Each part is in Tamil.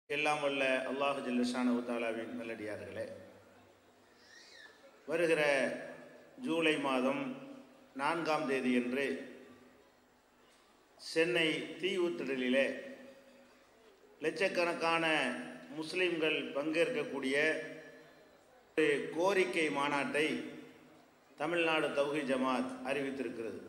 எல்லாம் வல்ல அல்லாஹு ஜல்லஷானு தாலாவின் நல்லடியார்களே வருகிற ஜூலை மாதம் நான்காம் தேதியன்று சென்னை தீவுத்திடலிலே லட்சக்கணக்கான முஸ்லிம்கள் பங்கேற்கக்கூடிய ஒரு கோரிக்கை மாநாட்டை தமிழ்நாடு தௌஹி ஜமாத் அறிவித்திருக்கிறது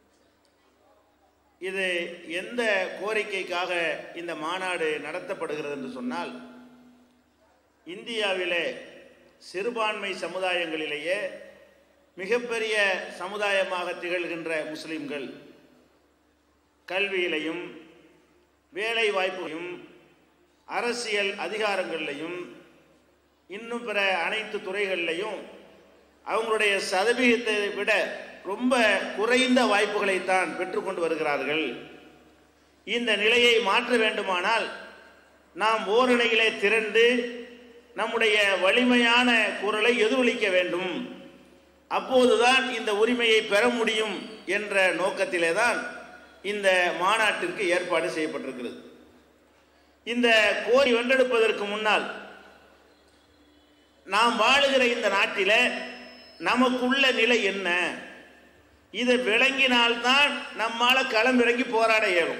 இது எந்த கோரிக்கைக்காக இந்த மாநாடு நடத்தப்படுகிறது என்று சொன்னால் இந்தியாவிலே சிறுபான்மை சமுதாயங்களிலேயே மிகப்பெரிய சமுதாயமாக திகழ்கின்ற முஸ்லிம்கள் கல்வியிலையும் வேலை வாய்ப்பையும் அரசியல் அதிகாரங்களிலையும் இன்னும் பிற அனைத்து துறைகளிலையும் அவங்களுடைய சதவீதத்தை விட ரொம்ப குறைந்த வாய்ப்புகளைத்தான் பெற்றுக்கொண்டு வருகிறார்கள் இந்த நிலையை மாற்ற வேண்டுமானால் நாம் ஓரணியிலே திரண்டு நம்முடைய வலிமையான குரலை எதிரொலிக்க வேண்டும் அப்போதுதான் இந்த உரிமையை பெற முடியும் என்ற நோக்கத்திலே தான் இந்த மாநாட்டிற்கு ஏற்பாடு செய்யப்பட்டிருக்கிறது இந்த கோரி வென்றெடுப்பதற்கு முன்னால் நாம் வாழுகிற இந்த நாட்டில் நமக்குள்ள நிலை என்ன இதை விளங்கினால்தான் நம்மால களமிறங்கி போராட இயலும்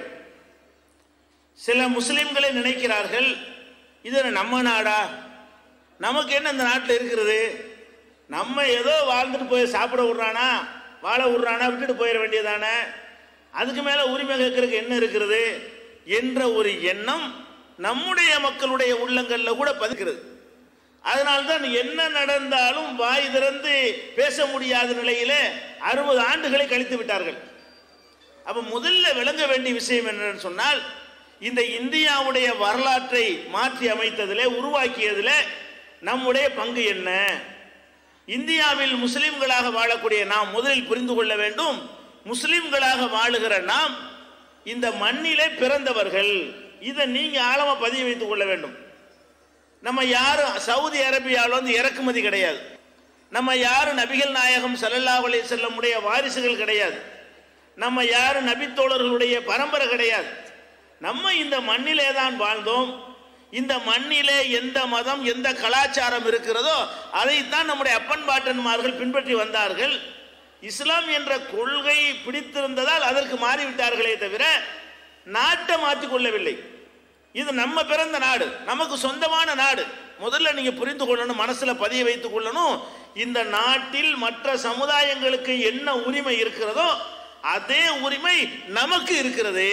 சில முஸ்லிம்களை நினைக்கிறார்கள் இது நம்ம நாடா நமக்கு என்ன இந்த நாட்டில் இருக்கிறது நம்ம ஏதோ வாழ்ந்துட்டு போய் சாப்பிட விட்றானா வாழ விட்றானா விட்டுட்டு போயிட வேண்டியதானே அதுக்கு மேலே உரிமை கேட்கறதுக்கு என்ன இருக்கிறது என்ற ஒரு எண்ணம் நம்முடைய மக்களுடைய உள்ளங்களில் கூட பதிக்கிறது அதனால்தான் என்ன நடந்தாலும் வாய் திறந்து பேச முடியாத நிலையில அறுபது ஆண்டுகளை கழித்து விட்டார்கள் அப்ப முதல்ல விளங்க வேண்டிய விஷயம் என்னன்னு சொன்னால் இந்த இந்தியாவுடைய வரலாற்றை மாற்றி அமைத்ததில் உருவாக்கியதில் நம்முடைய பங்கு என்ன இந்தியாவில் முஸ்லிம்களாக வாழக்கூடிய நாம் முதலில் புரிந்து கொள்ள வேண்டும் முஸ்லிம்களாக வாழுகிற நாம் இந்த மண்ணிலே பிறந்தவர்கள் இதை நீங்க ஆழமா பதிய வைத்துக் கொள்ள வேண்டும் நம்ம யாரும் சவுதி அரேபியாவில் வந்து இறக்குமதி கிடையாது நம்ம யாரும் நபிகள் நாயகம் சல்லல்லாஹ் அலைஹி செல்லமுடைய வாரிசுகள் கிடையாது நம்ம யாரும் நபித்தோழர்களுடைய பரம்பரை கிடையாது நம்ம இந்த மண்ணிலே தான் வாழ்ந்தோம் இந்த மண்ணிலே எந்த மதம் எந்த கலாச்சாரம் இருக்கிறதோ அதைத்தான் நம்முடைய அப்பன் பாட்டன்மார்கள் பின்பற்றி வந்தார்கள் இஸ்லாம் என்ற கொள்கை பிடித்திருந்ததால் அதற்கு மாறிவிட்டார்களே தவிர நாட்டை மாற்றிக் கொள்ளவில்லை இது நம்ம பிறந்த நாடு நமக்கு சொந்தமான நாடு முதல்ல நீங்க புரிந்து கொள்ளணும் மனசுல பதிய வைத்துக் கொள்ளணும் இந்த நாட்டில் மற்ற சமுதாயங்களுக்கு என்ன உரிமை இருக்கிறதோ அதே உரிமை நமக்கு இருக்கிறது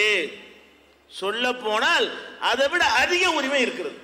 சொல்ல போனால் அதை விட அதிக உரிமை இருக்கிறது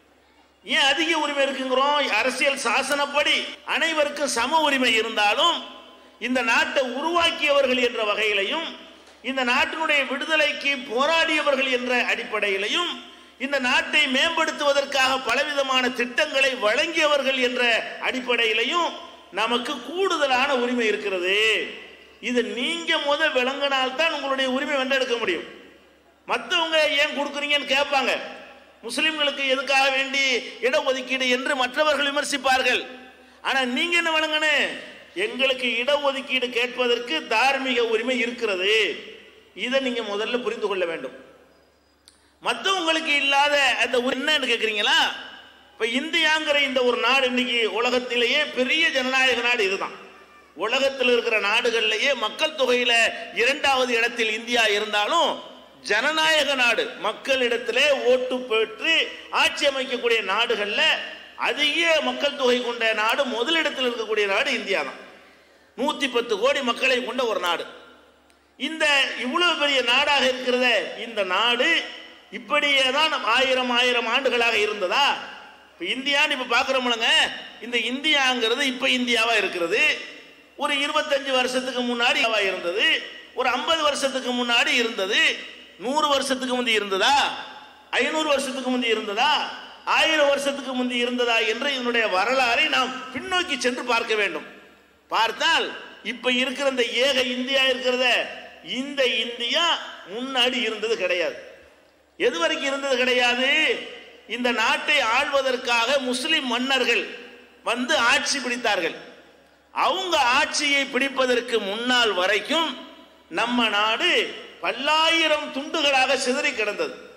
ஏன் அதிக உரிமை இருக்குங்கிறோம் அரசியல் சாசனப்படி அனைவருக்கும் சம உரிமை இருந்தாலும் இந்த நாட்டை உருவாக்கியவர்கள் என்ற வகையிலையும் இந்த நாட்டினுடைய விடுதலைக்கு போராடியவர்கள் என்ற அடிப்படையிலையும் இந்த நாட்டை மேம்படுத்துவதற்காக பலவிதமான திட்டங்களை வழங்கியவர்கள் என்ற அடிப்படையிலையும் நமக்கு கூடுதலான உரிமை இருக்கிறது இது நீங்க முத விளங்கினால்தான் உங்களுடைய உரிமை வென்றெடுக்க முடியும் மற்றவங்க ஏன் கொடுக்குறீங்கன்னு கேட்பாங்க முஸ்லிம்களுக்கு எதுக்காக வேண்டி இடஒதுக்கீடு என்று மற்றவர்கள் விமர்சிப்பார்கள் ஆனா நீங்க என்ன வழங்கணும் எங்களுக்கு இடஒதுக்கீடு கேட்பதற்கு தார்மீக உரிமை இருக்கிறது இதை நீங்க முதல்ல புரிந்து கொள்ள வேண்டும் மற்றவங்களுக்கு இல்லாத அந்த என்னன்னு கேட்குறீங்களா இப்போ இந்தியாங்கிற இந்த ஒரு நாடு இன்னைக்கு உலகத்திலேயே பெரிய ஜனநாயக நாடு இதுதான் உலகத்தில் இருக்கிற நாடுகள்லேயே மக்கள் தொகையில் இரண்டாவது இடத்தில் இந்தியா இருந்தாலும் ஜனநாயக நாடு மக்களிடத்திலே ஓட்டு பெற்று ஆட்சி அமைக்கக்கூடிய நாடுகளில் அதிக மக்கள் தொகை கொண்ட நாடு முதலிடத்தில் இருக்கக்கூடிய நாடு இந்தியா தான் நூற்றி பத்து கோடி மக்களை கொண்ட ஒரு நாடு இந்த இவ்வளவு பெரிய நாடாக இருக்கிறத இந்த நாடு இப்படியே தான் ஆயிரம் ஆயிரம் ஆண்டுகளாக இருந்ததா இப்போ இந்தியான்னு இப்போ பார்க்குறோம்லங்க இந்த இந்தியாங்கிறது இப்போ இந்தியாவாக இருக்கிறது ஒரு இருபத்தஞ்சு வருஷத்துக்கு முன்னாடி இருந்தது ஒரு ஐம்பது வருஷத்துக்கு முன்னாடி இருந்தது நூறு வருஷத்துக்கு முந்தி இருந்ததா ஐநூறு வருஷத்துக்கு முந்தி இருந்ததா ஆயிரம் வருஷத்துக்கு முந்தி இருந்ததா என்று இதனுடைய வரலாறை நாம் பின்னோக்கி சென்று பார்க்க வேண்டும் பார்த்தால் இப்ப இருக்கிற இந்த ஏக இந்தியா இருக்கிறத இந்த இந்தியா முன்னாடி இருந்தது கிடையாது எது வரைக்கும் இருந்தது கிடையாது இந்த நாட்டை ஆள்வதற்காக முஸ்லிம் மன்னர்கள் வந்து ஆட்சி பிடித்தார்கள் அவங்க ஆட்சியை பிடிப்பதற்கு முன்னால் வரைக்கும் நம்ம நாடு பல்லாயிரம் துண்டுகளாக சிதறி கிடந்தது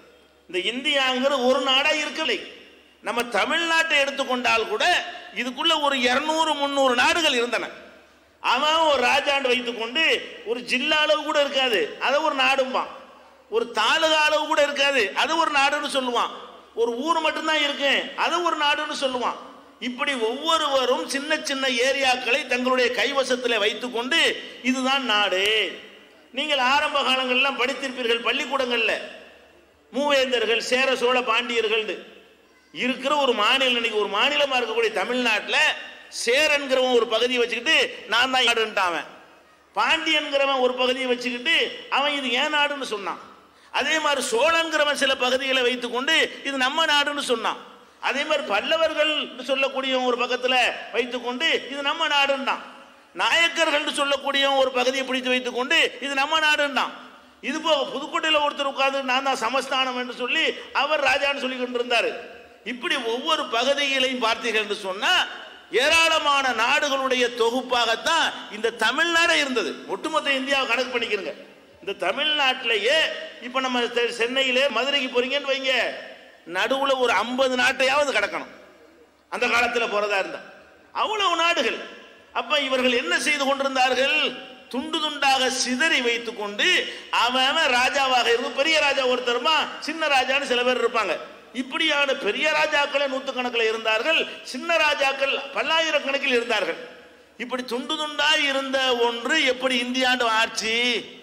இந்த இந்தியாங்கிற ஒரு நாடா இருக்கலை நம்ம தமிழ்நாட்டை எடுத்துக்கொண்டால் கூட இதுக்குள்ள ஒரு இருநூறு முந்நூறு நாடுகள் இருந்தன அவன் ஒரு ராஜாண்டு வைத்துக்கொண்டு ஒரு ஜில்லா அளவு கூட இருக்காது அதை ஒரு நாடும்பான் ஒரு தாலுகா அளவு கூட இருக்காது அது ஒரு நாடுன்னு சொல்லுவான் ஒரு ஊர் மட்டும்தான் இருக்கு அது ஒரு நாடுன்னு சொல்லுவான் இப்படி ஒவ்வொருவரும் சின்ன சின்ன ஏரியாக்களை தங்களுடைய கைவசத்தில் வைத்துக்கொண்டு இதுதான் நாடு நீங்கள் ஆரம்ப காலங்கள்லாம் படித்திருப்பீர்கள் பள்ளிக்கூடங்கள்ல மூவேந்தர்கள் சேர சோழ பாண்டியர்கள் இருக்கிற ஒரு மாநிலம் இன்னைக்கு ஒரு மாநிலமா இருக்கக்கூடிய தமிழ்நாட்டில் சேரன்கிறவன் ஒரு பகுதியை வச்சுக்கிட்டு நான் தான் நாடுன்ட்டான் அவன் பாண்டியன்கிறவன் ஒரு பகுதியை வச்சுக்கிட்டு அவன் இது ஏன் நாடுன்னு சொன்னான் அதே மாதிரி சோழன்கிறவன் சில பகுதிகளை வைத்துக்கொண்டு இது நம்ம நாடுன்னு சொன்னான் அதே மாதிரி பல்லவர்கள் சொல்லக்கூடிய ஒரு பக்கத்தில் வைத்துக்கொண்டு இது நம்ம நாடுன்றான் நாயக்கர்கள் சொல்லக்கூடிய ஒரு பகுதியை பிடித்து வைத்துக்கொண்டு இது நம்ம நாடுன்றான் இது போக புதுக்கோட்டையில் ஒருத்தர் உட்கார்ந்து நான் தான் சமஸ்தானம் என்று சொல்லி அவர் ராஜான்னு சொல்லி கொண்டிருந்தார் இப்படி ஒவ்வொரு பகுதிகளையும் பார்த்தீர்கள் என்று சொன்னா ஏராளமான நாடுகளுடைய தொகுப்பாகத்தான் இந்த தமிழ்நாடே இருந்தது ஒட்டுமொத்த இந்தியாவை கணக்கு பண்ணிக்கிறங்க இந்த தமிழ்நாட்டிலேயே இப்ப நம்ம செ- சென்னையிலே மதுரைக்கு போறீங்கன்னு வைங்க நடுவுல ஒரு ஐம்பது நாட்டையாவது கடக்கணும் அந்த காலத்தில் போறதா இருந்தா அவ்வளவு நாடுகள் அப்ப இவர்கள் என்ன செய்து கொண்டிருந்தார்கள் துண்டு துண்டாக சிதறி வைத்துக் கொண்டு அவன் அவன் ராஜாவாக இருந்து பெரிய ராஜா ஒருத்தருமா சின்ன ராஜான்னு சில பேர் இருப்பாங்க இப்படியான பெரிய ராஜாக்களே நூற்றுக்கணக்கில் இருந்தார்கள் சின்ன ராஜாக்கள் பல்லாயிரக்கணக்கில் இருந்தார்கள் இப்படி துண்டு துண்டாய் இருந்த ஒன்று எப்படி இந்தியாண்டு ஆட்சி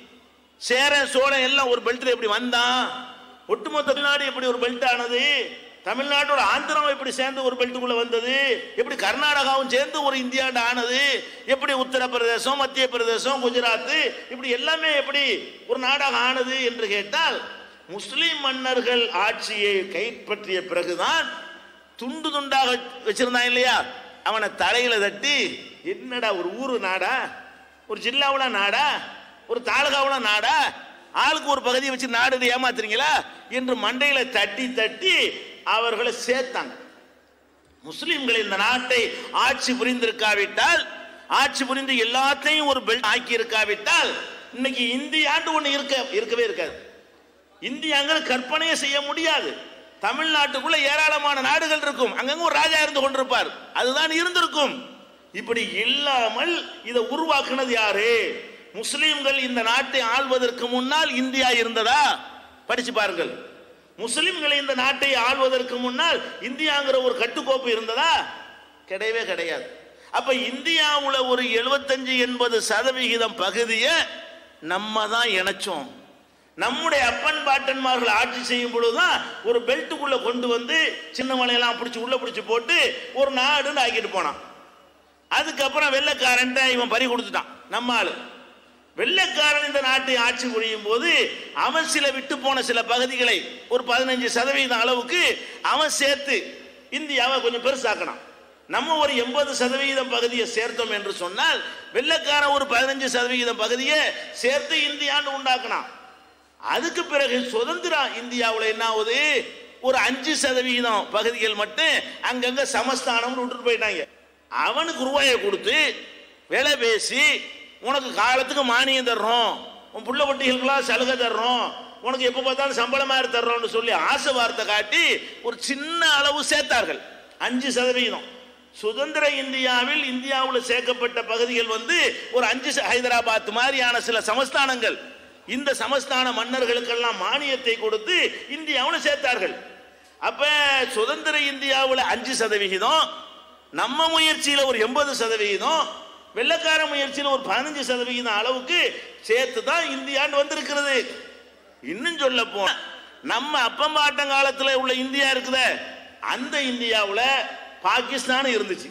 சேரன் சோழன் எல்லாம் ஒரு பெல்ட்ல எப்படி வந்தான் ஒட்டுமொத்த தமிழ்நாடு எப்படி ஒரு பெல்ட் ஆனது தமிழ்நாட்டோட ஆந்திரம் எப்படி சேர்ந்து ஒரு பெல்ட்டுக்குள்ள வந்தது எப்படி கர்நாடகாவும் சேர்ந்து ஒரு இந்தியாண்டு ஆனது எப்படி உத்தரப்பிரதேசம் மத்திய பிரதேசம் குஜராத் இப்படி எல்லாமே எப்படி ஒரு நாடாக ஆனது என்று கேட்டால் முஸ்லிம் மன்னர்கள் ஆட்சியை கைப்பற்றிய பிறகுதான் துண்டு துண்டாக வச்சிருந்தான் இல்லையா அவனை தலையில தட்டி என்னடா ஒரு ஊரு நாடா ஒரு ஜில்லாவுல நாடா ஒரு தாலுகாவுல நாடா ஆளுக்கு ஒரு பகுதியை வச்சு நாடு ஏமாத்துறீங்களா என்று மண்டையில தட்டி தட்டி அவர்களை சேர்த்தாங்க முஸ்லிம்கள் இந்த நாட்டை ஆட்சி புரிந்திருக்காவிட்டால் ஆட்சி புரிந்து எல்லாத்தையும் ஒரு பெல்ட் ஆக்கி இருக்காவிட்டால் இன்னைக்கு இந்தியாண்டு ஒண்ணு இருக்க இருக்கவே இருக்காது இந்தியாங்கிற கற்பனையே செய்ய முடியாது தமிழ்நாட்டுக்குள்ள ஏராளமான நாடுகள் இருக்கும் அங்கங்க ஒரு ராஜா இருந்து கொண்டிருப்பார் அதுதான் இருந்திருக்கும் இப்படி இல்லாமல் இதை உருவாக்குனது யாரு முஸ்லிம்கள் இந்த நாட்டை ஆள்வதற்கு முன்னால் இந்தியா இருந்ததா படிச்சு பாருங்கள் முஸ்லிம்கள் இந்த நாட்டை ஆள்வதற்கு முன்னால் இந்தியாங்கிற ஒரு கட்டுக்கோப்பு இருந்ததா கிடையவே கிடையாது அப்ப இந்தியாவுல ஒரு 75 எண்பது சதவிகிதம் பகுதியை நம்ம தான் இணைச்சோம் நம்முடைய அப்பன் பாட்டன்மார்கள் ஆட்சி செய்யும் பொழுதுதான் ஒரு பெல்ட்டுக்குள்ள கொண்டு வந்து சின்ன மலையெல்லாம் பிடிச்சி உள்ள பிடிச்சி போட்டு ஒரு நாடுன்னு ஆக்கிட்டு போனான் அதுக்கப்புறம் வெள்ளைக்காரன் இவன் பறி கொடுத்துட்டான் நம்ம ஆளு வெள்ளைக்காரன் இந்த நாட்டை ஆட்சி புரியும் போது அவன் சில விட்டு போன சில பகுதிகளை ஒரு பதினஞ்சு சதவீதம் அளவுக்கு அவன் சேர்த்து இந்தியாவை கொஞ்சம் பெருசாக்கணும் நம்ம ஒரு எண்பது சதவீதம் பகுதியை சேர்த்தோம் என்று சொன்னால் வெள்ளைக்காரன் ஒரு பதினஞ்சு சதவீதம் பகுதியை சேர்த்து இந்தியான்னு உண்டாக்கினான் அதுக்கு பிறகு சுதந்திர இந்தியாவில் என்ன ஆகுது ஒரு அஞ்சு சதவீதம் பகுதிகள் மட்டும் அங்கங்க சமஸ்தானம் விட்டுட்டு போயிட்டாங்க அவனுக்கு ரூபாயை கொடுத்து விலை பேசி உனக்கு காலத்துக்கு மானியம் தர்றோம் உன் புள்ள வட்டிகளுக்கெல்லாம் சலுகை தர்றோம் உனக்கு எப்போ பார்த்தாலும் சம்பளமா தர்றோம்னு சொல்லி ஆசை வார்த்தை காட்டி ஒரு சின்ன அளவு சேர்த்தார்கள் அஞ்சு சதவீதம் சுதந்திர இந்தியாவில் இந்தியாவில் சேர்க்கப்பட்ட பகுதிகள் வந்து ஒரு அஞ்சு ச- ஹைதராபாத் மாதிரியான சில சமஸ்தானங்கள் இந்த சமஸ்தான மன்னர்களுக்கெல்லாம் மானியத்தை கொடுத்து இந்தியாவில் சேர்த்தார்கள் அப்ப சுதந்திர இந்தியாவில் அஞ்சு சதவிகிதம் நம்ம முயற்சியில் ஒரு எண்பது சதவிகிதம் வெள்ளக்கார முயற்சியில் ஒரு பதினஞ்சு சதவிகிதம் அளவுக்கு சேர்த்து தான் இந்தியாண்டு வந்திருக்கிறது இன்னும் சொல்ல போனா நம்ம அப்பம்பாட்டங்காலத்தில் உள்ள இந்தியா இருக்குதே அந்த இந்தியாவில் பாகிஸ்தான் இருந்துச்சு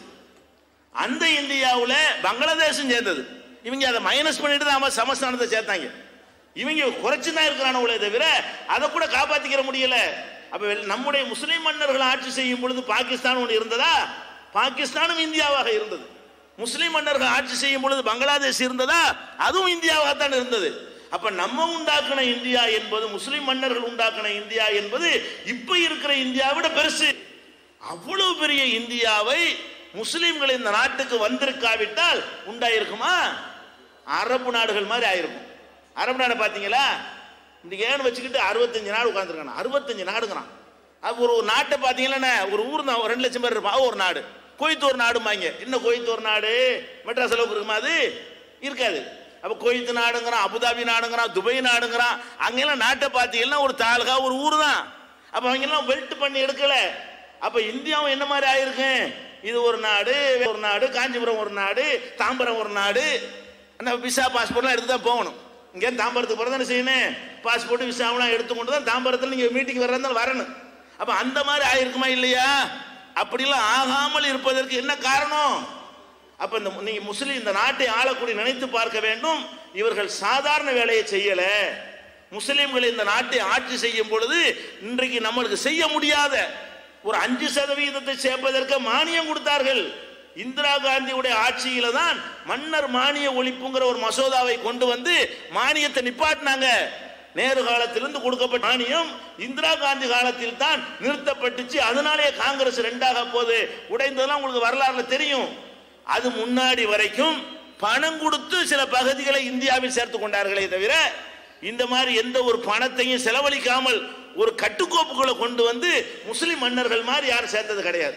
அந்த இந்தியாவில் பங்களாதேஷும் சேர்ந்தது இவங்க அதை மைனஸ் பண்ணிட்டு தான் அவன் சமஸ்தானத்தை சேர்த்தாங்க இவங்க குறைச்சு தான் இருக்கிறானுங்களே தவிர அதை கூட காப்பாத்திக்கிற முடியல அப்ப வெள்- நம்முடைய முஸ்லிம் மன்னர்கள் ஆட்சி செய்யும் பொழுது பாகிஸ்தான் ஒன்று இருந்ததா பாகிஸ்தானும் இந்தியாவாக இருந்தது முஸ்லிம் மன்னர்கள் ஆட்சி செய்யும் பொழுது பங்களாதேஷ் இருந்ததா அதுவும் இந்தியாவாக தான் இருந்தது அப்ப நம்ம உண்டாக்கின இந்தியா என்பது முஸ்லிம் மன்னர்கள் உண்டாக்கின இந்தியா என்பது இப்ப இருக்கிற இந்தியாவை விட பெருசு அவ்வளவு பெரிய இந்தியாவை முஸ்லிம்கள் இந்த நாட்டுக்கு வந்திருக்காவிட்டால் உண்டாயிருக்குமா அரபு நாடுகள் மாதிரி ஆயிருக்கும் அரபு நாடு பார்த்தீங்களா இன்னைக்கு ஏன்னு வச்சுக்கிட்டு அறுபத்தஞ்சு நாடு உட்காந்துருக்கான் அறுபத்தஞ்சு நாடுங்கிறான் அது ஒரு நாட்டை பார்த்தீங்கன்னா ஒரு ஊர் தான் ஒரு ரெண்டு லட்சம் பேர் இருப்பான் ஒரு நாடு குவைத் ஒரு நாடுமாங்க என்ன குவைத் ஒரு நாடு மெட்ராஸ் அளவுக்கு இருக்குமா அது இருக்காது அப்போ குவைத் நாடுங்கிறான் அபுதாபி நாடுங்கிறான் துபை நாடுங்கிறான் அங்கெல்லாம் நாட்டை பார்த்தீங்கன்னா ஒரு தாலுகா ஒரு ஊர் தான் அப்போ அவங்கெல்லாம் பெல்ட் பண்ணி எடுக்கல அப்போ இந்தியாவும் என்ன மாதிரி ஆயிருக்கு இது ஒரு நாடு ஒரு நாடு காஞ்சிபுரம் ஒரு நாடு தாம்பரம் ஒரு நாடு அந்த விசா பாஸ்போர்ட்லாம் எடுத்து தான் போகணும் இங்கே தாம்பரத்துக்கு போகிற தானே செய்யணும் பாஸ்போர்ட் விசாவெல்லாம் எடுத்துக்கொண்டு தான் தாம்பரத்தில் நீங்கள் மீட்டிங் வர்றதாலும் வரணும் அப்போ அந்த மாதிரி ஆயிருக்குமா இல்லையா அப்படிலாம் ஆகாமல் இருப்பதற்கு என்ன காரணம் அப்ப இந்த நீங்க முஸ்லிம் இந்த நாட்டை ஆளக்கூடிய நினைத்து பார்க்க வேண்டும் இவர்கள் சாதாரண வேலையை செய்யல முஸ்லிம்கள் இந்த நாட்டை ஆட்சி செய்யும் பொழுது இன்றைக்கு நம்மளுக்கு செய்ய முடியாத ஒரு அஞ்சு சதவீதத்தை சேர்ப்பதற்கு மானியம் கொடுத்தார்கள் இந்திரா காந்தியுடைய ஆட்சியில தான் மன்னர் மானிய ஒழிப்புங்கிற ஒரு மசோதாவை கொண்டு வந்து மானியத்தை நிப்பாட்டினாங்க நேரு காலத்திலிருந்து கொடுக்கப்பட்ட மானியம் இந்திரா காந்தி காலத்தில் தான் நிறுத்தப்பட்டுச்சு அதனாலே காங்கிரஸ் ரெண்டாக போது உடைந்ததெல்லாம் உங்களுக்கு வரலாறுல தெரியும் அது முன்னாடி வரைக்கும் பணம் கொடுத்து சில பகுதிகளை இந்தியாவில் சேர்த்து கொண்டார்களே தவிர இந்த மாதிரி எந்த ஒரு பணத்தையும் செலவழிக்காமல் ஒரு கட்டுக்கோப்புகளை கொண்டு வந்து முஸ்லிம் மன்னர்கள் மாதிரி யாரும் சேர்த்தது கிடையாது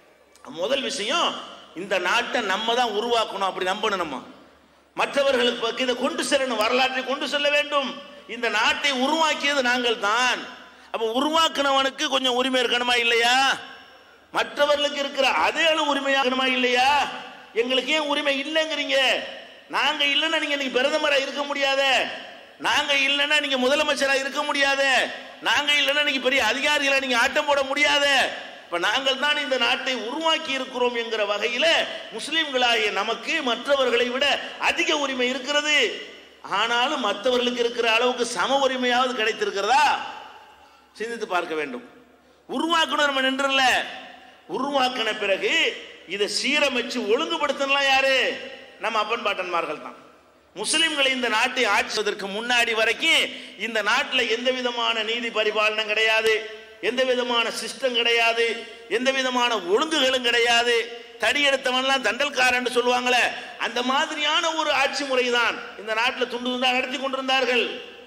முதல் விஷயம் இந்த நாட்டை நம்ம தான் உருவாக்கணும் அப்படி நம்பணும் நம்ம மற்றவர்களுக்கு பக்கம் இதை கொண்டு செல்லணும் வரலாற்றை கொண்டு செல்ல வேண்டும் இந்த நாட்டை உருவாக்கியது நாங்கள் தான் அப்ப உருவாக்குனவனுக்கு கொஞ்சம் உரிமை இருக்கணுமா இல்லையா மற்றவர்களுக்கு இருக்கிற அதே அளவு உரிமையாகணுமா இல்லையா எங்களுக்கு ஏன் உரிமை இல்லைங்கிறீங்க நாங்க இல்லைன்னா நீங்க இன்னைக்கு பிரதமரா இருக்க முடியாத நாங்க இல்லைன்னா நீங்க முதலமைச்சரா இருக்க முடியாத நாங்க இல்லைன்னா நீங்க பெரிய அதிகாரிகளா நீங்க ஆட்டம் போட முடியாத இப்ப நாங்கள் தான் இந்த நாட்டை உருவாக்கி இருக்கிறோம் என்கிற வகையில முஸ்லிம்களாகிய நமக்கு மற்றவர்களை விட அதிக உரிமை இருக்கிறது ஆனாலும் மற்றவர்களுக்கு இருக்கிற அளவுக்கு சம உரிமையாவது கிடைத்திருக்கிறதா சிந்தித்து பார்க்க வேண்டும் உருவாக்கணும் நம்ம நின்றுல உருவாக்கின பிறகு இதை சீரமைச்சு ஒழுங்குபடுத்தலாம் யாரு நம்ம அப்பன் பாட்டன்மார்கள் தான் முஸ்லிம்களை இந்த நாட்டை ஆட்சிவதற்கு முன்னாடி வரைக்கும் இந்த நாட்டில் எந்த விதமான நீதி பரிபாலனம் கிடையாது எந்த விதமான சிஸ்டம் கிடையாது எந்த விதமான ஒழுங்குகளும் கிடையாது தடி எடுத்தவன்லாம் தண்டல்காரன் சொல்லுவாங்களே அந்த மாதிரியான ஒரு ஆட்சி முறை தான் இந்த நாட்டில் துண்டு துண்டா நடத்தி கொண்டிருந்தார்கள்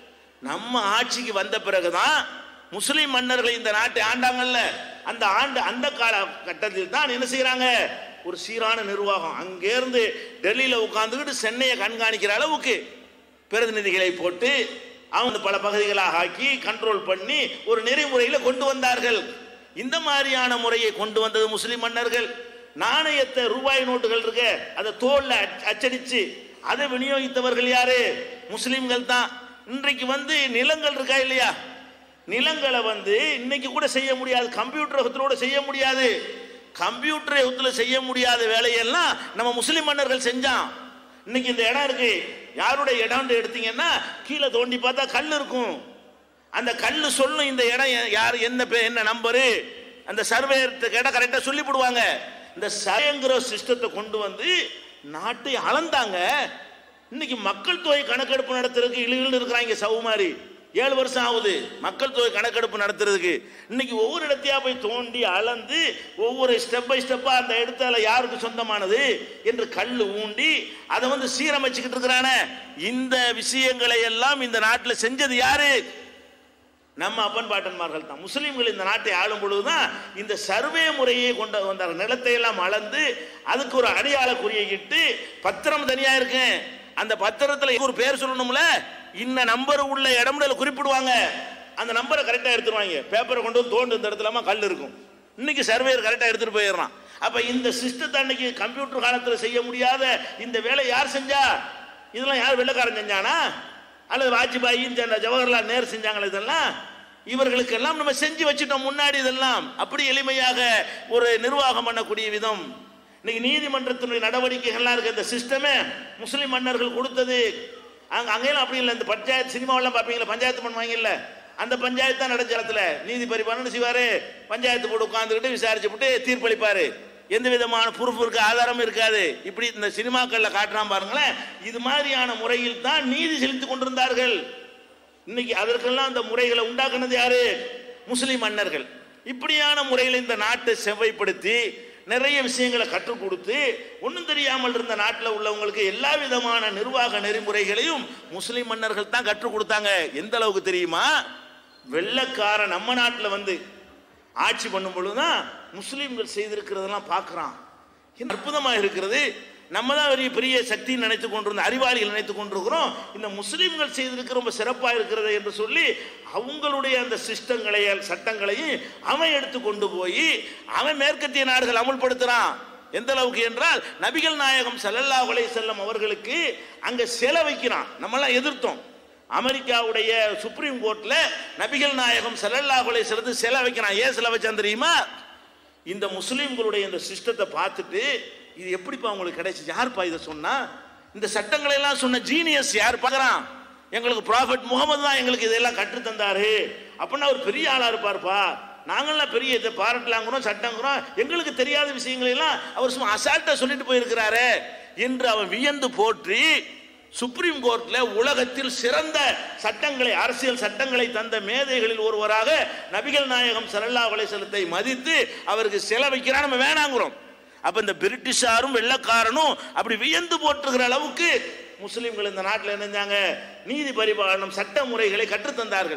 நம்ம ஆட்சிக்கு வந்த பிறகுதான் முஸ்லிம் மன்னர்கள் இந்த நாட்டை ஆண்டாங்கல்ல அந்த ஆண்டு அந்த கால கட்டத்தில் தான் என்ன செய்யறாங்க ஒரு சீரான நிர்வாகம் அங்கேருந்து டெல்லியில உட்காந்துக்கிட்டு சென்னையை கண்காணிக்கிற அளவுக்கு பிரதிநிதிகளை போட்டு அவங்க பல பகுதிகளாக ஆக்கி கண்ட்ரோல் பண்ணி ஒரு நெறிமுறையில கொண்டு வந்தார்கள் இந்த மாதிரியான முறையை கொண்டு வந்தது முஸ்லிம் மன்னர்கள் நாணயத்தை ரூபாய் நோட்டுகள் இருக்க அதை தோல்ல அச்ச- அச்சடிச்சு அதை விநியோகித்தவர்கள் யாரு முஸ்லிம்கள் தான் இன்றைக்கு வந்து நிலங்கள் இருக்கா இல்லையா நிலங்களை வந்து இன்னைக்கு கூட செய்ய முடியாது கம்ப்யூட்டர் யுகத்திலோட செய்ய முடியாது கம்ப்யூட்டர் யுகத்துல செய்ய முடியாத வேலையெல்லாம் நம்ம முஸ்லிம் மன்னர்கள் செஞ்சான் இன்னைக்கு இந்த இடம் இருக்கு யாருடைய இடம்னு எடுத்தீங்கன்னா கீழே தோண்டி பார்த்தா கல் இருக்கும் அந்த கல் சொல்லும் இந்த இடம் யா- யார் என்ன பே என்ன நம்பரு அந்த சர்வேயர்கிட்ட கேட்டால் கரெக்டாக சொல்லி போடுவாங்க இந்த சர்வேங்கிற சிஸ்டத்தை கொண்டு வந்து நாட்டை அளந்தாங்க இன்னைக்கு மக்கள் தொகை கணக்கெடுப்பு நடத்துறதுக்கு இழுகள் இருக்கிறாங்க சவு மாதிரி ஏழு வருஷம் ஆகுது மக்கள் தொகை கணக்கெடுப்பு நடத்துறதுக்கு இன்னைக்கு ஒவ்வொரு இடத்தையா போய் தோண்டி அளந்து ஒவ்வொரு ஸ்டெப் பை ஸ்டெப்பா அந்த இடத்துல யாருக்கு சொந்தமானது என்று கல் ஊண்டி அதை வந்து சீரமைச்சுக்கிட்டு இருக்கிறானே இந்த விஷயங்களை எல்லாம் இந்த நாட்டில் செஞ்சது யாரு நம்ம அப்பன் பாட்டன்மார்கள் தான் முஸ்லீம்கள் இந்த நாட்டை ஆளும் பொழுதுதான் இந்த சர்வே முறையை கொண்டு வந்தார் நிலத்தை எல்லாம் அளந்து அதுக்கு ஒரு அடையாள குறியை இட்டு பத்திரம் தனியா இருக்கு அந்த பத்திரத்துல ஒரு பேர் சொல்லணும்ல இன்ன நம்பர் உள்ள இடம்ல குறிப்பிடுவாங்க அந்த நம்பரை கரெக்டா எடுத்துருவாங்க பேப்பரை கொண்டு வந்து தோண்டு இந்த இடத்துலமா கல் இருக்கும் இன்னைக்கு சர்வேயர் கரெக்டா எடுத்துட்டு போயிடுறான் அப்ப இந்த சிஸ்டத்தை அன்னைக்கு கம்ப்யூட்டர் காலத்துல செய்ய முடியாத இந்த வேலை யார் செஞ்சா இதெல்லாம் யார் வெள்ளக்காரன் செஞ்சானா அல்லது வாஜ்பாய் இந்த ஜவஹர்லால் நேரு செஞ்சாங்களே இதெல்லாம் இவர்களுக்கெல்லாம் நம்ம செஞ்சு வச்சுட்டோம் முன்னாடி இதெல்லாம் அப்படி எளிமையாக ஒரு நிர்வாகம் பண்ணக்கூடிய விதம் இன்னைக்கு நீதிமன்றத்தினுடைய நடவடிக்கைகள்லாம் இருக்கு இந்த சிஸ்டமே முஸ்லிம் மன்னர்கள் கொடுத்தது அங்க அங்கெல்லாம் அப்படி இல்லை இந்த பஞ்சாயத்து சினிமாவெல்லாம் பார்ப்பீங்களா பஞ்சாயத்து பண்ணுவாங்கல்ல அந்த பஞ்சாயத்து தான் நடந்த இடத்துல நீதி பரிபாலனை செய்வாரு பஞ்சாயத்து போட்டு உட்காந்துக்கிட்டு விசாரிச்சு விட்டு தீர்ப்பளிப்பாரு எந்த விதமான ப்ரூஃப் இருக்கு ஆதாரம் இருக்காது இப்படி இந்த சினிமாக்கள்ல காட்டுறான் பாருங்களேன் இது மாதிரியான முறையில் தான் நீதி செலுத்திக் கொண்டிருந்தார்கள் இன்னைக்கு அதற்கெல்லாம் அந்த முறைகளை உண்டாக்குனது யாரு முஸ்லிம் மன்னர்கள் இப்படியான முறையில் இந்த நாட்டை செவ்வைப்படுத்தி நிறைய விஷயங்களை கற்றுக் கொடுத்து ஒன்றும் தெரியாமல் இருந்த நாட்டில் உள்ளவங்களுக்கு எல்லா விதமான நிர்வாக நெறிமுறைகளையும் முஸ்லிம் மன்னர்கள் தான் கற்றுக் கொடுத்தாங்க எந்த அளவுக்கு தெரியுமா வெள்ளக்கார நம்ம நாட்டில் வந்து ஆட்சி பண்ணும் பொழுதுதான் முஸ்லீம்கள் செய்திருக்கிறதெல்லாம் பார்க்குறான் அற்புதமாக இருக்கிறது நம்ம தான் பெரிய பெரிய சக்தின்னு நினைத்து கொண்டிருந்த அறிவாளிகள் நினைத்து கொண்டிருக்கிறோம் இந்த முஸ்லீம்கள் செய்திருக்க ரொம்ப சிறப்பாக இருக்கிறது என்று சொல்லி அவங்களுடைய அந்த சிஸ்டங்களை சட்டங்களையும் அவன் எடுத்து கொண்டு போய் அவன் மேற்கத்திய நாடுகள் அமுல்படுத்துறான் எந்த அளவுக்கு என்றால் நபிகள் நாயகம் ஸல்லல்லாஹு அலைஹி செல்லம் அவர்களுக்கு அங்க சிலை வைக்கிறான் நம்மளாம் எதிர்த்தோம் அமெரிக்காவுடைய சுப்ரீம் கோர்ட்ல நபிகள் நாயகம் ஸல்லல்லாஹு அலைஹி செல்லத்து சிலை வைக்கிறான் ஏன் சிலை வச்சான் தெரியுமா இந்த முஸ்லீம்களுடைய இந்த சிஸ்டத்தை பார்த்துட்டு இது எப்படிப்பா உங்களுக்கு கிடைச்சு யாருப்பா இதை சொன்னா இந்த சட்டங்களை எல்லாம் சொன்ன ஜீனியஸ் யார் பார்க்கறான் எங்களுக்கு ப்ராஃபட் முகமது தான் எங்களுக்கு இதெல்லாம் கற்றுத் தந்தாரு அப்படின்னா அவர் பெரிய ஆளா இருப்பார்ப்பா நாங்கள்லாம் பெரிய இதை பாராட்டலாங்கிறோம் சட்டங்கிறோம் எங்களுக்கு தெரியாத விஷயங்களை எல்லாம் அவர் சும்மா அசால்ட்டா சொல்லிட்டு போயிருக்கிறாரு என்று அவன் வியந்து போற்றி சுப்ரீம் கோர்ட்ல உலகத்தில் சிறந்த சட்டங்களை அரசியல் சட்டங்களை தந்த மேதைகளில் ஒருவராக நபிகள் நாயகம் ஸல்லல்லாஹு அலைஹி வஸல்லத்தை மதித்து அவருக்கு சிலை வைக்கிறான் நம்ம வேணாங்கிறோம் அப்ப இந்த பிரிட்டிஷாரும் வெள்ளக்காரனும் அப்படி வியந்து போற்றுகிற அளவுக்கு முஸ்லிம்கள் இந்த நாட்டில் இணைஞ்சாங்க நீதி பரிபாலனம் சட்ட முறைகளை கற்றுத்தந்தார்கள்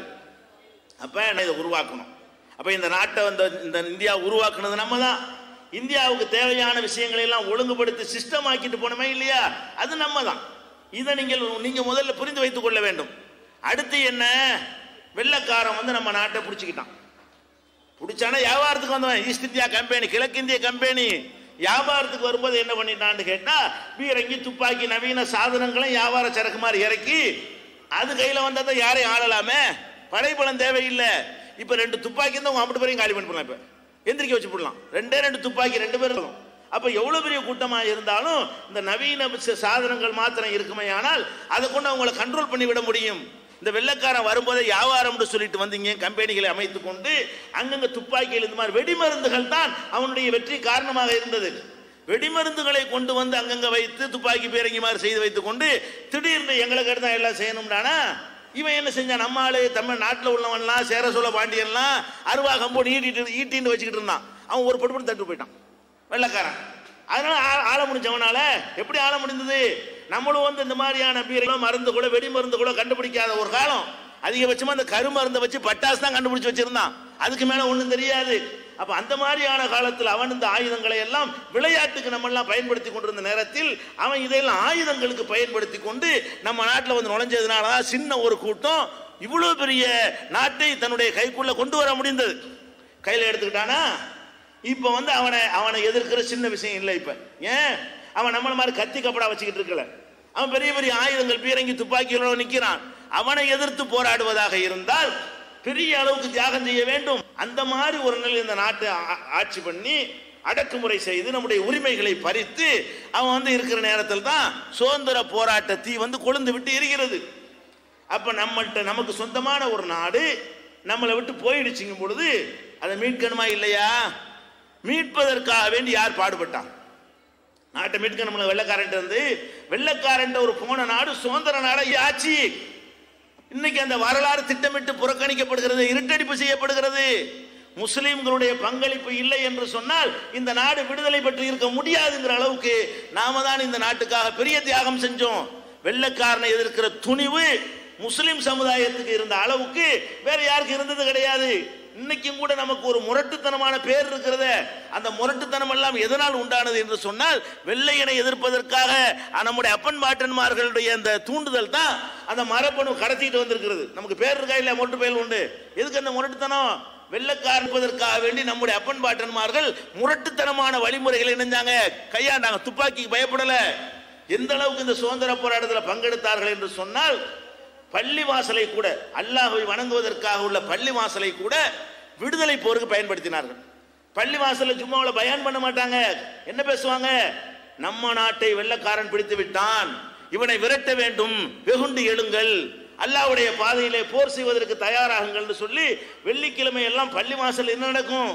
அப்ப என்ன இதை உருவாக்கணும் அப்ப இந்த நாட்டை இந்த இந்த இந்தியா உருவாக்குனது நம்ம தான் இந்தியாவுக்கு தேவையான விஷயங்களை எல்லாம் ஒழுங்குபடுத்தி சிஸ்டம் ஆக்கிட்டு போனோமே இல்லையா அது நம்ம தான் இதை நீங்கள் நீங்க முதல்ல புரிந்து வைத்துக் கொள்ள வேண்டும் அடுத்து என்ன வெள்ளக்காரன் வந்து நம்ம நாட்டை பிடிச்சிக்கிட்டான் பிடிச்சானா வியாபாரத்துக்கு வந்தவன் ஈஸ்ட் இந்தியா கம்பெனி கிழக்கிந்திய கம்பெனி வியாபாரத்துக்கு வரும்போது என்ன பண்ணிட்டான்னு கேட்டா பீரங்கி துப்பாக்கி நவீன சாதனங்களை வியாபார சரக்கு மாதிரி இறக்கி அது கையில வந்தா தான் யாரையும் ஆளலாமே படைபலம் தேவையில்லை இப்ப ரெண்டு துப்பாக்கி இருந்தா உங்க அம்பட்டு பேரையும் காலி பண்ணி போடலாம் இப்ப எந்திரிக்க வச்சு போடலாம் ரெண்டே ரெண்டு துப்பாக்கி ரெண்டு பேரும் இருக்கும். அப்ப எவ்வளவு பெரிய கூட்டமா இருந்தாலும் இந்த நவீன ச- சாதனங்கள் மாத்திரம் இருக்குமே ஆனால் அதை கொண்டு அவங்கள கண்ட்ரோல் பண்ணி விட முடியும் இந்த வெள்ளக்காரன் வரும்போதே வியாபாரம்னு சொல்லிட்டு வந்தீங்க கம்பெனிகளை அமைத்துக் கொண்டு அங்கங்க துப்பாக்கிகள் இந்த மாதிரி வெடிமருந்துகள் தான் அவனுடைய வெற்றி காரணமாக இருந்தது வெடிமருந்துகளை கொண்டு வந்து அங்கங்க வைத்து துப்பாக்கி பீரங்கி மாதிரி செய்து வைத்துக் கொண்டு திடீர்னு எங்களுக்கு அடுத்து தான் எல்லாம் செய்யணும்டானா இவன் என்ன செஞ்சான் நம்ம ஆளு தமிழ் நாட்டில் உள்ளவன்லாம் சேர சோழ பாண்டியன்லாம் அருவா கம்போடு ஈட்டிட்டு ஈட்டின்னு வச்சுக்கிட்டு இருந்தான் அவன் ஒரு பட்டு பட்டு தட்டு போயிட்டான் வெள்ளக்காரன் அதனால ஆ- ஆள முடிஞ்சவனால எப்படி ஆள முடிந்தது நம்மளும் வந்து இந்த மாதிரியான பீரங்களோ மருந்து கூட வெடி மருந்து கூட கண்டுபிடிக்காத ஒரு காலம் அதிகபட்சமா அந்த கருமருந்தை வச்சு பட்டாசு தான் கண்டுபிடிச்சு வச்சிருந்தான் அதுக்கு மேல ஒண்ணும் தெரியாது அப்ப அந்த மாதிரியான காலத்தில் அவன் இந்த ஆயுதங்களை எல்லாம் விளையாட்டுக்கு நம்ம எல்லாம் பயன்படுத்தி கொண்டிருந்த நேரத்தில் அவன் இதையெல்லாம் ஆயுதங்களுக்கு பயன்படுத்தி கொண்டு நம்ம நாட்டில் வந்து நுழைஞ்சதுனால தான் சின்ன ஒரு கூட்டம் இவ்வளவு பெரிய நாட்டை தன்னுடைய கைக்குள்ள கொண்டு வர முடிந்தது கையில எடுத்துக்கிட்டானா இப்ப வந்து அவனை அவனை எதிர்க்கிற சின்ன விஷயம் இல்லை இப்ப ஏன் அவன் நம்மள மாதிரி கத்தி கப்படா வச்சுக்கிட்டு இருக்கல அவன் பெரிய பெரிய ஆயுதங்கள் பீரங்கி துப்பாக்கிகளோட நிக்கிறான் அவனை எதிர்த்து போராடுவதாக இருந்தால் பெரிய அளவுக்கு தியாகம் செய்ய வேண்டும் அந்த மாதிரி ஒரு நிலை இந்த நாட்டை ஆ- ஆட்சி பண்ணி அடக்குமுறை செய்து நம்முடைய உரிமைகளை பறித்து அவன் வந்து இருக்கிற நேரத்தில் தான் சுதந்திர போராட்ட தீ வந்து கொழுந்து விட்டு எரிகிறது அப்ப நம்மள்ட்ட நமக்கு சொந்தமான ஒரு நாடு நம்மளை விட்டு போயிடுச்சுங்கும் பொழுது அதை மீட்கணுமா இல்லையா மீட்பதற்காக வேண்டி யார் பாடுபட்டான் நாட்டை மீட்க நம்மள வெள்ளக்காரன் வந்து வெள்ளக்காரன் ஒரு போன நாடு சுதந்திர நாடு ஆட்சி இன்னைக்கு அந்த வரலாறு திட்டமிட்டு புறக்கணிக்கப்படுகிறது இருட்டடிப்பு செய்யப்படுகிறது முஸ்லிம்களுடைய பங்களிப்பு இல்லை என்று சொன்னால் இந்த நாடு விடுதலை பெற்று இருக்க முடியாதுங்கிற அளவுக்கு நாம தான் இந்த நாட்டுக்காக பெரிய தியாகம் செஞ்சோம் வெள்ளக்காரனை எதிர்க்கிற துணிவு முஸ்லிம் சமுதாயத்துக்கு இருந்த அளவுக்கு வேற யாருக்கு இருந்தது கிடையாது இன்னைக்கும் கூட நமக்கு ஒரு முரட்டுத்தனமான பேர் இருக்கிறதே அந்த முரட்டுத்தனம் எல்லாம் எதனால் உண்டானது என்று சொன்னால் வெள்ளையனை எதிர்ப்பதற்காக அஹ், நம்முடைய அப்பன் பாட்டன்மார்களுடைய அந்த தூண்டுதல் தான் அந்த மரபணு கடத்திட்டு வந்திருக்கிறது நமக்கு பேர் இருக்கா இல்ல முரட்டு பேர் உண்டு எதுக்கு அந்த முரட்டுத்தனம் வெள்ளக்காரன்பதற்காக வேண்டி நம்முடைய அப்பன் பாட்டன்மார்கள் முரட்டுத்தனமான வழிமுறைகளை இணைஞ்சாங்க கையாண்டாங்க துப்பாக்கிக்கு பயப்படல எந்த அளவுக்கு இந்த சுதந்திர போராட்டத்தில் பங்கெடுத்தார்கள் என்று சொன்னால் பள்ளி வாசலை கூட அல்லாஹ்வை வணங்குவதற்காக உள்ள பள்ளி வாசலை கூட விடுதலை போருக்கு பயன்படுத்தினார்கள் பள்ளி வாசல்ல சும்மாவுல பயான் பண்ண மாட்டாங்க என்ன பேசுவாங்க நம்ம நாட்டை வெள்ளக்காரன் பிடித்து விட்டான் இவனை விரட்ட வேண்டும் வெகுண்டு எழுங்கள் அல்லாஹ்வுடைய பாதையிலே போர் செய்வதற்கு தயாராகுங்கள்னு சொல்லி வெள்ளிக்கிழமை எல்லாம் பள்ளி வாசல் என்ன நடக்கும்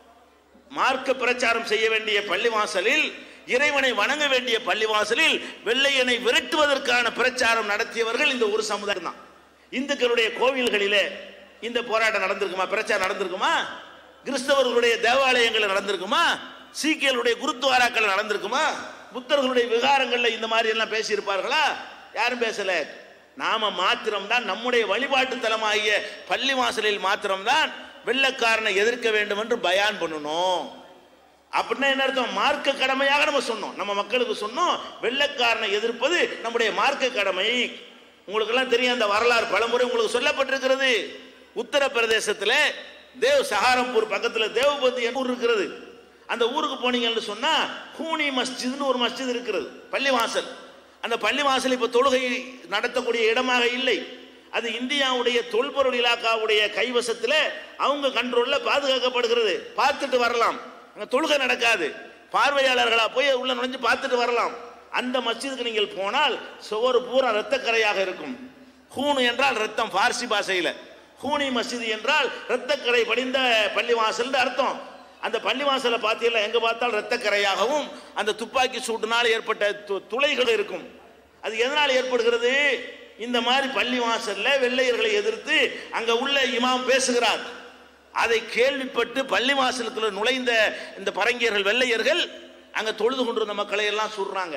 மார்க்க பிரச்சாரம் செய்ய வேண்டிய பள்ளிவாசலில் இறைவனை வணங்க வேண்டிய பள்ளிவாசலில் வெள்ளையனை விரட்டுவதற்கான பிரச்சாரம் நடத்தியவர்கள் இந்த ஒரு சமுதாயம் தான் இந்துக்களுடைய கோவில்களிலே இந்த போராட்டம் நடந்திருக்குமா பிரச்சாரம் நடந்திருக்குமா கிறிஸ்தவர்களுடைய தேவாலயங்கள் நடந்திருக்குமா சீக்கியர்களுடைய குருத்வாராக்கள் நடந்திருக்குமா புத்தர்களுடைய விகாரங்கள்ல இந்த மாதிரி எல்லாம் பேசியிருப்பார்களா யாரும் பேசல நாம மாத்திரம்தான் நம்முடைய வழிபாட்டு தலமாகிய பள்ளி வாசலில் மாத்திரம்தான் வெள்ளக்காரனை எதிர்க்க வேண்டும் என்று பயான் பண்ணணும் அப்படின்னா என்ன அர்த்தம் மார்க்க கடமையாக நம்ம சொன்னோம் நம்ம மக்களுக்கு சொன்னோம் வெள்ளக்காரனை எதிர்ப்பது நம்முடைய மார்க்க கடமை உங்களுக்கெல்லாம் தெரியும் அந்த வரலாறு பலமுறை உங்களுக்கு சொல்லப்பட்டிருக்கிறது உத்தரப்பிரதேசத்தில் தேவ் சஹாரம்பூர் பக்கத்தில் தேவபந்தி என்ற ஊர் இருக்கிறது அந்த ஊருக்கு போனீங்கன்னு சொன்னா ஹூனி மஸ்ஜித்னு ஒரு மஸ்ஜித் இருக்கிறது பள்ளிவாசல் அந்த பள்ளிவாசல் இப்போ தொழுகை நடத்தக்கூடிய இடமாக இல்லை அது இந்தியாவுடைய தொல்பொருள் இலாக்காவுடைய கைவசத்தில் அவங்க கண்ட்ரோலில் பாதுகாக்கப்படுகிறது பார்த்துட்டு வரலாம் அங்கே தொழுகை நடக்காது பார்வையாளர்களா போய் உள்ள நுழைஞ்சு பார்த்துட்டு வரலாம் அந்த மஸ்ஜிதுக்கு நீங்கள் போனால் சுவர் பூரா இரத்தக்கரையாக இருக்கும் ஹூனு என்றால் ரத்தம் பார்சி பாஷையில் ஹூனி மஸ்ஜித் என்றால் இரத்தக்கரை படிந்த பள்ளிவாசல் அர்த்தம் அந்த பள்ளிவாசலை பார்த்தீங்கன்னா எங்க பார்த்தாலும் இரத்தக்கரையாகவும் அந்த துப்பாக்கி சூட்டினால் ஏற்பட்ட து- துளைகள் இருக்கும் அது எதனால் ஏற்படுகிறது இந்த மாதிரி பள்ளிவாசல்ல வெள்ளையர்களை எதிர்த்து அங்க உள்ள இமாம் பேசுகிறார் அதை கேள்விப்பட்டு பள்ளிவாசலுக்குள்ள நுழைந்த இந்த பரங்கியர்கள் வெள்ளையர்கள் அங்க தொழுது கொண்டிருந்த மக்களை எல்லாம் சுடுறாங்க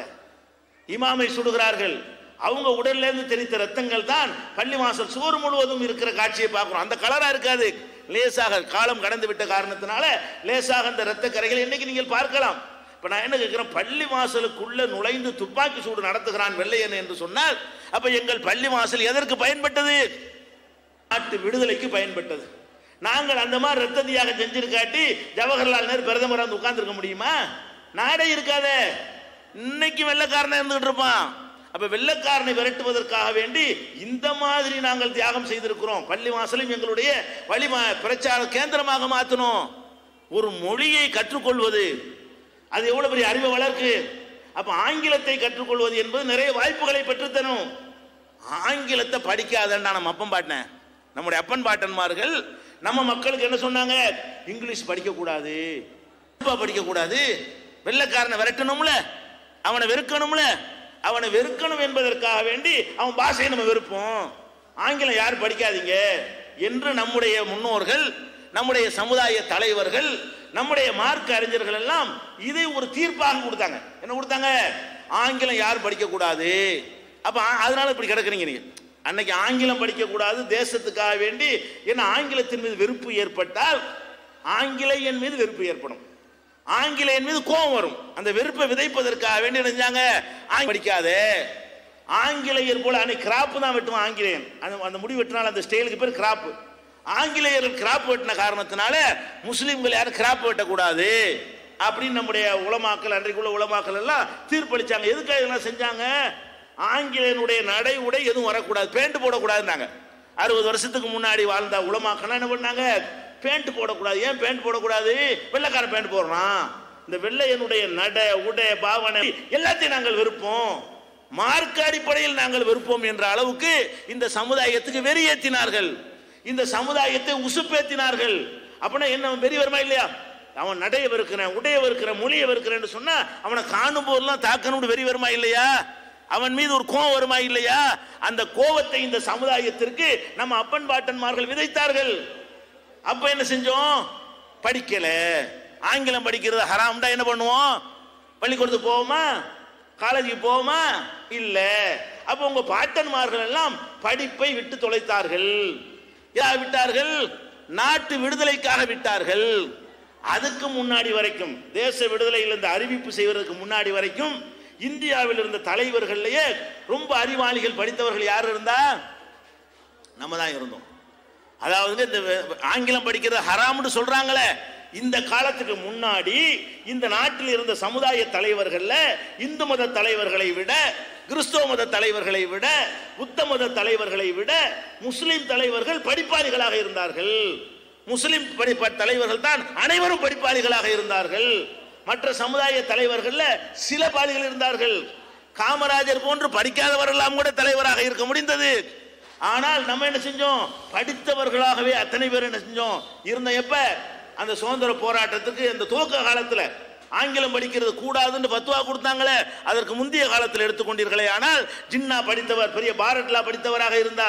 இமாமை சுடுகிறார்கள் அவங்க உடல்ல இருந்து தெரித்த ரத்தங்கள் தான் பள்ளிவாசல் சுவர் முழுவதும் இருக்கிற காட்சியை பார்க்கிறோம் அந்த கலரா இருக்காது லேசாக காலம் கடந்து விட்ட காரணத்தினால லேசாக அந்த ரத்த கரைகள் இன்னைக்கு நீங்கள் பார்க்கலாம் இப்ப நான் என்ன கேட்கிறேன் பள்ளி வாசலுக்குள்ள நுழைந்து துப்பாக்கி சூடு நடத்துகிறான் வெள்ளையன் என்று சொன்னால் அப்ப எங்கள் பள்ளி வாசல் எதற்கு பயன்பட்டது நாட்டு விடுதலைக்கு பயன்பட்டது நாங்கள் அந்த மாதிரி ரத்த தியாகம் செஞ்சிருக்காட்டி ஜவஹர்லால் நேரு பிரதமர் வந்து உட்கார்ந்திருக்க முடியுமா நாடே இருக்காதே இன்னைக்கு வெள்ளக்காரனா இருந்துகிட்டு இருப்பான் அப்ப வெள்ளக்காரனை விரட்டுவதற்காக வேண்டி இந்த மாதிரி நாங்கள் தியாகம் செய்திருக்கிறோம் பள்ளி வாசலையும் எங்களுடைய வழி பிரச்சார கேந்திரமாக மாத்தணும் ஒரு மொழியை கற்றுக்கொள்வது அது எவ்வளவு பெரிய அறிவை வளர்க்கு அப்ப ஆங்கிலத்தை கற்றுக்கொள்வது என்பது நிறைய வாய்ப்புகளை பெற்றுத்தரும் ஆங்கிலத்தை படிக்காதண்டா நம்ம அப்பன் பாட்டினேன் நம்முடைய அப்பன் பாட்டன்மார்கள் நம்ம மக்களுக்கு என்ன சொன்னாங்க இங்கிலீஷ் படிக்க கூடாது படிக்க கூடாது வெள்ளைக்காரனை விரட்டணும்ல அவனை வெறுக்கணும்ல அவனை வெறுக்கணும் என்பதற்காக வேண்டி அவன் பாஷையை நம்ம வெறுப்போம் ஆங்கிலம் யாரும் படிக்காதீங்க என்று நம்முடைய முன்னோர்கள் நம்முடைய சமுதாய தலைவர்கள் நம்முடைய மார்க்க அறிஞர்கள் எல்லாம் இதை ஒரு தீர்ப்பாக கொடுத்தாங்க என்ன கொடுத்தாங்க ஆங்கிலம் யாரும் படிக்க கூடாது அப்ப ஆ- அதனால இப்படி கிடக்குறீங்க நீங்க அன்னைக்கு ஆங்கிலம் படிக்க கூடாது தேசத்துக்காக வேண்டி ஏன்னா ஆங்கிலத்தின் மீது வெறுப்பு ஏற்பட்டால் ஆங்கிலேயன் மீது வெறுப்பு ஏற்படும் ஆங்கிலேயன் மீது கோபம் வரும் அந்த வெறுப்பை விதைப்பதற்காக வேண்டி நினைஞ்சாங்க ஆங்கிலம் படிக்காதே ஆங்கிலேயர் போல அன்னைக்கு கிராப்பு தான் வெட்டுவான் ஆங்கிலேயன் அந்த அந்த முடி வெட்டினால் அந்த ஸ்டைலுக்கு பேர் கிராப்பு ஆங்கிலேயர்கள் கிராப் வெட்டின காரணத்தினால முஸ்லீம்கள் யாரும் கிராப் வெட்டக்கூடாது அப்படின்னு நம்முடைய உலமாக்கள் அன்றைக்குள்ள உலமாக்கள் எல்லாம் தீர்ப்பளிச்சாங்க எதுக்காக இதெல்லாம் செஞ்சாங்க ஆங்கிலேயனுடைய நடை உடை எதுவும் வரக்கூடாது பேண்ட் போடக்கூடாதுன்னாங்க அறுபது வருஷத்துக்கு முன்னாடி வாழ்ந்த உலமாக்கெல்லாம் என்ன பண்ணாங்க பேண்ட் போடக்கூடாது ஏன் பேண்ட் போடக்கூடாது வெள்ளைக்கார பேண்ட் போடுறான் இந்த வெள்ளையனுடைய நட உடை பாவனை எல்லாத்தையும் நாங்கள் வெறுப்போம் மார்க்க அடிப்படையில் நாங்கள் வெறுப்போம் என்ற அளவுக்கு இந்த சமுதாயத்துக்கு வெறியேற்றினார்கள் இந்த சமுதாயத்தை உசுப்பேத்தினார்கள் அப்படின்னா என்ன அவன் வெறி வருமா இல்லையா அவன் நடைய வெறுக்கிறேன் உடைய வெறுக்கிறேன் மொழியை வெறுக்கிறேன்னு சொன்னா அவனை காணும் போதெல்லாம் தாக்கணும்னு வெறி வருமா இல்லையா அவன் மீது ஒரு கோபம் வருமா இல்லையா அந்த கோபத்தை இந்த சமுதாயத்திற்கு நம்ம அப்பன் பாட்டன்மார்கள் விதைத்தார்கள் அப்ப என்ன செஞ்சோம் படிக்கல ஆங்கிலம் படிக்கிறது ஹராம்டா என்ன பண்ணுவோம் பள்ளிக்கூடத்துக்கு போவோமா காலேஜுக்கு போவோமா இல்ல அப்ப உங்க பாட்டன்மார்கள் எல்லாம் படிப்பை விட்டு தொலைத்தார்கள் யார் விட்டார்கள் நாட்டு விடுதலைக்காக விட்டார்கள் அதுக்கு முன்னாடி வரைக்கும் தேச விடுதலையில் இந்த அறிவிப்பு செய்வதற்கு முன்னாடி வரைக்கும் இந்தியாவில் இருந்த தலைவர்கள்லயே ரொம்ப அறிவாளிகள் படித்தவர்கள் யார் இருந்தா நம்ம தான் இருந்தோம் அதாவது இந்த வெ- ஆங்கிலம் படிக்கிறது ஹராம்னு சொல்றாங்களே இந்த காலத்துக்கு முன்னாடி இந்த நாட்டில் இருந்த சமுதாய தலைவர்கள்ல இந்து மத தலைவர்களை விட கிறிஸ்தவ மத தலைவர்களை விட புத்த மத தலைவர்களை விட முஸ்லிம் தலைவர்கள் படிப்பாளிகளாக இருந்தார்கள் முஸ்லிம் படிப்ப தலைவர்கள் தான் அனைவரும் படிப்பாளிகளாக இருந்தார்கள் மற்ற சமுதாய தலைவர்கள்ல சில பாலிகள் இருந்தார்கள் காமராஜர் போன்று படிக்காதவரெல்லாம் கூட தலைவராக இருக்க முடிந்தது ஆனால் நம்ம என்ன செஞ்சோம் படித்தவர்களாகவே அத்தனை பேர் என்ன செஞ்சோம் இருந்த எப்ப அந்த சுதந்திர போராட்டத்துக்கு அந்த துவக்க காலத்துல ஆங்கிலம் படிக்கிறது கூடாதுன்னு பத்துவா கொடுத்தாங்களே அதற்கு முந்தைய காலத்தில் எடுத்துக்கொண்டீர்களே ஆனால் ஜின்னா படித்தவர் பெரிய பாரட்லா படித்தவராக இருந்தால்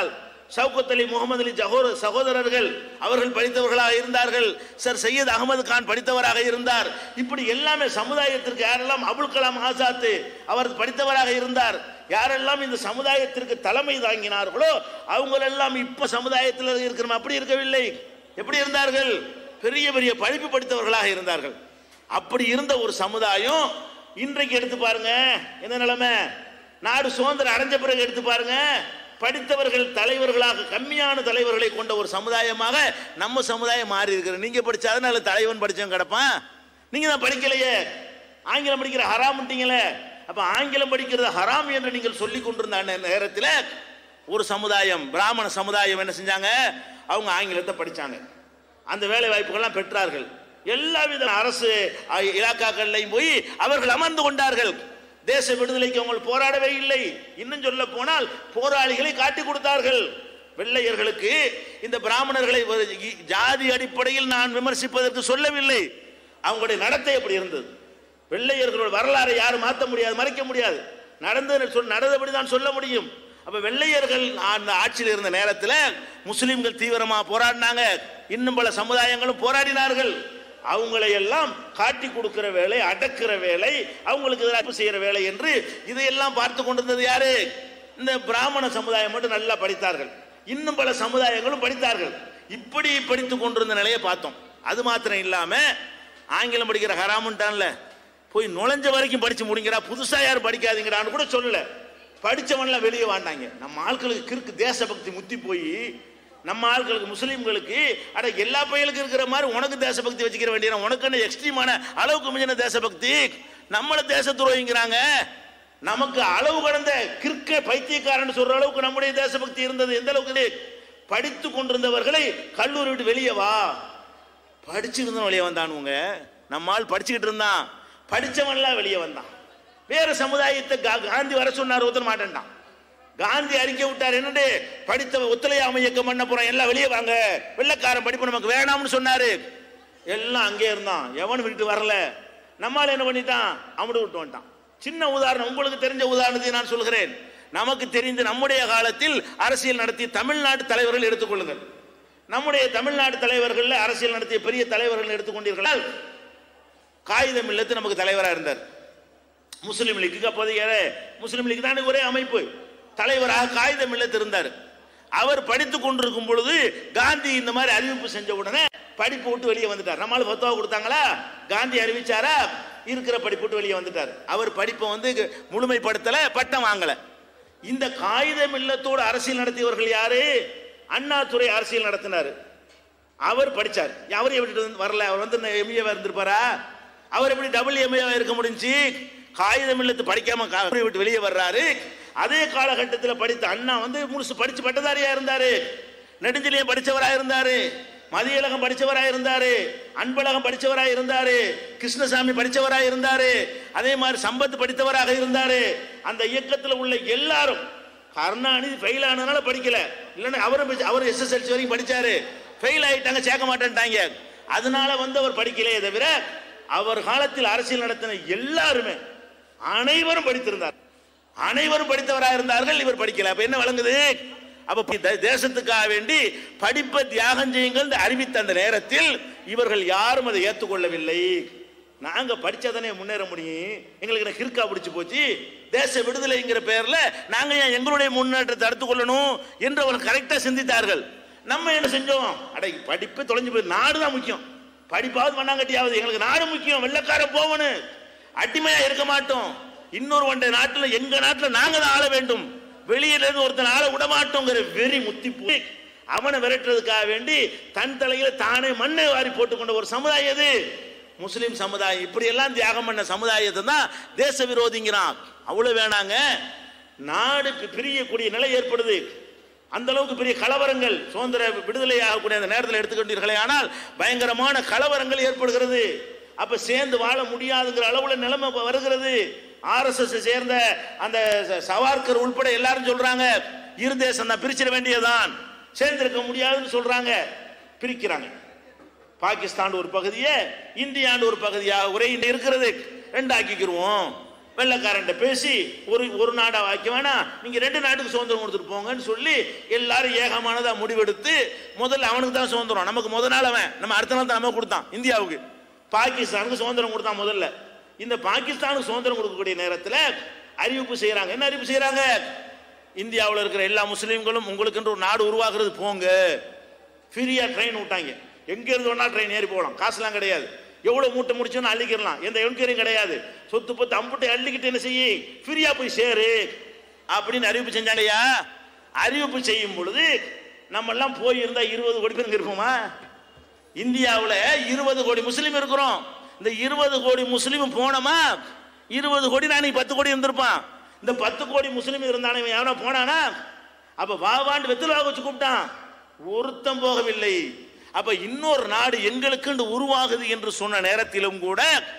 சவுகத் அலி முகமது அலி ஜஹோர் சகோதரர்கள் அவர்கள் படித்தவர்களாக இருந்தார்கள் சார் சையத் அகமது கான் படித்தவராக இருந்தார் இப்படி எல்லாமே சமுதாயத்திற்கு யாரெல்லாம் அபுல் கலாம் ஆசாத் அவர் படித்தவராக இருந்தார் யாரெல்லாம் இந்த சமுதாயத்திற்கு தலைமை தாங்கினார்களோ அவங்களெல்லாம் இப்ப சமுதாயத்தில் இருக்கிறோம் அப்படி இருக்கவில்லை எப்படி இருந்தார்கள் பெரிய பெரிய படிப்பு படித்தவர்களாக இருந்தார்கள் அப்படி இருந்த ஒரு சமுதாயம் இன்றைக்கு எடுத்து பாருங்க என்ன நிலைமை நாடு சுதந்திரம் அடைஞ்ச பிறகு எடுத்து பாருங்க படித்தவர்கள் தலைவர்களாக கம்மியான தலைவர்களை கொண்ட ஒரு சமுதாயமாக நம்ம சமுதாயம் மாறி இருக்கிறது நீங்க படிச்ச அதனால தலைவன் படிச்சவன் கிடப்பான் நீங்க தான் படிக்கலையே ஆங்கிலம் படிக்கிற ஹராம்ட்டீங்களே அப்ப ஆங்கிலம் படிக்கிறது ஹராம் என்று நீங்கள் சொல்லி கொண்டிருந்த அந்த நேரத்தில் ஒரு சமுதாயம் பிராமண சமுதாயம் என்ன செஞ்சாங்க அவங்க ஆங்கிலத்தை படிச்சாங்க அந்த வேலை வாய்ப்புகள்லாம் பெற்றார்கள் எல்லா வித அரசு அஹ், இலாக்காக்கள்லையும் போய் அவர்கள் அமர்ந்து கொண்டார்கள் தேச விடுதலைக்கு அவங்க போராடவே இல்லை இன்னும் சொல்ல போனால் போராளிகளை காட்டி கொடுத்தார்கள் வெள்ளையர்களுக்கு இந்த பிராமணர்களை ஒரு இ- ஜாதி அடிப்படையில் நான் விமர்சிப்பதற்கு சொல்லவில்லை அவங்களுடைய நடத்தை எப்படி இருந்தது வெள்ளையர்களோட வரலாறை யாரும் மாற்ற முடியாது மறைக்க முடியாது நடந்தது சொல் நடந்தபடி தான் சொல்ல முடியும் அப்ப வெள்ளையர்கள் அந்த ஆட்சியில் இருந்த நேரத்தில் முஸ்லிம்கள் தீவிரமா போராடினாங்க இன்னும் பல சமுதாயங்களும் போராடினார்கள் அவங்களை எல்லாம் காட்டி கொடுக்கிற வேலை அடக்குற வேலை அவங்களுக்கு எதிராக செய்யற வேலை என்று இதையெல்லாம் பார்த்து கொண்டிருந்தது யாரு இந்த பிராமண சமுதாயம் மட்டும் நல்லா படித்தார்கள் இன்னும் பல சமுதாயங்களும் படித்தார்கள் இப்படி படித்து கொண்டிருந்த நிலையை பார்த்தோம் அது மாத்திரம் இல்லாம ஆங்கிலம் படிக்கிற ஹராமுன்ட்டான்ல போய் நுழைஞ்ச வரைக்கும் படிச்சு முடிங்கடா புதுசா யாரும் படிக்காதீங்கடான்னு கூட சொல்லல படிச்சவன்லாம் வெளியே வாண்டாங்க நம்ம ஆட்களுக்கு கிறுக்கு தேசபக்தி முத்தி போய் நம்ம ஆட்களுக்கு முஸ்லீம்களுக்கு அட எல்லா பையலுக்கும் இருக்கிற மாதிரி உனக்கு தேசபக்தி வச்சுக்கிற வேண்டிய உனக்கு என்ன எக்ஸ்ட்ரீமான அளவுக்கு மிஞ்சின தேசபக்தி நம்மள தேச துரோகிங்கிறாங்க நமக்கு அளவு கடந்த கிறுக்க பைத்தியக்காரன் சொல்ற அளவுக்கு நம்முடைய தேசபக்தி இருந்தது எந்த அளவுக்கு படித்து கொண்டிருந்தவர்களை கல்லூரி விட்டு வெளியே வா படிச்சிருந்தவன் வெளியே வந்தானுங்க நம்ம ஆள் படிச்சுக்கிட்டு இருந்தான் படிச்சவன்லாம் வெளியே வந்தான் வேற சமுதாயத்தை கா- காந்தி வர சொன்னார் ஒருத்தர் மாட்டேன்டான் காந்தி அறிக்கை விட்டார் என்னண்டு படித்த ஒத்துழையாமை இயக்கம் பண்ண போறோம் எல்லாம் வெளியே வாங்க வெள்ளைக்காரன் படிப்பு நமக்கு வேணாம்னு சொன்னாரு எல்லாம் அங்கே இருந்தான் எவனும் விட்டு வரல நம்மால் என்ன பண்ணிட்டான் அமுடு விட்டு வந்துட்டான் சின்ன உதாரணம் உங்களுக்கு தெரிஞ்ச உதாரணத்தை நான் சொல்கிறேன் நமக்கு தெரிந்த நம்முடைய காலத்தில் அரசியல் நடத்திய தமிழ்நாட்டு தலைவர்கள் எடுத்துக்கொள்ளுங்கள் நம்முடைய தமிழ்நாடு தலைவர்கள் அரசியல் நடத்திய பெரிய தலைவர்கள் எடுத்துக்கொண்டீர்களால் காகிதம் இல்லத்து நமக்கு தலைவராக இருந்தார் முஸ்லீம் லீக்கு அப்போதைய முஸ்லீம் லீக் தானே ஒரே அமைப்பு தலைவராக காகிதம் இல்லத்து இருந்தார் அவர் படித்துக் கொண்டிருக்கும் பொழுது காந்தி இந்த மாதிரி அறிவிப்பு செஞ்ச உடனே படிப்பு விட்டு வெளியே வந்துட்டார் நம்மளால பத்துவா கொடுத்தாங்களா காந்தி அறிவிச்சாரா இருக்கிற படிப்பு விட்டு வெளியே வந்துட்டார் அவர் படிப்பை வந்து முழுமைப்படுத்தல பட்டம் வாங்கல இந்த காகிதம் இல்லத்தோடு அரசியல் நடத்தியவர்கள் யாரு அண்ணாதுரை அரசியல் நடத்தினார் அவர் படிச்சார் அவர் எப்படி வந்து வரல அவர் வந்து எம்ஏவா இருந்திருப்பாரா அவர் எப்படி டபுள் எம்ஏவா இருக்க முடிஞ்சு காகிதம் இல்லத்து படிக்காம கா- விட்டு வெளியே வர்றாரு அதே காலகட்டத்தில் படித்த அண்ணா வந்து முழுசு படிச்சு பட்டதாரியா இருந்தாரு நெடுஞ்செலியம் படிச்சவரா இருந்தாரு மதியழகம் படிச்சவரா இருந்தாரு அன்பழகம் படிச்சவரா இருந்தாரு கிருஷ்ணசாமி படிச்சவரா இருந்தாரு அதே மாதிரி சம்பத் படித்தவராக இருந்தாரு அந்த இயக்கத்தில் உள்ள எல்லாரும் கருணாநிதி ஃபெயில் ஆனதுனால படிக்கல இல்லைன்னா அவரும் படிச்ச- அவர் எஸ்எஸ்எல்சி வரைக்கும் படிச்சாரு ஃபெயில் ஆயிட்டாங்க சேர்க்க மாட்டேன்ட்டாங்க அதனால வந்து அவர் படிக்கலையே தவிர அவர் காலத்தில் அரசியல் நடத்தின எல்லாருமே அனைவரும் படித்திருந்தார் அனைவரும் படித்தவராக இருந்தார்கள் இவர் படிக்கல அப்ப என்ன வழங்குது அப்ப பி- தே- தேசத்துக்காக வேண்டி படிப்பை தியாகம் செய்யுங்கள் என்று அறிவித்த அந்த நேரத்தில் இவர்கள் யாரும் அதை ஏற்றுக்கொள்ளவில்லை நாங்க படிச்சாதானே முன்னேற முடியும் எங்களுக்கு என்ன கிறுக்கா பிடிச்சு போச்சு தேச விடுதலைங்கிற பேர்ல நாங்க ஏன் எங்களுடைய முன்னேற்றத்தை தடுத்துக் கொள்ளணும் என்று அவர்கள் கரெக்டா சிந்தித்தார்கள் நம்ம என்ன செஞ்சோம் அட படிப்பு தொலைஞ்சு போய் நாடு தான் முக்கியம் படிப்பாவது மண்ணாங்கட்டியாவது எங்களுக்கு நாடு முக்கியம் வெள்ளக்காரன் போகணும் அடிமையா இருக்க மாட்டோம் இன்னொரு ஒன்றை நாட்டுல எங்க நாட்டுல நாங்க தான் ஆள வேண்டும் வெளியில இருந்து ஒருத்தன் ஆள விட மாட்டோங்கிற வெறி முத்தி போய் அவனை விரட்டுறதுக்காக வேண்டி தன் தலையில தானே மண்ணை வாரி போட்டுக்கொண்ட ஒரு சமுதாயம் எது முஸ்லிம் சமுதாயம் இப்படி எல்லாம் தியாகம் பண்ண சமுதாயத்தை தான் தேச விரோதிங்கிறான் அவ்வளவு வேணாங்க நாடு பி- பிரியக்கூடிய நிலை ஏற்படுது அந்த அளவுக்கு பெரிய கலவரங்கள் சுதந்திர விடுதலை ஆகக்கூடிய அந்த நேரத்தில் எடுத்துக்கொண்டீர்களே ஆனால் பயங்கரமான கலவரங்கள் ஏற்படுகிறது அப்ப சேர்ந்து வாழ முடியாதுங்கிற அளவுல நிலைமை இப்ப வருகிறது ஆர்எஸ்எஸ் சேர்ந்த அந்த ச- சவார்கர் உள்பட எல்லாரும் சொல்றாங்க இரு தேசம் தான் பிரிச்சிட வேண்டியதுதான் சேர்ந்திருக்க முடியாதுன்னு சொல்றாங்க பிரிக்கிறாங்க பாகிஸ்தான் ஒரு பகுதியே இந்தியாண்டு ஒரு பகுதியாக ஒரே இந்தியா இருக்கிறது ரெண்டாக்கிக்கிருவோம் வெள்ளக்காரன்ட்ட பேசி ஒரு ஒரு நாடா வாய்க்க வேணாம் நீங்க ரெண்டு நாட்டுக்கு சுதந்திரம் கொடுத்துட்டு போங்கன்னு சொல்லி எல்லாரும் ஏகமானதா முடிவெடுத்து முதல்ல அவனுக்கு தான் சுதந்திரம் நமக்கு முத நாள் அவன் நம்ம அடுத்த நாள் தான் நம்ம கொடுத்தான் இந்தியாவுக்கு பாகிஸ்தானுக்கு சுதந்திரம் கொடுத்தான் முதல்ல இந்த பாகிஸ்தானுக்கு சுதந்திரம் கொடுக்கக்கூடிய நேரத்தில் அறிவிப்பு செய்யறாங்க என்ன அறிவிப்பு செய்யறாங்க இந்தியாவில் இருக்கிற எல்லா முஸ்லீம்களும் உங்களுக்குன்ற ஒரு நாடு உருவாக்குறது போங்க ஃப்ரீயா ட்ரெயின் விட்டாங்க எங்க இருந்து வேணா ட்ரெயின் ஏறி போகலாம் காசுலாம் கிடையாது எவ்வளவு மூட்டை முடிச்சோன்னு அள்ளிக்கிடலாம் எந்த என்கொயரியும் கிடையாது சொத்து பத்து அம்புட்டை அள்ளிக்கிட்டு என்ன செய்யி ஃப்ரீயா போய் சேரு அப்படின்னு அறிவிப்பு செஞ்சாங்கய்யா அறிவிப்பு செய்யும் பொழுது நம்ம எல்லாம் போயிருந்தா இருபது கோடி பேருக்கு இருப்போமா இந்தியாவில் இருபது கோடி முஸ்லீம் இருக்கிறோம் இந்த இருபது கோடி முஸ்லீம் போனோமா இருபது கோடி நான் பத்து கோடி இருந்திருப்பான் இந்த பத்து கோடி முஸ்லீம் இருந்தானே இவன் எவனா போனானா அப்ப வாவாண்டு வெத்தில வச்சு கூப்பிட்டான் ஒருத்தம் போகவில்லை அப்ப இன்னொரு நாடு எங்களுக்குண்டு உருவாகுது என்று சொன்ன நேரத்திலும் கூட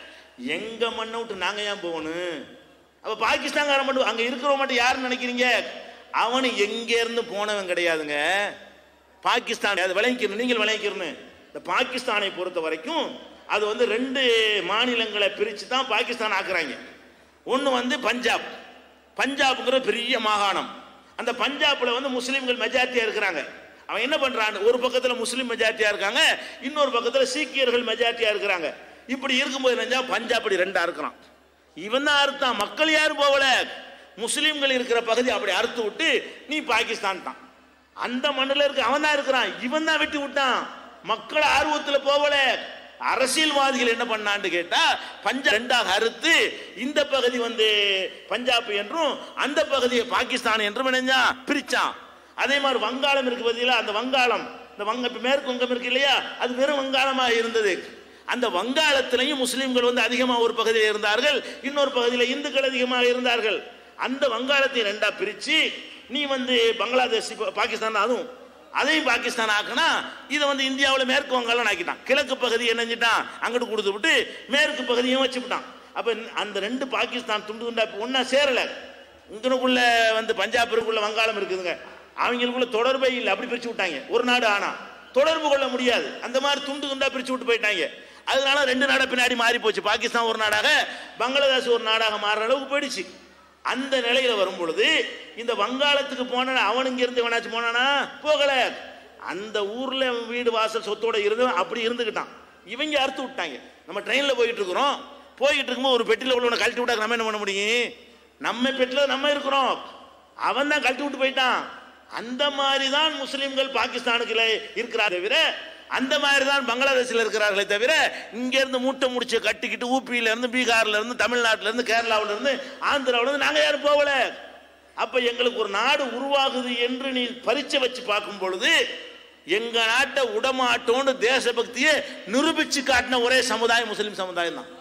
எங்க மண்ணை விட்டு நாங்க ஏன் போகணும் அப்ப பாகிஸ்தான்காரன் மட்டும் அங்க இருக்கிறவங்க மட்டும் யாருன்னு நினைக்கிறீங்க அவனு எங்க இருந்து போனவன் கிடையாதுங்க பாகிஸ்தான் அது விளங்கிக்கணும் நீங்கள் விளங்கிக்கணும் இந்த பாகிஸ்தானை பொறுத்த வரைக்கும் அது வந்து ரெண்டு மாநிலங்களை பிரித்து தான் பாகிஸ்தான் ஆக்குறாங்க ஒன்று வந்து பஞ்சாப் பஞ்சாப்ங்கிற பெரிய மாகாணம் அந்த பஞ்சாப்ல வந்து முஸ்லீம்கள் மெஜாரிட்டியாக இருக்கிறாங்க அவன் என்ன பண்றான் ஒரு பக்கத்தில் முஸ்லீம் மெஜாரிட்டியாக இருக்காங்க இன்னொரு பக்கத்தில் சீக்கியர்கள் மெஜாரிட்டியாக இருக்கிறாங்க இப்படி இருக்கும்போது நினைஞ்சா பஞ்சாப் இப்படி ரெண்டா இருக்கிறான் இவன் தான் அறுத்தான் மக்கள் யாரும் போகல முஸ்லீம்கள் இருக்கிற பகுதி அப்படி அறுத்து விட்டு நீ பாகிஸ்தான் தான் அந்த மண்ணில் இருக்க அவன் தான் இருக்கிறான் இவன் தான் வெட்டி விட்டான் மக்கள் ஆர்வத்தில் போகல அரசியல்வாதிகள் என்ன பண்ணான்னு கேட்டா பஞ்சாப் ரெண்டாக அறுத்து இந்த பகுதி வந்து பஞ்சாப் என்றும் அந்த பகுதியை பாகிஸ்தான் என்றும் இணைஞ்சா பிரிச்சான் அதே மாதிரி வங்காளம் இருக்கு பார்த்தீங்களா அந்த வங்காளம் இந்த வங்க இப்ப மேற்கு வங்கம் இருக்கு இல்லையா அது வெறும் வங்காளமாக இருந்தது அந்த வங்காளத்திலையும் முஸ்லிம்கள் வந்து அதிகமாக ஒரு பகுதியில் இருந்தார்கள் இன்னொரு பகுதியில் இந்துக்கள் அதிகமாக இருந்தார்கள் அந்த வங்காளத்தை ரெண்டா பிரிச்சு நீ வந்து பங்களாதேஷ் இப்ப பாகிஸ்தான் தான் அதுவும் அதையும் பாகிஸ்தான் ஆக்குனா இதை வந்து இந்தியாவில் மேற்கு வங்காளம் ஆக்கிட்டான் கிழக்கு பகுதி என்னஞ்சிட்டான் அங்கிட்டு கொடுத்து விட்டு மேற்கு பகுதியும் வச்சுவிட்டான் அப்ப அந்த ரெண்டு பாகிஸ்தான் துண்டு துண்டா ஒன்னா சேரல இங்கனுக்குள்ள வந்து பஞ்சாபிற்குள்ள வங்காளம் இருக்குதுங்க அவங்களுக்குள்ள தொடர்பே இல்லை அப்படி பிரிச்சு விட்டாங்க ஒரு நாடு ஆனா தொடர்பு கொள்ள முடியாது அந்த மாதிரி துண்டு துண்டா பிரிச்சு விட்டு போயிட்டாங்க அதனால ரெண்டு நாடா பின்னாடி மாறி போச்சு பாகிஸ்தான் ஒரு நாடாக பங்களாதேஷ் ஒரு நாடாக மாறுற அளவுக்கு போயிடுச்சு அந்த நிலையில வரும் பொழுது இந்த வங்காளத்துக்கு போன அவன் இங்க இருந்து வேணாச்சும் போனானா போகல அந்த ஊர்ல வீடு வாசல் சொத்தோட இருந்தவன் அப்படி இருந்துக்கிட்டான் இவங்க அறுத்து விட்டாங்க நம்ம ட்ரெயின்ல போயிட்டு இருக்கிறோம் போயிட்டு இருக்கும்போது ஒரு பெட்டியில் உள்ளவனை கழட்டி விட்டா நம்ம என்ன பண்ண முடியும் நம்ம பெட்டில நம்ம இருக்கிறோம் அவன் தான் கழட்டி விட்டு போயிட்டான் அந்த மாதிரி தான் முஸ்லிம்கள் பாகிஸ்தானுக்குள்ள இருக்கிறார் தவிர அந்த மாதிரி தான் பங்களாதேஷில் இருக்கிறார்களே தவிர இங்க இருந்து மூட்டை முடிச்சு கட்டிக்கிட்டு ஊபியில இருந்து பீகார்ல இருந்து தமிழ்நாட்டில இருந்து கேரளாவில இருந்து ஆந்திராவில இருந்து நாங்க யாரும் போகல அப்ப எங்களுக்கு ஒரு நாடு உருவாகுது என்று நீ பரீட்சை வச்சு பார்க்கும் பொழுது எங்க நாட்டை உடமாட்டோன்னு தேசபக்தியை நிரூபிச்சு காட்டின ஒரே சமுதாயம் முஸ்லிம் சமுதாயம் தான்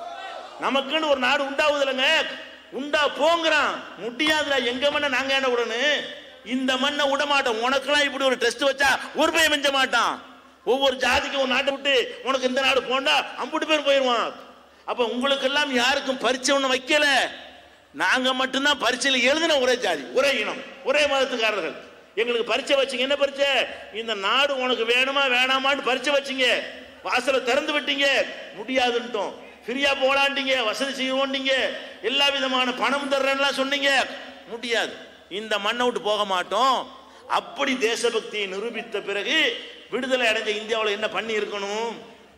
நமக்குன்னு ஒரு நாடு உண்டாகுது இல்லைங்க உண்டா போங்கிறான் முடியாதுல எங்க மண்ணை நாங்க ஏண்ட விடணும் இந்த மண்ணை விட மாட்டோம் உனக்கெல்லாம் இப்படி ஒரு டெஸ்ட் வச்சா ஒரு பையன் மிஞ்ச மாட்டான் ஒவ்வொரு ஜாதிக்கும் ஒரு நாட்டை விட்டு உனக்கு இந்த நாடு போண்டா அம்புட்டு பேர் போயிடுவான் அப்ப உங்களுக்கெல்லாம் யாருக்கும் பரிச்சை ஒண்ணு வைக்கல நாங்க மட்டும்தான் பரீட்சையில் எழுதின ஒரே ஜாதி ஒரே இனம் ஒரே மதத்துக்காரர்கள் எங்களுக்கு பரீட்சை வச்சீங்க என்ன பரீட்சை இந்த நாடு உனக்கு வேணுமா வேணாமான்னு பரீட்சை வச்சீங்க வாசலை திறந்து விட்டீங்க முடியாதுன்ட்டோம் ஃப்ரீயா போலாண்டீங்க வசதி செய்வோண்டீங்க எல்லா விதமான பணம் தர்றேன்லாம் சொன்னீங்க முடியாது இந்த மண்ணை விட்டு போக மாட்டோம் அப்படி தேசபக்தியை நிரூபித்த பிறகு விடுதலை அடைஞ்ச இந்தியாவில் என்ன பண்ணி இருக்கணும்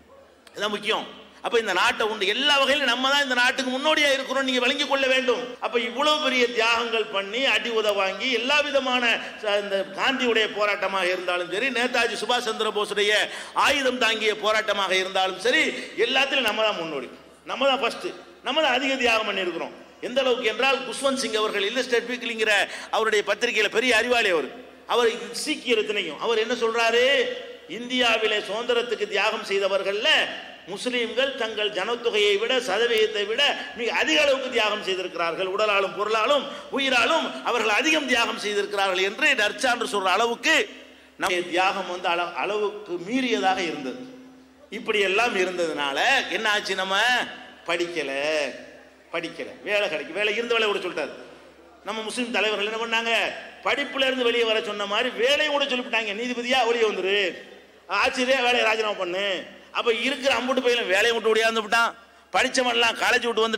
இதான் முக்கியம் அப்ப இந்த நாட்டை உண்டு எல்லா வகையிலும் நம்ம தான் இந்த நாட்டுக்கு முன்னோடியா இருக்கிறோம் நீங்க விளங்கிக் கொள்ள வேண்டும் அப்ப இவ்வளவு பெரிய தியாகங்கள் பண்ணி அடி உத வாங்கி எல்லா விதமான ச- இந்த காந்தியுடைய போராட்டமாக இருந்தாலும் சரி நேதாஜி சுபாஷ் சந்திர போஸுடைய ஆயுதம் தாங்கிய போராட்டமாக இருந்தாலும் சரி எல்லாத்திலும் நம்ம தான் முன்னோடி நம்ம தான் ஃபர்ஸ்ட் நம்ம தான் அதிக தியாகம் பண்ணியிருக்கிறோம் எந்த அளவுக்கு என்றால் குஷ்வந்த் சிங் அவர்கள் இல்லஸ்டேட் வீக்லிங்கிற அவருடைய பத்திரிகையில பெரிய அறிவாளி அவர் அவர் சீக்கியர் இத்தனையும் அவர் என்ன சொல்றாரு இந்தியாவிலே சுதந்திரத்துக்கு தியாகம் செய்தவர்கள்ல முஸ்லீம்கள் தங்கள் ஜனத்தொகையை விட சதவீதத்தை விட மிக அதிக அளவுக்கு தியாகம் செய்திருக்கிறார்கள் உடலாலும் பொருளாலும் உயிராலும் அவர்கள் அதிகம் தியாகம் செய்திருக்கிறார்கள் என்று நற்சான்று சொல்ற அளவுக்கு நம்ம தியாகம் வந்து அள- அளவுக்கு மீறியதாக இருந்தது இப்படி எல்லாம் இருந்ததுனால என்ன ஆச்சு நம்ம படிக்கல படிக்கல வேலை கிடைக்கும் வேலை இருந்த வேலை விட சொல்லிட்டாரு நம்ம முஸ்லீம் தலைவர்கள் என்ன பண்ணாங்க படிப்புல இருந்து வெளியே வர சொன்ன மாதிரி வேலையை கூட சொல்லிவிட்டாங்க நீதிபதியா வெளியே வந்துரு ஆச்சரிய வேலையை ராஜினாமா பண்ணு அப்ப இருக்கிற அம்புட்டு பையிலும் வேலையை விட்டு ஓடியாந்து விட்டான் படிச்சவன்லாம் காலேஜ் விட்டு வந்துட்டான்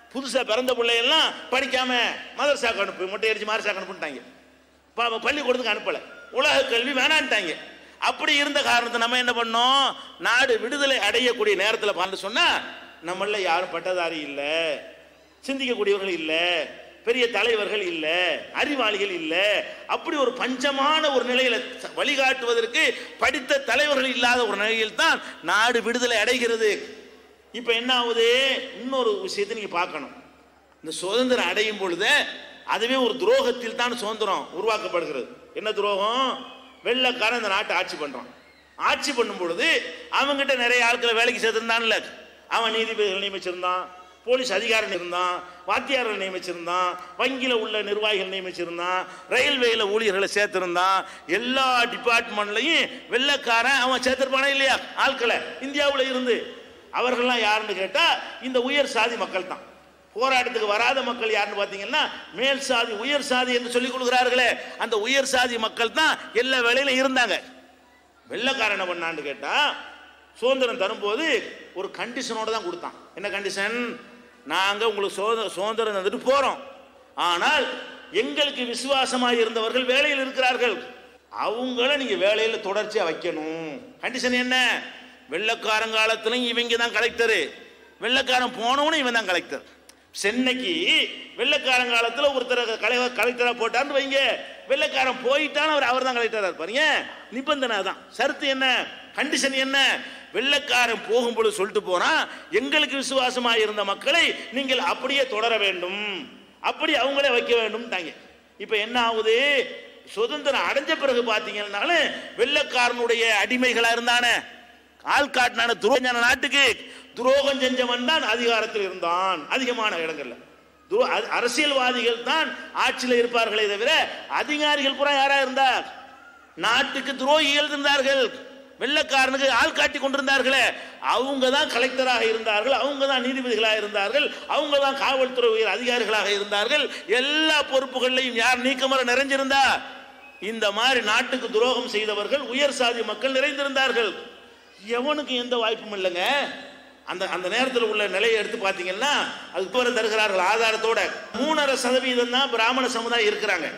புதுசா பிறந்த பிள்ளையெல்லாம் படிக்காம மதரசாக்கு அனுப்பு மொட்டை அடிச்சு மாரசாக்கு அனுப்புட்டாங்க பாவம் பள்ளிக்கூடத்துக்கு அனுப்பல உலக கல்வி வேணான்ட்டாங்க அப்படி இருந்த காரணத்தை நம்ம என்ன பண்ணோம் நாடு விடுதலை அடையக்கூடிய நேரத்தில் பார்த்து சொன்னா நம்மள யாரும் பட்டதாரி இல்லை சிந்திக்கக்கூடியவர்கள் இல்லை பெரிய தலைவர்கள் இல்லை அறிவாளிகள் இல்லை அப்படி ஒரு பஞ்சமான ஒரு நிலையில ச- வழிகாட்டுவதற்கு படித்த தலைவர்கள் இல்லாத ஒரு நிலையில் தான் நாடு விடுதலை அடைகிறது இப்போ என்ன ஆகுது இன்னொரு விஷயத்தை நீங்க பார்க்கணும் இந்த சுதந்திரம் அடையும் பொழுது அதுவே ஒரு துரோகத்தில் தான் சுதந்திரம் உருவாக்கப்படுகிறது என்ன துரோகம் வெள்ளக்காரன் இந்த நாட்டை ஆட்சி பண்றான் ஆட்சி பண்ணும் பொழுது அவங்ககிட்ட நிறைய ஆட்களை வேலைக்கு சேர்த்திருந்தான்ல அவன் நீதிபதிகள் நியமிச்சிருந்தான் போலீஸ் அதிகாரி இருந்தான் வாத்தியார்கள் நியமிச்சிருந்தான் வங்கியில் உள்ள நிர்வாகிகள் நியமிச்சிருந்தான் ரயில்வேல ஊழியர்களை சேர்த்திருந்தான் எல்லா டிபார்ட்மெண்ட்லையும் வெள்ளக்காரன் அவன் சேர்த்திருப்பானே இல்லையா ஆட்களை இந்தியாவில் இருந்து அவர்கள்லாம் யாருன்னு கேட்டா இந்த உயர் சாதி மக்கள் தான் போராட்டத்துக்கு வராத மக்கள் யாருன்னு பார்த்தீங்கன்னா மேல் சாதி உயர் சாதி என்று சொல்லிக் கொள்கிறார்களே அந்த உயர் சாதி மக்கள் தான் எல்லா வேலையிலும் இருந்தாங்க வெள்ளக்காரன் என்ன பண்ணான்னு கேட்டா சுதந்திரம் தரும்போது ஒரு கண்டிஷனோட தான் கொடுத்தான் என்ன கண்டிஷன் நாங்க உங்களுக்கு சுதந்திர- சுதந்திரம் தந்துட்டு போறோம் ஆனால் எங்களுக்கு விசுவாசமாக இருந்தவர்கள் வேலையில் இருக்கிறார்கள் அவங்கள நீங்க வேலையில தொடர்ச்சியா வைக்கணும் கண்டிஷன் என்ன வெள்ளக்காரங்காலத்திலும் இவங்க தான் கலெக்டரு வெள்ளக்காரன் போனவனும் இவன் தான் கலெக்டர் சென்னைக்கு வெள்ளக்காரங்காலத்தில் ஒருத்தர் கலை கலெக்டரா போட்டான்னு வைங்க வெள்ளக்காரன் போயிட்டான்னு அவர் அவர் தான் கலெக்டரா இருப்பாருங்க நிபந்தனை தான் சருத்து என்ன கண்டிஷன் என்ன வெள்ளக்காரன் போகும்பொழுது சொல்லிட்டு போனா எங்களுக்கு விசுவாசமாக இருந்த மக்களை நீங்கள் அப்படியே தொடர வேண்டும் அப்படி அவங்களே வைக்க வேண்டும் தாங்க இப்ப என்ன ஆகுது சுதந்திரம் அடைஞ்ச பிறகு பாத்தீங்கன்னாலும் வெள்ளக்காரனுடைய அடிமைகளா இருந்தானே ஆள் காட்டினான துரோகம் நாட்டுக்கு துரோகம் செஞ்சவன் தான் அதிகாரத்தில் இருந்தான் அதிகமான இடங்கள்ல துரோ- அ- அரசியல்வாதிகள் தான் ஆட்சியில் இருப்பார்களே தவிர அதிகாரிகள் பூரா யாரா இருந்தார் நாட்டுக்கு துரோகிகள் இருந்தார்கள் வெள்ளக்காரனுக்கு ஆள் காட்டி கொண்டிருந்தார்களே அவங்க தான் கலெக்டராக இருந்தார்கள் அவங்க தான் நீதிபதிகளாக இருந்தார்கள் அவங்க தான் காவல்துறை உயர் அதிகாரிகளாக இருந்தார்கள் எல்லா பொறுப்புகளையும் யார் நீக்கமர நிறைஞ்சிருந்தா இந்த மாதிரி நாட்டுக்கு துரோகம் செய்தவர்கள் உயர் சாதி மக்கள் நிறைந்திருந்தார்கள் எவனுக்கு எந்த வாய்ப்பும் இல்லைங்க அந்த அந்த நேரத்தில் உள்ள நிலையை எடுத்து பார்த்தீங்கன்னா அதுக்கு வர தருகிறார்கள் ஆதாரத்தோட மூணரை சதவீதம் தான் பிராமண சமுதாயம் இருக்கிறாங்க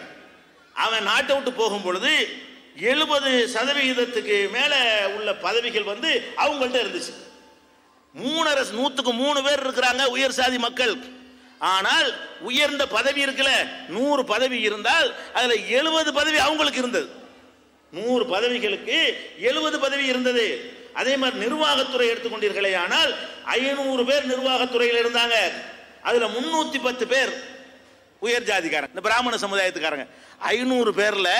அவன் நாட்டை விட்டு போகும் பொழுது எழுபது சதவிகிதத்துக்கு மேல உள்ள பதவிகள் வந்து அவங்கள்ட்ட இருந்துச்சு மூணரை நூத்துக்கு மூணு பேர் இருக்கிறாங்க உயர் சாதி மக்கள் ஆனால் உயர்ந்த பதவி இருக்குல்ல நூறு பதவி இருந்தால் அதுல எழுபது பதவி அவங்களுக்கு இருந்தது நூறு பதவிகளுக்கு எழுபது பதவி இருந்தது அதே மாதிரி நிர்வாகத்துறை எடுத்துக்கொண்டீர்களே ஆனால் ஐநூறு பேர் நிர்வாகத்துறையில் இருந்தாங்க அதுல முன்னூத்தி பத்து பேர் உயர் ஜாதிக்காரங்க இந்த பிராமண சமுதாயத்துக்காரங்க ஐநூறு பேர்ல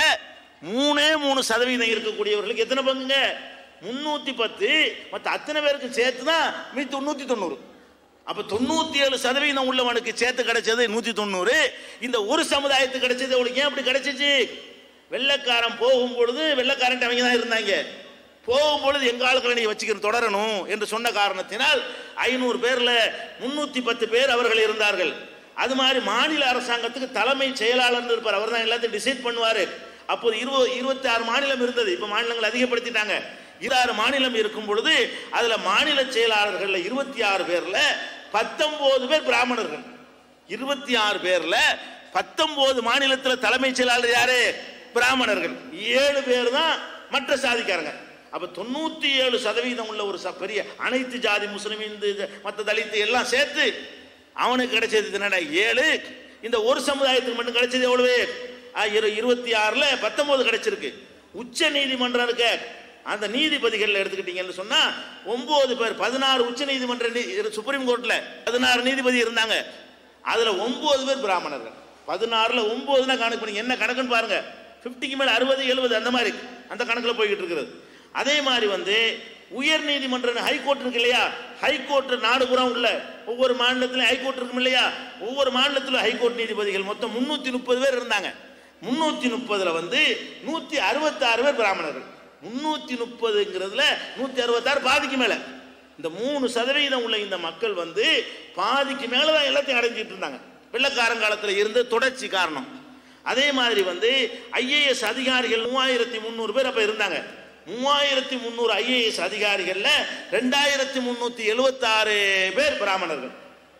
மூணே மூணு சதவீதம் இருக்கக்கூடியவர்களுக்கு எத்தனை பங்குங்க முன்னூத்தி பத்து மற்ற அத்தனை பேருக்கு சேர்த்து தான் மீ தொண்ணூத்தி தொண்ணூறு அப்ப தொண்ணூத்தி ஏழு சதவீதம் உள்ளவனுக்கு சேர்த்து கிடைச்சது நூத்தி தொண்ணூறு இந்த ஒரு சமுதாயத்துக்கு கிடைச்சது அவளுக்கு ஏன் அப்படி கிடைச்சிச்சு வெள்ளக்காரன் போகும் பொழுது வெள்ளக்காரன் அவங்க தான் இருந்தாங்க போகும் பொழுது எங்க ஆளுக்களை நீ வச்சுக்கிற தொடரணும் என்று சொன்ன காரணத்தினால் ஐநூறு பேர்ல முன்னூத்தி பத்து பேர் அவர்கள் இருந்தார்கள் அது மாதிரி மாநில அரசாங்கத்துக்கு தலைமை செயலாளர் இருப்பார் அவர் தான் எல்லாத்தையும் டிசைட் பண்ணுவாரு அப்போது இருபது இருபத்தி ஆறு மாநிலம் இருந்தது இப்ப மாநிலங்கள் அதிகப்படுத்திட்டாங்க இருபத்தாறு மாநிலம் இருக்கும் பொழுது அதுல மாநில செயலாளர்கள்ல இருபத்தி ஆறு பேர்ல பத்தொன்பது பேர் பிராமணர்கள் இருபத்தி ஆறு பேர்ல பத்தொன்பது மாநிலத்துல தலைமைச் செயலாளர் யாரு பிராமணர்கள் ஏழு பேர் தான் மற்ற சாதிக்காரங்க அப்ப தொண்ணூத்தி ஏழு சதவீதம் உள்ள ஒரு ச- பெரிய அனைத்து ஜாதி முஸ்லிம் இந்து இது, மத்த தலித்து எல்லாம் சேர்த்து அவனுக்கு கிடைச்சது என்னடா ஏழு இந்த ஒரு சமுதாயத்துக்கு மட்டும் கிடைச்சது எவ்வளவு ஆ, இரு- இருபத்தி ஆறுல பத்தொன்பது கிடைச்சிருக்கு உச்ச நீதிமன்றம் இருக்க அந்த நீதிபதிகள் எடுத்துக்கிட்டீங்கன்னு சொன்னா ஒன்பது பேர் பதினாறு உச்ச நீதிமன்ற நீ- இரு- சுப்ரீம் கோர்ட்ல பதினாறு நீதிபதி இருந்தாங்க அதுல ஒன்பது பேர் பிராமணர்கள் பதினாறுல ஒன்பதுனா கணக்கு பண்ணீங்க என்ன கணக்குன்னு பாருங்க 50க்கு மேல அறுபது எழுபது அந்த மாதிரி அந்த கணக்குல போய்கிட்டு இருக்கிறது அதே மாதிரி வந்து உயர் நீதிமன்றம் ஹைகோர்ட் இருக்கு இல்லையா ஹைகோர்ட் நாடு பூரா உள்ள ஒவ்வொரு மாநிலத்திலும் ஹைகோர்ட் இருக்கும் இல்லையா ஒவ்வொரு மாநிலத்திலும் ஹைகோர்ட் நீதிபதிகள் மொத்தம் முன்னூத்தி முப்பது பேர் இருந்தாங்க முன்னூத்தி முப்பதுல வந்து நூத்தி அறுபத்தாறு பேர் பிராமணர்கள் முன்னூத்தி முப்பதுங்கிறதுல நூத்தி அறுபத்தாறு பாதிக்கு மேல இந்த மூணு சதவீதம் உள்ள இந்த மக்கள் வந்து பாதிக்கு மேலதான் எல்லாத்தையும் அடைஞ்சிட்டு இருந்தாங்க வெள்ளக்காரங்காலத்துல இருந்து தொடர்ச்சி காரணம் அதே மாதிரி வந்து ஐஏஎஸ் அதிகாரிகள் மூவாயிரத்தி முந்நூறு பேர் அப்ப இருந்தாங்க மூவாயிரத்தி முந்நூறு ஐஏஎஸ் அதிகாரிகள்ல ரெண்டாயிரத்தி முன்னூத்தி எழுபத்தாறு பேர் பிராமணர்கள்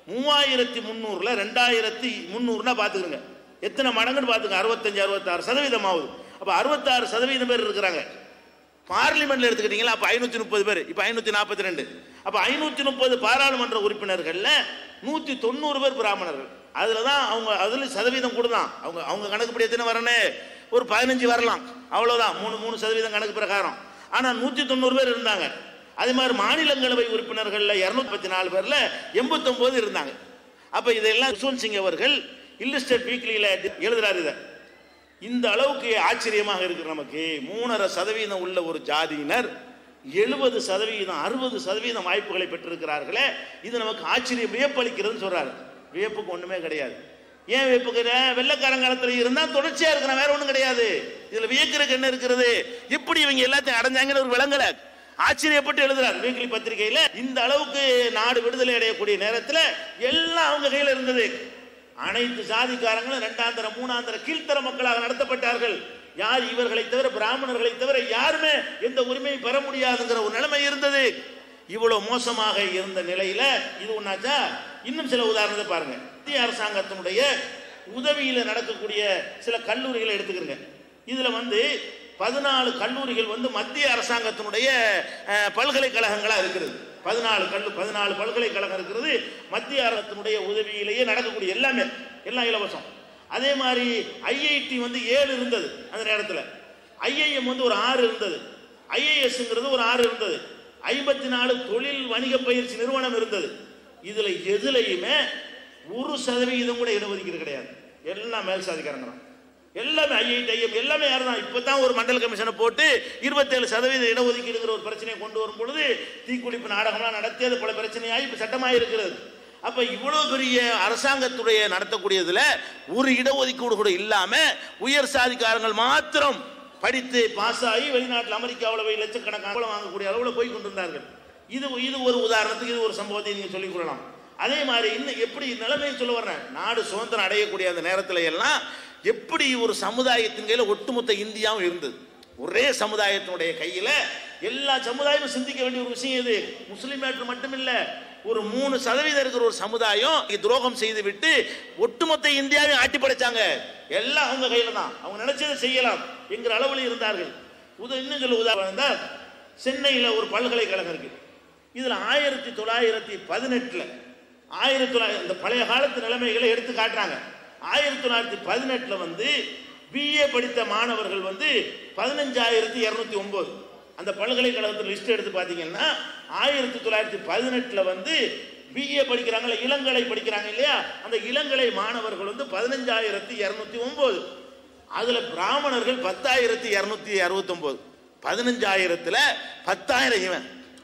மூவாயிரத்தி முந்நூறுல ரெண்டாயிரத்தி முந்நூறுனா பார்த்துக்கிறங்க எத்தனை மடங்குன்னு பார்த்துங்க அறுபத்தஞ்சு அறுபத்தாறு சதவீதம் ஆகுது அப்போ அறுபத்தாறு சதவீதம் பேர் இருக்கிறாங்க பார்லிமெண்ட்ல எடுத்துக்கிட்டீங்களா அப்போ ஐநூற்றி முப்பது பேர் இப்போ ஐநூற்றி நாற்பத்தி ரெண்டு அப்போ ஐநூற்றி முப்பது பாராளுமன்ற உறுப்பினர்களில் நூற்றி தொண்ணூறு பேர் பிராமணர்கள் அதில் தான் அவங்க அதில் சதவீதம் கூட தான் அவங்க அவங்க கணக்குப்படி எத்தனை வரணும் ஒரு பதினஞ்சு வரலாம் அவ்வளோதான் மூணு மூணு சதவீதம் கணக்கு பிரகாரம் ஆனால் நூற்றி தொண்ணூறு பேர் இருந்தாங்க அதே மாதிரி மாநிலங்களவை உறுப்பினர்களில் இரநூத்தி பத்தி நாலு பேரில் எண்பத்தொம்போது இருந்தாங்க அப்போ இதெல்லாம் யஷ்வந்த் சிங் அவர்கள் இல்லஸ்டேட் வீக்லியில் எழுதுறாரு இதை இந்த அளவுக்கு ஆச்சரியமாக இருக்கு நமக்கு மூணரை சதவீதம் உள்ள ஒரு ஜாதியினர் எழுபது சதவீதம் அறுபது சதவீதம் வாய்ப்புகளை பெற்றிருக்கிறார்களே இது நமக்கு ஆச்சரியம் வியப்பளிக்கிறதுன்னு சொல்றாரு வியப்புக்கு ஒண்ணுமே கிடையாது ஏன் வியப்புக்கு வெள்ளக்காரன் காலத்துல இருந்தா தொடர்ச்சியா இருக்கிறான் வேற ஒண்ணும் கிடையாது இதுல வியக்கிறதுக்கு என்ன இருக்கிறது இப்படி இவங்க எல்லாத்தையும் அடைஞ்சாங்கன்னு ஒரு விளங்கல ஆச்சரியப்பட்டு எழுதுறாரு வீக்லி பத்திரிகையில இந்த அளவுக்கு நாடு விடுதலை அடையக்கூடிய நேரத்துல எல்லாம் அவங்க கையில இருந்தது அனைத்து சாதிக்காரங்களும் இரண்டாந்தர மூணாந்தர கீழ்த்தர மக்களாக நடத்தப்பட்டார்கள் யார் இவர்களை தவிர பிராமணர்களை தவிர யாருமே எந்த உரிமையை பெற முடியாதுங்கிற ஒரு நிலைமை இருந்தது இவ்வளவு மோசமாக இருந்த நிலையில இது ஒண்ணாச்சா இன்னும் சில உதாரணத்தை பாருங்க மத்திய அரசாங்கத்தினுடைய உதவியில நடக்கக்கூடிய சில கல்லூரிகளை எடுத்துக்கிறங்க இதுல வந்து பதினாலு கல்லூரிகள் வந்து மத்திய அரசாங்கத்தினுடைய அஹ், பல்கலைக்கழகங்களா இருக்கிறது பதினாலு கல்லு பதினாலு பல்கலைக்கழகம் இருக்கிறது மத்திய அரசத்தினுடைய உதவியிலேயே நடக்கக்கூடிய எல்லாமே எல்லாம் இலவசம் அதே மாதிரி ஐஐடி வந்து ஏழு இருந்தது அந்த நேரத்தில் ஐஐஎம் வந்து ஒரு ஆறு இருந்தது ஐஏஎஸ்ங்கிறது ஒரு ஆறு இருந்தது ஐம்பத்தி நாலு தொழில் வணிக பயிற்சி நிறுவனம் இருந்தது இதுல எதுலையுமே ஒரு சதவிகிதம் கூட இடஒதுக்கீடு கிடையாது எல்லாம் மேல் சாதிக்காரங்க தான் எல்லாமே ஐஐடி ஐஎம் எல்லாமே யார் தான் இப்போ தான் ஒரு மண்டல கமிஷனை போட்டு இருபத்தேழு சதவீத இடஒதுக்கீடுங்கிற ஒரு பிரச்சனையை கொண்டு வரும் பொழுது தீக்குளிப்பு நாடகம்லாம் நடத்தி அது பல பிரச்சனையாகி இப்போ சட்டமாக இருக்கிறது அப்போ இவ்வளோ பெரிய அரசாங்கத்துடைய நடத்தக்கூடியதில் ஒரு இடஒதுக்கீடு கூட இல்லாமல் உயர் சாதிக்காரங்கள் மாத்திரம் படித்து பாஸ் ஆகி வெளிநாட்டில் அமெரிக்காவில் போய் லட்சக்கணக்கான சம்பளம் வாங்கக்கூடிய அளவில் போய் கொண்டிருந்தார்கள் இது இது ஒரு உதாரணத்துக்கு இது ஒரு சம்பவத்தை நீங்கள் சொல்லிக் கொள்ளலாம் அதே மாதிரி இன்னும் எப்படி நிலைமையை சொல்ல வர்றேன் நாடு சுதந்திரம் அடையக்கூடிய அந்த நேரத்தில் எல்லாம் எப்படி ஒரு சமுதாயத்தின் கையில் ஒட்டுமொத்த இந்தியாவும் இருந்தது ஒரே சமுதாயத்தினுடைய கையில் எல்லா சமுதாயமும் சிந்திக்க வேண்டிய ஒரு விஷயம் இது முஸ்லீம் மேட்ரு மட்டும் இல்ல ஒரு மூணு சதவீதம் இருக்கிற ஒரு சமுதாயம் இங்க துரோகம் செய்து விட்டு ஒட்டுமொத்த இந்தியாவையும் ஆட்டி படைச்சாங்க எல்லாம் அவங்க கையில தான் அவங்க நினைச்சதை செய்யலாம் என்கிற அளவில் இருந்தார்கள் உத இன்னும் சொல்ல உதாரணம் தான் சென்னையில் ஒரு பல்கலைக்கழகம் இருக்கு இதுல ஆயிரத்தி தொள்ளாயிரத்தி பதினெட்டுல ஆயிரத்தி தொள்ளாயிரத்தி இந்த பழைய காலத்து நிலைமைகளை எடுத்து காட்டுறாங்க ஆயிரத்தி தொள்ளாயிரத்தி பதினெட்டுல வந்து பிஏ படித்த மாணவர்கள் வந்து பதினஞ்சாயிரத்தி இரநூத்தி ஒன்பது அந்த பல்கலைக்கழகத்தில் லிஸ்ட் எடுத்து பார்த்தீங்கன்னா ஆயிரத்தி தொள்ளாயிரத்தி பதினெட்டில் வந்து பிஏ படிக்கிறாங்கல்ல இளங்கலை படிக்கிறாங்க இல்லையா அந்த இளங்கலை மாணவர்கள் வந்து பதினஞ்சாயிரத்தி இரநூத்தி ஒன்பது அதில் பிராமணர்கள் பத்தாயிரத்தி இரநூத்தி அறுபத்தொம்போது பதினஞ்சாயிரத்தில் பத்தாயிரம் இவன்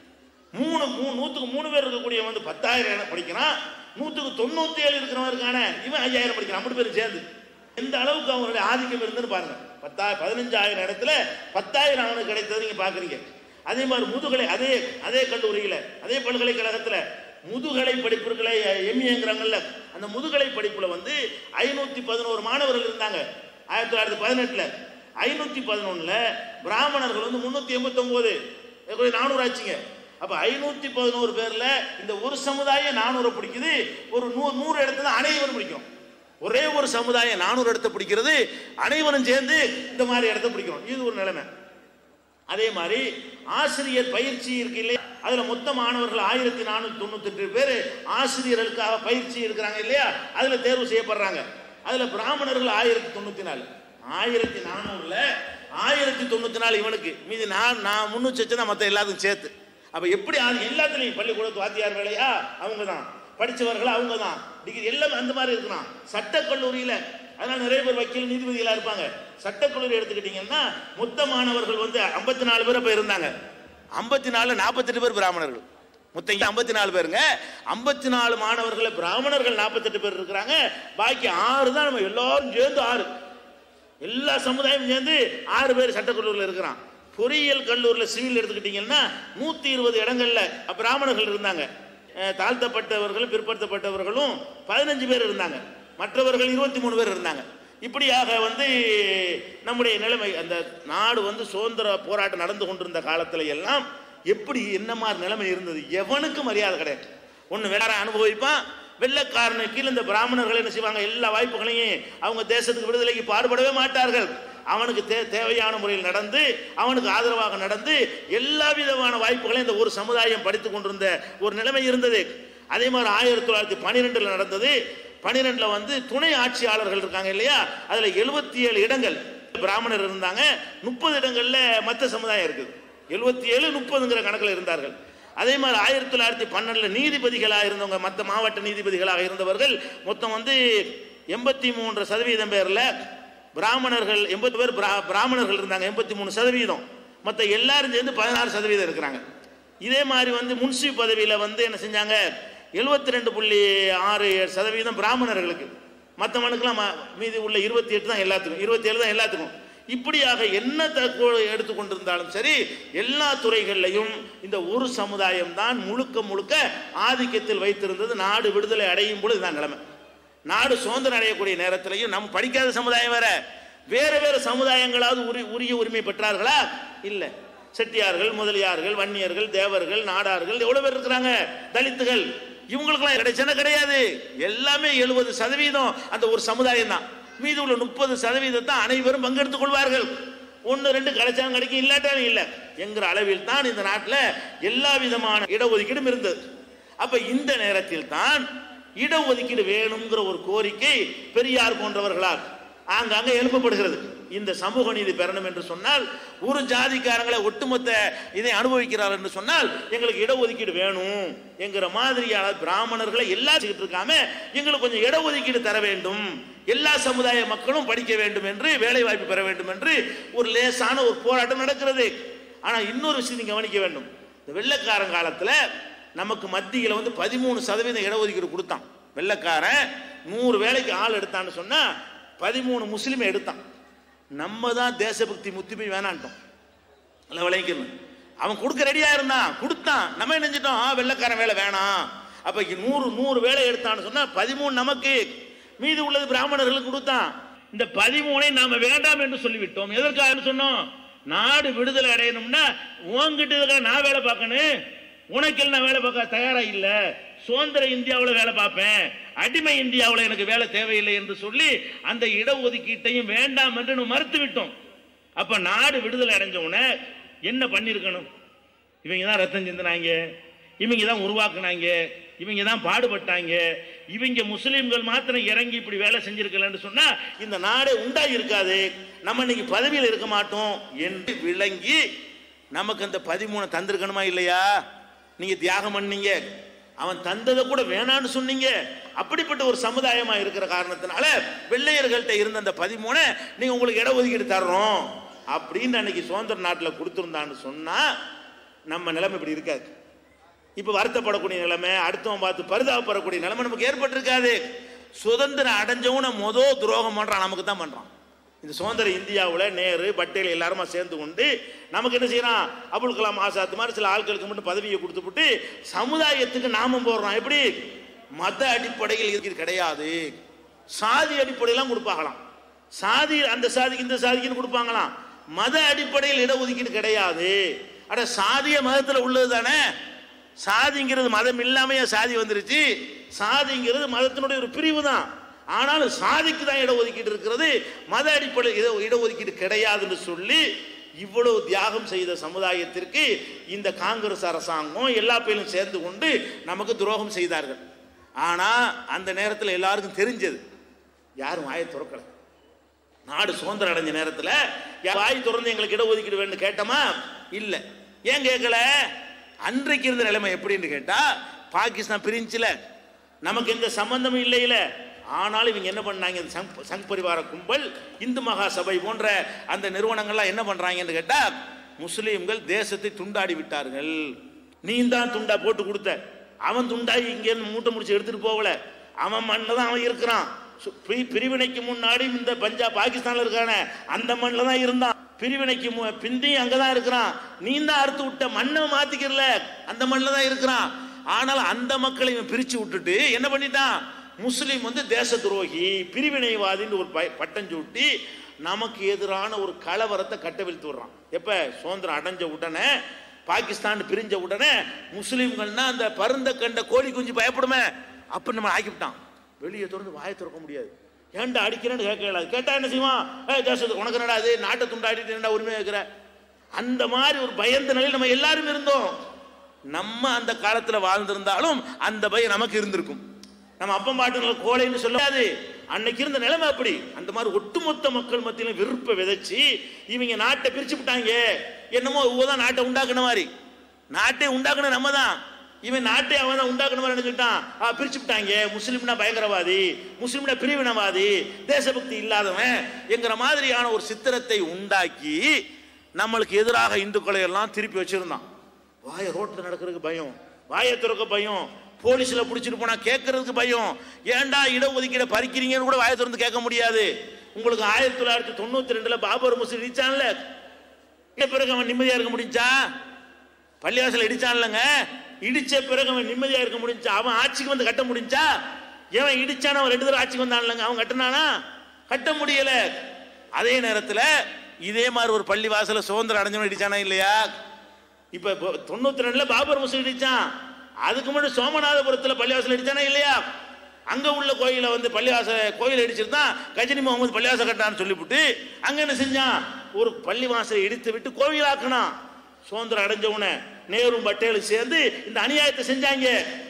மூணு மூணு நூற்றுக்கு மூணு பேர் இருக்கக்கூடிய வந்து பத்தாயிரம் என படிக்கிறான் நூற்றுக்கு தொண்ணூற்றி ஏழு இருக்கிறவன் இருக்கானே இவன் ஐயாயிரம் படிக்கிறான் மூணு பேரும் சேர்ந்து எந்த அளவுக்கு அவங்களுடைய ஆதிக்கம் இருந்துன்னு பாருங்க பத்தா பதினஞ்சாயிரம் இடத்துல பத்தாயிரம் அவனுக்கு கிடைத்தது நீங்க பாக்குறீங்க அதே மாதிரி முதுகலை அதே அதே கல்லூரியில் அதே பல்கலைக்கழகத்தில் முதுகலை படிப்புகளை எம்ஏங்கிறாங்கல்ல அந்த முதுகலை படிப்புல வந்து ஐநூத்தி பதினோரு மாணவர்கள் இருந்தாங்க ஆயிரத்தி தொள்ளாயிரத்தி பதினெட்டுல ஐநூத்தி பதினொன்னுல பிராமணர்கள் வந்து முன்னூத்தி எண்பத்தி ஒன்பது நானூறு ஆச்சுங்க அப்ப ஐநூத்தி பதினோரு பேர்ல இந்த ஒரு சமுதாயம் நானூறு பிடிக்குது ஒரு நூறு நூறு இடத்துல அனைவரும் பிடிக்கும் ஒரே ஒரு சமுதாயம் நானூறு இடத்த பிடிக்கிறது அனைவரும் சேர்ந்து இந்த மாதிரி இடத்த பிடிக்கிறோம் இது ஒரு நிலைமை அதே மாதிரி ஆசிரியர் பயிற்சி இருக்கு இல்லையா அதுல மொத்த மாணவர்கள் ஆயிரத்தி நானூத்தி தொண்ணூத்தி எட்டு பேர் ஆசிரியர்களுக்காக பயிற்சி இருக்கிறாங்க இல்லையா அதுல தேர்வு செய்யப்படுறாங்க அதுல பிராமணர்கள் ஆயிரத்தி தொண்ணூத்தி நாலு ஆயிரத்தி நானூறுல ஆயிரத்தி தொண்ணூத்தி நாலு இவனுக்கு மீதி நான் நான் முன்னூற்றி வச்சுதான் மற்ற எல்லாத்துக்கும் சேர்த்து அப்ப எப்படி அது எல்லாத்துலயும் பள்ளிக்கூடத்து வாத்தியார் வேலையா அவங்க தான் படிச்சவர்கள் அவங்க தான் டிகிரி எல்லாமே அந்த மாதிரி இருக்கலாம் சட்டக் கல்லூரியில அதனால நிறைய பேர் வக்கீல் நீதிபதிகளா இருப்பாங்க சட்டக்கல்லூரி எடுத்துக்கிட்டீங்கன்னா மொத்த மாணவர்கள் வந்து ஐம்பத்தி நாலு பேர் அப்ப இருந்தாங்க ஐம்பத்தி நாலு நாற்பத்தெட்டு பேர் பிராமணர்கள் மொத்தம் ஐம்பத்தி நாலு பேருங்க ஐம்பத்தி நாலு மாணவர்கள் பிராமணர்கள் நாற்பத்தெட்டு பேர் இருக்கிறாங்க பாக்கி ஆறு தான் நம்ம எல்லாரும் சேர்ந்து ஆறு எல்லா சமுதாயமும் சேர்ந்து ஆறு பேர் சட்டக்கல்லூரியில் இருக்கிறான் பொறியியல் கல்லூரியில் சிவில் எடுத்துக்கிட்டீங்கன்னா நூற்றி இருபது இடங்கள்ல பிராமணர்கள் இருந்தாங்க அஹ் தாழ்த்தப்பட்டவர்களும் பிற்படுத்தப்பட்டவர்களும் பதினஞ்சு பேர் இருந்தாங்க மற்றவர்கள் இருபத்தி மூணு பேர் இருந்தாங்க இப்படியாக வந்து நம்முடைய நிலைமை அந்த நாடு வந்து சுதந்திர போராட்டம் நடந்து கொண்டிருந்த காலத்துல எல்லாம் எப்படி என்ன மாதிரி நிலைமை இருந்தது எவனுக்கும் மரியாதை கிடையாது ஒன்று வேற அனுபவிப்பான் வெள்ளக்காரனுக்கு கீழே இந்த பிராமணர்கள் என்ன செய்வாங்க எல்லா வாய்ப்புகளையும் அவங்க தேசத்துக்கு விடுதலைக்கு பாடுபடவே மாட்டார்கள் அவனுக்கு தே தேவையான முறையில் நடந்து அவனுக்கு ஆதரவாக நடந்து எல்லா விதமான வாய்ப்புகளையும் இந்த ஒரு சமுதாயம் படித்துக் கொண்டிருந்த ஒரு நிலைமை இருந்தது அதே மாதிரி ஆயிரத்தி தொள்ளாயிரத்தி பன்னிரெண்டுல நடந்தது பன்னிரெண்டுல வந்து துணை ஆட்சியாளர்கள் இருக்காங்க இல்லையா அதுல எழுபத்தி ஏழு இடங்கள் பிராமணர் இருந்தாங்க முப்பது இடங்கள்ல மற்ற சமுதாயம் இருக்குது எழுபத்தி ஏழு முப்பதுங்கிற கணக்கில் இருந்தார்கள் அதே மாதிரி ஆயிரத்தி தொள்ளாயிரத்தி பன்னெண்டுல நீதிபதிகளாக இருந்தவங்க மற்ற மாவட்ட நீதிபதிகளாக இருந்தவர்கள் மொத்தம் வந்து எண்பத்தி மூன்று சதவீதம் பேர்ல பிராமணர்கள் எண்பது பேர் பிரா- பிராமணர்கள் இருந்தாங்க எண்பத்தி மூணு சதவீதம் மற்ற எல்லாரும் சேர்ந்து பதினாறு சதவீதம் இருக்கிறாங்க இதே மாதிரி வந்து முன்சி பதவியில் வந்து என்ன செஞ்சாங்க எழுபத்தி ரெண்டு புள்ளி ஆறு சதவீதம் பிராமணர்களுக்கு மற்றவனுக்கெல்லாம் ம- மீதி உள்ள இருபத்தி எட்டு தான் எல்லாத்துக்கும் இருபத்தி ஏழு தான் எல்லாத்துக்கும் இப்படியாக என்ன தக்கோ எடுத்துக்கொண்டிருந்தாலும் சரி எல்லா துறைகளிலையும் இந்த ஒரு சமுதாயம் தான் முழுக்க முழுக்க ஆதிக்கத்தில் வைத்திருந்தது நாடு விடுதலை அடையும் பொழுது தான் நிலைமை நாடு சுதந்திரம் அடையக்கூடிய நேரத்திலையும் நம்ம படிக்காத சமுதாயம் வேற வேற வேற சமுதாயங்களாவது உரி உரிய உரிமை பெற்றார்களா இல்லை செட்டியார்கள் முதலியார்கள் வன்னியர்கள் தேவர்கள் நாடார்கள் எவ்வளவு பேர் இருக்கிறாங்க தலித்துகள் இவங்களுக்கெல்லாம் கிடைச்சன கிடையாது எல்லாமே எழுபது சதவீதம் அந்த ஒரு சமுதாயம் தான் மீதி உள்ள முப்பது சதவீதத்தை அனைவரும் பங்கெடுத்துக் கொள்வார்கள் ஒன்று ரெண்டு கிடைச்சாலும் கிடைக்கும் இல்லாட்டாலும் இல்லை என்கிற அளவில் தான் இந்த நாட்டில் எல்லா விதமான இடஒதுக்கீடும் இருந்தது அப்ப இந்த நேரத்தில் தான் இடஒதுக்கீடு வேணுங்கிற ஒரு கோரிக்கை பெரியார் போன்றவர்களால் ஆங்காங்க எழுப்பப்படுகிறது இந்த சமூக நீதி பெறணும் என்று சொன்னால் ஒரு ஜாதிக்காரங்களை ஒட்டுமொத்த இதை அனுபவிக்கிறார் என்று சொன்னால் எங்களுக்கு இடஒதுக்கீடு வேணும் என்கிற மாதிரியான பிராமணர்களை எல்லாம் செய்துட்டு இருக்காம எங்களுக்கு கொஞ்சம் இடஒதுக்கீடு தர வேண்டும் எல்லா சமுதாய மக்களும் படிக்க வேண்டும் என்று வேலை வாய்ப்பு பெற வேண்டும் என்று ஒரு லேசான ஒரு போராட்டம் நடக்கிறது ஆனா இன்னொரு விஷயம் நீங்க கவனிக்க வேண்டும் இந்த வெள்ளைக்காரன் காலத்துல நமக்கு மத்தியில் வந்து பதிமூணு சதவீதம் இடஒதுக்கீடு கொடுத்தான் வெள்ளைக்காரன் நூறு வேலைக்கு ஆள் எடுத்தான்னு சொன்னா பதிமூணு முஸ்லீமை எடுத்தான் நம்ம தான் தேசபக்தி முத்திமை வேணான்ட்டோம் நல்லா விளைவிக்கணும் அவன் கொடுக்க ரெடியா இருந்தான் கொடுத்தான் நம்ம என்ன செஞ்சிட்டோம் ஆ, வெள்ளைக்காரன் வேலை வேணாம் அப்ப இங்க நூறு நூறு வேலை எடுத்தான்னு சொன்னா பதிமூணு நமக்கு மீதி உள்ளது பிராமணர்களுக்கு கொடுத்தான் இந்த பதிமூணை நாம வேண்டாம் என்று சொல்லிவிட்டோம் எதற்காக சொன்னோம் நாடு விடுதலை அடையணும்னா உன்கிட்ட இதுக்காக நான் வேலை பார்க்கணும் உனக்கு நான் வேலை பார்க்க தயாரா இல்ல சுதந்திர இந்தியாவில் வேலை பார்ப்பேன் அடிமை இந்தியாவில் எனக்கு வேலை தேவையில்லை என்று சொல்லி அந்த இடஒதுக்கீட்டையும் வேண்டாம் என்று நம்ம மறுத்து விட்டோம் அப்ப நாடு விடுதலை அடைஞ்ச உடனே என்ன பண்ணிருக்கணும் இவங்க தான் ரத்தம் சிந்தினாங்க இவங்க தான் உருவாக்குனாங்க இவங்க தான் பாடுபட்டாங்க இவங்க முஸ்லீம்கள் மாத்திரம் இறங்கி இப்படி வேலை செஞ்சிருக்கலன்னு சொன்னா இந்த நாடே உண்டாகி இருக்காது நம்ம இன்னைக்கு பதவியில் இருக்க மாட்டோம் என்று விளங்கி நமக்கு அந்த பதிமூணு தந்திருக்கணுமா இல்லையா நீங்க தியாகம் பண்ணீங்க அவன் தந்ததை கூட வேணான்னு சொன்னீங்க அப்படிப்பட்ட ஒரு சமுதாயமா இருக்கிற காரணத்தினால வெள்ளையர்கள்ட்ட இருந்த அந்த பதிமூணை நீங்க உங்களுக்கு இட ஒதுக்கீடு தர்றோம் அப்படின்னு அன்னைக்கு சுதந்திர நாட்டில் கொடுத்துருந்தான்னு சொன்னா நம்ம நிலைமை இப்படி இருக்காது இப்ப வருத்தப்படக்கூடிய நிலைமை அடுத்தவன் பார்த்து பரிதாபப்படக்கூடிய நிலைமை நமக்கு ஏற்பட்டிருக்காது சுதந்திரம் அடைஞ்சவன மொதல் துரோகம் பண்றான் நமக்கு தான் பண்றான் இந்த சுதந்திர இந்தியாவில் நேரு பட்டேல் எல்லாருமா சேர்ந்து கொண்டு நமக்கு என்ன செய்யறான் அபுல் கலாம் ஆசாத் மாதிரி சில ஆட்களுக்கு மட்டும் பதவியை கொடுத்துப்புட்டு சமுதாயத்துக்கு நாமம் போடுறான் எப்படி மத அடிப்படையில் இது கிடையாது சாதி அடிப்படையெல்லாம் கொடுப்பாங்களாம் சாதி அந்த சாதிக்கு இந்த சாதிக்குன்னு கொடுப்பாங்களாம் மத அடிப்படையில் இடஒதுக்கீடு கிடையாது அட சாதிய மதத்தில் உள்ளது தானே சாதிங்கிறது மதம் இல்லாமையா சாதி வந்துருச்சு சாதிங்கிறது மதத்தினுடைய ஒரு பிரிவு தான் ஆனாலும் சாதிக்கு தான் இடஒதுக்கீடு இருக்கிறது மத அடிப்படையில் இட இடஒதுக்கீடு கிடையாதுன்னு சொல்லி இவ்வளவு தியாகம் செய்த சமுதாயத்திற்கு இந்த காங்கிரஸ் அரசாங்கம் எல்லா பேரும் சேர்ந்து கொண்டு நமக்கு துரோகம் செய்தார்கள் ஆனா அந்த நேரத்தில் எல்லாருக்கும் தெரிஞ்சது யாரும் வாயை திறக்கல நாடு சுதந்திரம் அடைஞ்ச நேரத்தில் யா- வாய் திறந்து எங்களுக்கு இடஒதுக்கீடு வேணும்னு கேட்டோமா இல்லை ஏன் கேட்கல அன்றைக்கு இருந்த நிலைமை எப்படின்னு கேட்டா பாகிஸ்தான் பிரிஞ்சுல நமக்கு எந்த சம்பந்தமும் இல்லையில ஆனாலும் இவங்க என்ன பண்ணாங்க இந்த சங் சங் பரிவார கும்பல் இந்து மகா சபை போன்ற அந்த நிறுவனங்கள்லாம் என்ன பண்றாங்கன்னு கேட்டா முஸ்லீம்கள் தேசத்தை துண்டாடி விட்டார்கள் நீ தான் துண்டா போட்டு கொடுத்த அவன் துண்டாகி இங்கேருந்து மூட்டை முடிச்சு எடுத்துட்டு போகல அவன் மண்ணில் தான் அவன் இருக்கிறான் சு- பி- பிரிவினைக்கு முன்னாடி இந்த பஞ்சாப் பாகிஸ்தான்ல இருக்கானே அந்த மண்ணில் தான் இருந்தான் பிரிவினைக்கு மு- பிந்தியும் அங்கே தான் இருக்கிறான் நீ தான் அறுத்து விட்ட மண்ணை மாத்திக்கிறல அந்த மண்ணில் தான் இருக்கிறான் ஆனால் அந்த மக்களை இவன் பிரிச்சு விட்டுட்டு என்ன பண்ணிட்டான் முஸ்லீம் வந்து தேச துரோகி பிரிவினைவாதின்னு ஒரு ப- பட்டம் சூட்டி நமக்கு எதிரான ஒரு கலவரத்தை கட்டவிழ்த்து விடுறான் எப்ப சுதந்திரம் அடைஞ்ச உடனே பாகிஸ்தான் பிரிஞ்ச உடனே முஸ்லீம்கள்னா அந்த பருந்த கண்ட கோழி குஞ்சு பயப்படுமே அப்ப நம்ம ஆக்கிவிட்டான் வெளியே திறந்து வாயை திறக்க முடியாது ஏன்டா அடிக்கிறேன்னு கேட்க இயலாது கேட்டா என்ன செய்வான் ஏ தேசத்துக்கு உனக்கு என்னடா அது நாட்டை துண்டாடிட்டு என்னடா உரிமையா இருக்கிற அந்த மாதிரி ஒரு பயந்த நிலையில் நம்ம எல்லாரும் இருந்தோம் நம்ம அந்த காலத்துல வாழ்ந்திருந்தாலும் அந்த பயம் நமக்கு இருந்திருக்கும் நம்ம அப்பம் பாட்டுங்களை கோழைன்னு சொல்லாது அன்னைக்கு இருந்த நிலைமை அப்படி அந்த மாதிரி ஒட்டுமொத்த மக்கள் மத்தியில விருப்ப விதைச்சு இவங்க நாட்டை பிரிச்சு விட்டாங்க என்னமோ இவதான் நாட்டை உண்டாக்குன மாதிரி நாட்டை உண்டாக்குன நம்ம தான் இவன் நாட்டை அவன் தான் உண்டாக்குன மாதிரி நினைச்சுட்டான் ஆ, பிரிச்சு விட்டாங்க முஸ்லீம்னா பயங்கரவாதி முஸ்லீம்னா பிரிவினவாதி தேசபக்தி இல்லாதவன் என்கிற மாதிரியான ஒரு சித்திரத்தை உண்டாக்கி நம்மளுக்கு எதிராக இந்துக்களை எல்லாம் திருப்பி வச்சிருந்தான் வாயை ரோட்டில் நடக்கிறதுக்கு பயம் வாயை திறக்க பயம் போலீஸ்ல பிடிச்சிட்டு போனா கேட்கறதுக்கு பயம் ஏன்டா இடஒதுக்கீடை பறிக்கிறீங்கன்னு கூட வாயை திறந்து கேட்க முடியாது உங்களுக்கு ஆயிரத்தி தொள்ளாயிரத்தி தொண்ணூத்தி ரெண்டுல பாபர் மசூதி இடிச்சான்ல இடிச்ச பிறகு அவன் நிம்மதியா இருக்க முடிஞ்சா பள்ளிவாசல் இடிச்சான்லங்க இடிச்ச பிறகு அவன் நிம்மதியா இருக்க முடிஞ்சா அவன் ஆட்சிக்கு வந்து கட்ட முடிஞ்சா ஏன் இடிச்சான அவன் ரெண்டு தடவை ஆட்சிக்கு வந்தான்லங்க அவன் கட்டினானா கட்ட முடியல அதே நேரத்துல இதே மாதிரி ஒரு பள்ளி வாசல சுதந்திரம் அடைஞ்சவன் இடிச்சானா இல்லையா இப்ப இப்போ தொண்ணூத்தி ரெண்டுல பாபர் மசூதி இடிச்சான் அதுக்கு முன்னாடி சோமநாதபுரத்துல பள்ளிவாசல் இடிச்சானா இல்லையா அங்க உள்ள கோயில வந்து பள்ளிவாச கோயில் இடிச்சிருந்தான் கஜினி முகமது பள்ளிவாசல் கட்டான்னு சொல்லிவிட்டு அங்க என்ன செஞ்சான் ஒரு பள்ளிவாசலை இடித்து விட்டு கோயிலாக்குனான் சுதந்திரம் அடைஞ்சவன நேரும் பட்டேலும் சேர்ந்து இந்த அநியாயத்தை செஞ்சாங்க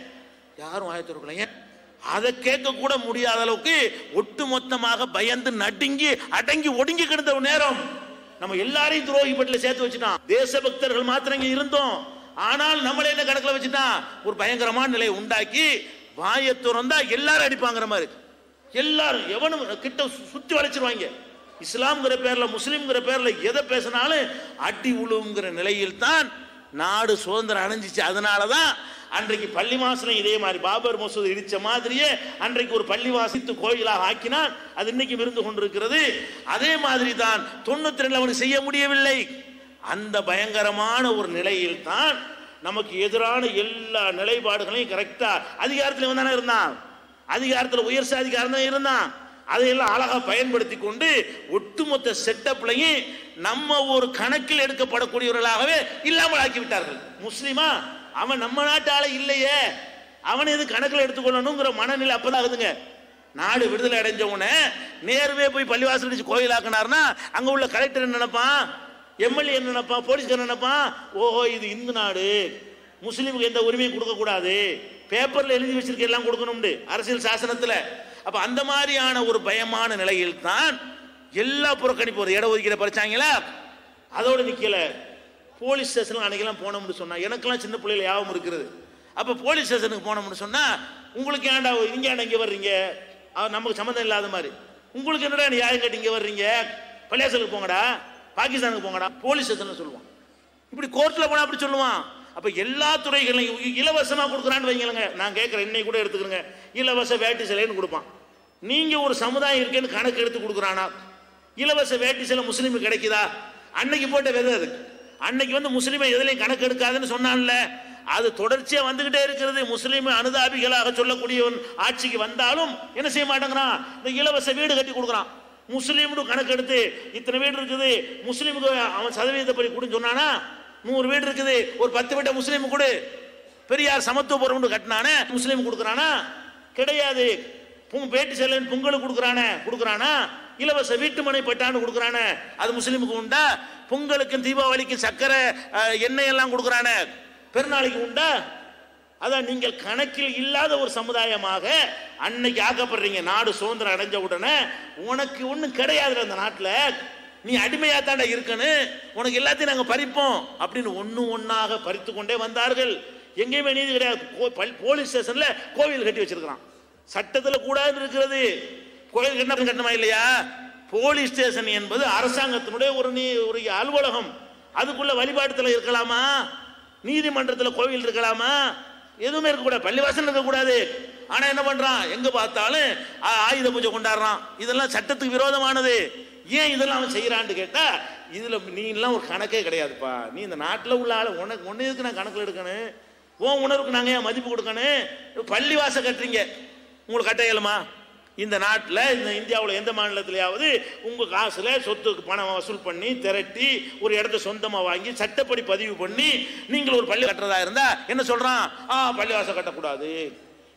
யாரும் ஆயத்திருக்கலாம் ஏன் அதை கேட்க கூட முடியாத அளவுக்கு ஒட்டுமொத்தமாக பயந்து நடுங்கி அடங்கி ஒடுங்கி கிடந்த ஒரு நேரம் நம்ம எல்லாரையும் துரோகி பட்டியல சேர்த்து வச்சுட்டான் தேசபக்தர்கள் மாத்திரம் இங்க இருந்தோம் ஆனால் நம்மள என்ன கணக்குல வச்சுட்டான் ஒரு பயங்கரமான நிலையை உண்டாக்கி வாயை திறந்தா எல்லாரும் அடிப்பாங்கிற மாதிரி எல்லாரும் எவனும் கிட்ட சு- சுத்தி வளைச்சிருவாங்க இஸ்லாம்ங்கிற பேர்ல முஸ்லீம்ங்கிற பேர்ல எதை பேசினாலும் அடி உழுவுங்கிற நிலையில் தான் நாடு சுதந்திரம் அடைஞ்சிச்சு அதனால தான் அன்றைக்கு பள்ளி வாசலம் இதே மாதிரி பாபர் மசூதி இடிச்ச மாதிரியே அன்றைக்கு ஒரு பள்ளி வாசித்து கோயிலாக ஆக்கினான் அது இன்னைக்கு இருந்து கொண்டிருக்கிறது அதே மாதிரி தான் தொண்ணூத்தி ரெண்டுல அவனுக்கு செய்ய முடியவில்லை அந்த பயங்கரமான ஒரு நிலையில் தான் நமக்கு எதிரான எல்லா நிலைப்பாடுகளையும் கரெக்டா அதிகாரத்தில் வந்தானே இருந்தான் அதிகாரத்தில் உயர் சாதிகாரம் தான் இருந்தான் அதையெல்லாம் அழகா பயன்படுத்தி கொண்டு ஒட்டுமொத்த செட்டப்லையும் நம்ம ஒரு கணக்கில் எடுக்கப்படக்கூடியவர்களாகவே இல்லாமல் ஆக்கி விட்டார்கள் முஸ்லிமா அவன் நம்ம நாட்டு ஆளே இல்லையே அவன் எது கணக்கில் எடுத்துக்கொள்ளணுங்கிற மனநிலை அப்பதான் ஆகுதுங்க நாடு விடுதலை அடைஞ்ச உடனே நேருவே போய் பள்ளிவாசல் அடிச்சு கோயிலாக்குனாருன்னா அங்க உள்ள கலெக்டர் என்ன நினைப்பான் எம்எல்ஏ என்ன நினைப்பான் போலீஸ்காரன் என்ன நினைப்பான் ஓஹோ இது இந்து நாடு முஸ்லீமுக்கு எந்த உரிமையும் கொடுக்க கூடாது பேப்பர்ல எழுதி வச்சிருக்க எல்லாம் கொடுக்கணும்னு அரசியல் சாசனத்துல அப்ப அந்த மாதிரியான ஒரு பயமான நிலையில் தான் எல்லா புறக்கணிப்பு ஒரு இட ஒதுக்கீடு பறிச்சாங்களா அதோட நிக்கல போலீஸ் ஸ்டேஷன் அன்னைக்கெல்லாம் போனோம்னு சொன்னா எனக்கெல்லாம் சின்ன பிள்ளைல ஞாபகம் இருக்கிறது அப்ப போலீஸ் ஸ்டேஷனுக்கு போனோம்னு சொன்னா உங்களுக்கு ஏன்டா இங்க ஏன்டா இங்க வர்றீங்க அது நமக்கு சம்மந்தம் இல்லாத மாதிரி உங்களுக்கு என்னடா நியாயம் கட்டி இங்க வர்றீங்க பள்ளியாசலுக்கு போங்கடா பாகிஸ்தானுக்கு போங்கடா போலீஸ் ஸ்டேஷன் சொல்லுவான் இப்படி கோர்ட்ல போனா அப்படி சொல்லுவான் அப்ப எல்லா துறைகளையும் இ- இலவசமா கொடுக்குறான்னு வைங்களேங்க நான் கேட்கிறேன் இன்னைக்கு கூட எடுத்துக்கிறேங்க இலவச வேட்டி சிலைன்னு கொடுப்பான் நீங்க ஒரு சமுதாயம் இருக்கேன்னு கணக்கு எடுத்து கொடுக்குறானா இலவச வேட்டி சிலை முஸ்லீமுக்கு கிடைக்குதா அன்னைக்கு போட்ட விதை அது அன்னைக்கு வந்து முஸ்லீமை எதுலையும் கணக்கு எடுக்காதுன்னு சொன்னான்ல அது தொடர்ச்சியா வந்துகிட்டே இருக்கிறது முஸ்லீம் அனுதாபிகளாக சொல்லக்கூடியவன் ஆட்சிக்கு வந்தாலும் என்ன செய்ய மாட்டேங்கிறான் இந்த இலவச வீடு கட்டி கொடுக்குறான் முஸ்லீம்னு கணக்கு எடுத்து இத்தனை வீடு இருக்குது முஸ்லீமுக்கு அவன் சதவீதப்படி கொடுன்னு சொன்னானா நூறு வீடு இருக்குது ஒரு பத்து வீட்டை முஸ்லீம் கொடு பெரியார் சமத்துவபுரம் கட்டினானே முஸ்லீம் கொடுக்குறானா கிடையாது பொங் பேட்டி செல்லன் பொங்கலுக்கு கொடுக்குறானே கொடுக்குறானா இலவச வீட்டு மனை பட்டான்னு கொடுக்குறானே அது முஸ்லீமுக்கு உண்டா பொங்கலுக்கும் தீபாவளிக்கும் சக்கரை அஹ், எண்ணெய் எல்லாம் கொடுக்குறானே பெருநாளைக்கு உண்டா அதான் நீங்கள் கணக்கில் இல்லாத ஒரு சமுதாயமாக அன்னைக்கு ஆக்கப்படுறீங்க நாடு சுதந்திரம் அடைஞ்ச உடனே உனக்கு ஒன்றும் கிடையாது அந்த நாட்டில் நீ அடிமையா தாண்டா இருக்கணும் உனக்கு எல்லாத்தையும் நாங்கள் பறிப்போம் அப்படின்னு ஒன்று ஒன்றாக பறித்து கொண்டே வந்தார்கள் எங்கேயுமே நீதி கிடையாது கோ- பல்- போலீஸ் ஸ்டேஷன்ல கோவில் கட்டி வச்சிருக்கிறான் சட்டத்தில் கூடாது இருக்கிறது கோயில் கட்டின கட்டணமா இல்லையா போலீஸ் ஸ்டேஷன் என்பது அரசாங்கத்தினுடைய ஒரு நீ ஒரு அலுவலகம் அதுக்குள்ள வழிபாட்டுல இருக்கலாமா நீதிமன்றத்தில் கோவில் இருக்கலாமா எதுவுமே இருக்கக்கூடாது பள்ளிவாசல் இருக்கக்கூடாது ஆனா என்ன பண்றான் எங்க பார்த்தாலும் ஆ- ஆயுத பூஜை கொண்டாடுறான் இதெல்லாம் சட்டத்துக்கு விரோதமானது ஏன் இதெல்லாம் அவன் செய்யறான்னு கேட்டா இதுல நீ எல்லாம் ஒரு கணக்கே கிடையாதுப்பா நீ இந்த நாட்டில் உள்ள ஆளு உனக்கு ஒன்னு எதுக்கு நான் கணக்கில் எடுக்கணும் உன் உணர்வுக்கு நாங்க ஏன் மதிப்பு கொடுக்கணும் பள்ளிவாச கட்டுறீங்க உங்களுக்கு கட்ட இயலுமா இந்த நாட்டில் இந்த இந்தியாவில் எந்த மாநிலத்திலேயாவது உங்கள் காசில் சொத்துக்கு பணம் வசூல் பண்ணி திரட்டி ஒரு இடத்த சொந்தமாக வாங்கி சட்டப்படி பதிவு பண்ணி நீங்கள் ஒரு பள்ளி கட்டுறதா இருந்தா என்ன சொல்றான் ஆ பள்ளிவாசல் கட்டக்கூடாது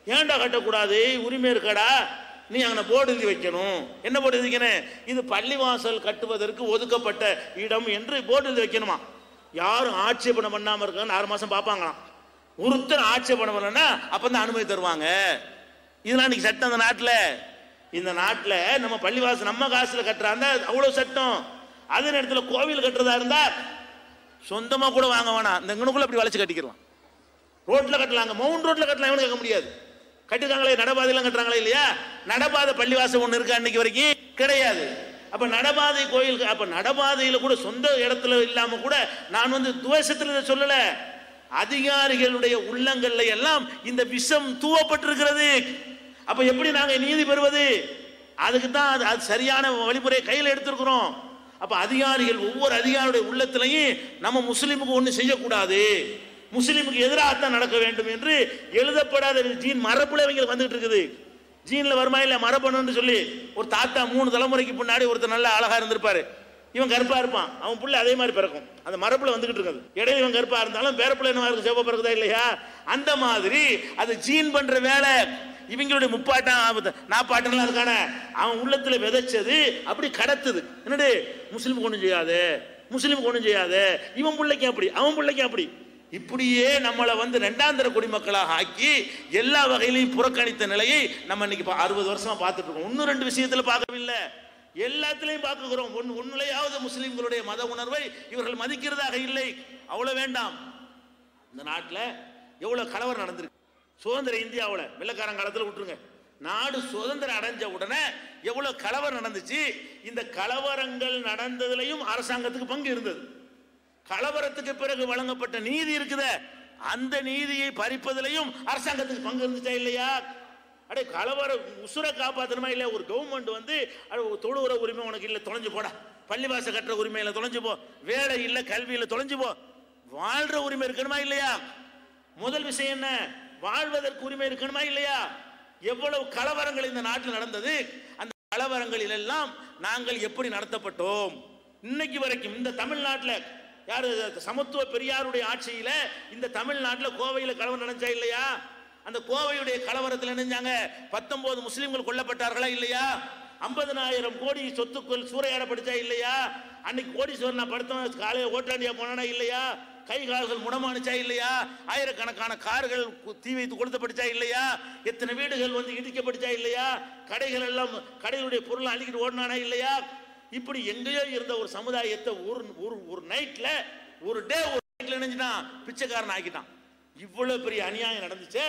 ஏன்டா கட்டக்கூடாது உரிமை இருக்கடா நீ அங்கே போர்டு எழுதி வைக்கணும் என்ன போர்டு எழுதி வைக்கணும் இது பள்ளிவாசல் கட்டுவதற்கு ஒதுக்கப்பட்ட இடம் என்று போர்டு எழுதி வைக்கணுமா யாரும் ஆட்சேபணம் பண்ணாம இருக்கான்னு ஆறு மாசம் பார்ப்பாங்களாம் ஒருத்தர் ஆட்சேபணம் பண்ணலன்னா அப்பதான் அனுமதி தருவாங்க இதெல்லாம் இன்னைக்கு சட்டம் அந்த நாட்டில் இந்த நாட்டில் நம்ம பள்ளிவாசல் நம்ம காசுல கட்டுறாங்க அவ்வளோ சட்டம் அதே நேரத்தில் கோவில் கட்டுறதா இருந்தா சொந்தமாக கூட வாங்க வேணாம் இந்த இங்கனுக்குள்ள அப்படி வளைச்சு கட்டிக்கிறோம் ரோட்ல கட்டலாங்க மவுண்ட் ரோட்ல கட்டலாம் எவனும் கேட்க முடியாது கட்டிருக்காங்களே நடபாதையெல்லாம் கட்டுறாங்களே இல்லையா நடபாதை பள்ளிவாசல் ஒன்று இருக்கா அன்னைக்கு வரைக்கும் கிடையாது அப்ப நடபாதை கோயில் அப்ப நடபாதையில கூட சொந்த இடத்துல இல்லாம கூட நான் வந்து துவேஷத்துல இதை சொல்லல அதிகாரிகளுடைய உள்ளங்கள்ல எல்லாம் இந்த விஷம் தூவப்பட்டிருக்கிறது அப்ப எப்படி நாங்க நீதி பெறுவது அதுக்கு தான் அது அது சரியான வழிமுறையை கையில் எடுத்திருக்கிறோம் அப்ப அதிகாரிகள் ஒவ்வொரு அதிகாரியுடைய உள்ளத்திலையும் நம்ம முஸ்லீமுக்கு ஒண்ணு செய்யக்கூடாது முஸ்லீமுக்கு எதிராகத்தான் நடக்க வேண்டும் என்று எழுதப்படாத ஜீன் மரபுல இவங்களுக்கு வந்துகிட்டு இருக்குது ஜீன்ல வருமா இல்ல மரபணுன்னு சொல்லி ஒரு தாத்தா மூணு தலைமுறைக்கு முன்னாடி ஒருத்தர் நல்ல அழகா இருந்திருப்பாரு இவன் கருப்பா இருப்பான் அவன் புள்ள அதே மாதிரி பிறக்கும் அந்த மரப்புல வந்துகிட்டு இருக்குது இடையில இவன் கருப்பா இருந்தாலும் பேரப்புல என்ன இருக்கும் சிவப்பா பிறகுதா இல்லையா அந்த மாதிரி அது ஜீன் பண்ற வேலை இவங்களுடைய முப்பாட்டம் நாப்பாட்டம்லாம் இருக்கான அவன் உள்ளத்துல விதைச்சது அப்படி கடத்துது என்னடு முஸ்லீம் ஒண்ணும் செய்யாத முஸ்லீம் ஒண்ணும் செய்யாத இவன் பிள்ளைக்கு அப்படி அவன் பிள்ளைக்கு அப்படி இப்படியே நம்மளை வந்து ரெண்டாந்தர குடிமக்களாக ஆக்கி எல்லா வகையிலையும் புறக்கணித்த நிலையை நம்ம இன்னைக்கு பா- அறுபது வருஷமா பார்த்துட்டு இருக்கோம் இன்னும் ரெண்டு விஷயத்துல பார்க்கவில்லை எல்லாத்துலயும் பார்க்குகிறோம் ஒன் ஒன்னுலையாவது முஸ்லிம்களுடைய மத உணர்வை இவர்கள் மதிக்கிறதாக இல்லை அவ்வளவு வேண்டாம் இந்த நாட்டில் எவ்வளவு கலவரம் நடந்திருக்கு சுதந்திர இந்தியாவில் வெள்ளக்காரன் காலத்தில் விட்டுருங்க நாடு சுதந்திரம் அடைஞ்ச உடனே எவ்வளவு கலவரம் நடந்துச்சு இந்த கலவரங்கள் நடந்ததுலையும் அரசாங்கத்துக்கு பங்கு இருந்தது கலவரத்துக்கு பிறகு வழங்கப்பட்ட நீதி இருக்குதே அந்த நீதியை பறிப்பதிலையும் அரசாங்கத்துக்கு பங்கு இருந்துச்சா இல்லையா அடே கலவர உசுரை காப்பாத்தணுமா இல்லையா ஒரு கவர்மெண்ட் வந்து அட, ஒரு தொழுவுற உரிமை உனக்கு இல்லை தொலைஞ்சு போடா பள்ளிவாச கட்டுற உரிமையில தொலைஞ்சு போ வேலை இல்லை கல்வியில தொலைஞ்சு போ வாழ்ற உரிமை இருக்கணுமா இல்லையா முதல் விஷயம் என்ன வாழ்வதற்கு உரிமை இருக்கணுமா இல்லையா எவ்வளவு கலவரங்கள் இந்த நாட்டில் நடந்தது அந்த கலவரங்களில் எல்லாம் நாங்கள் எப்படி நடத்தப்பட்டோம் இன்னைக்கு வரைக்கும் இந்த தமிழ்நாட்டில் யாரு சமத்துவ பெரியாருடைய ஆட்சியில இந்த தமிழ்நாட்டில் கோவையில கலவரம் நடந்துச்சா இல்லையா அந்த கோவையுடைய கலவரத்தில் நினைஞ்சாங்க பத்தொன்பது முஸ்லிம்கள் கொல்லப்பட்டார்களா இல்லையா ஐம்பதனாயிரம் கோடி சொத்துக்கள் சூறையாடப்பட்டுச்சா இல்லையா அன்னைக்கு கோடீஸ்வரன் நான் படுத்தவன் காலையில் ஓட்டாண்டியா போனானா இல்லையா கை கால்கள் முடமானுச்சா இல்லையா ஆயிரக்கணக்கான கார்கள் கு- தீ வைத்து கொளுத்தப்பட்டுச்சா இல்லையா எத்தனை வீடுகள் வந்து இடிக்கப்பட்டுச்சா இல்லையா கடைகள் எல்லாம் கடைகளுடைய பொருளை அள்ளிக்கிட்டு ஓடினானா இல்லையா இப்படி எங்கேயோ இருந்த ஒரு சமுதாயத்தை ஒரு ஒரு ஒரு நைட்ல ஒரு டே ஒரு நைட்ல நினைஞ்சுட்டான் பிச்சைக்காரன் ஆக்கிட்டான் இவ்வளவு பெரிய அநியாயம் நடந்துச்சு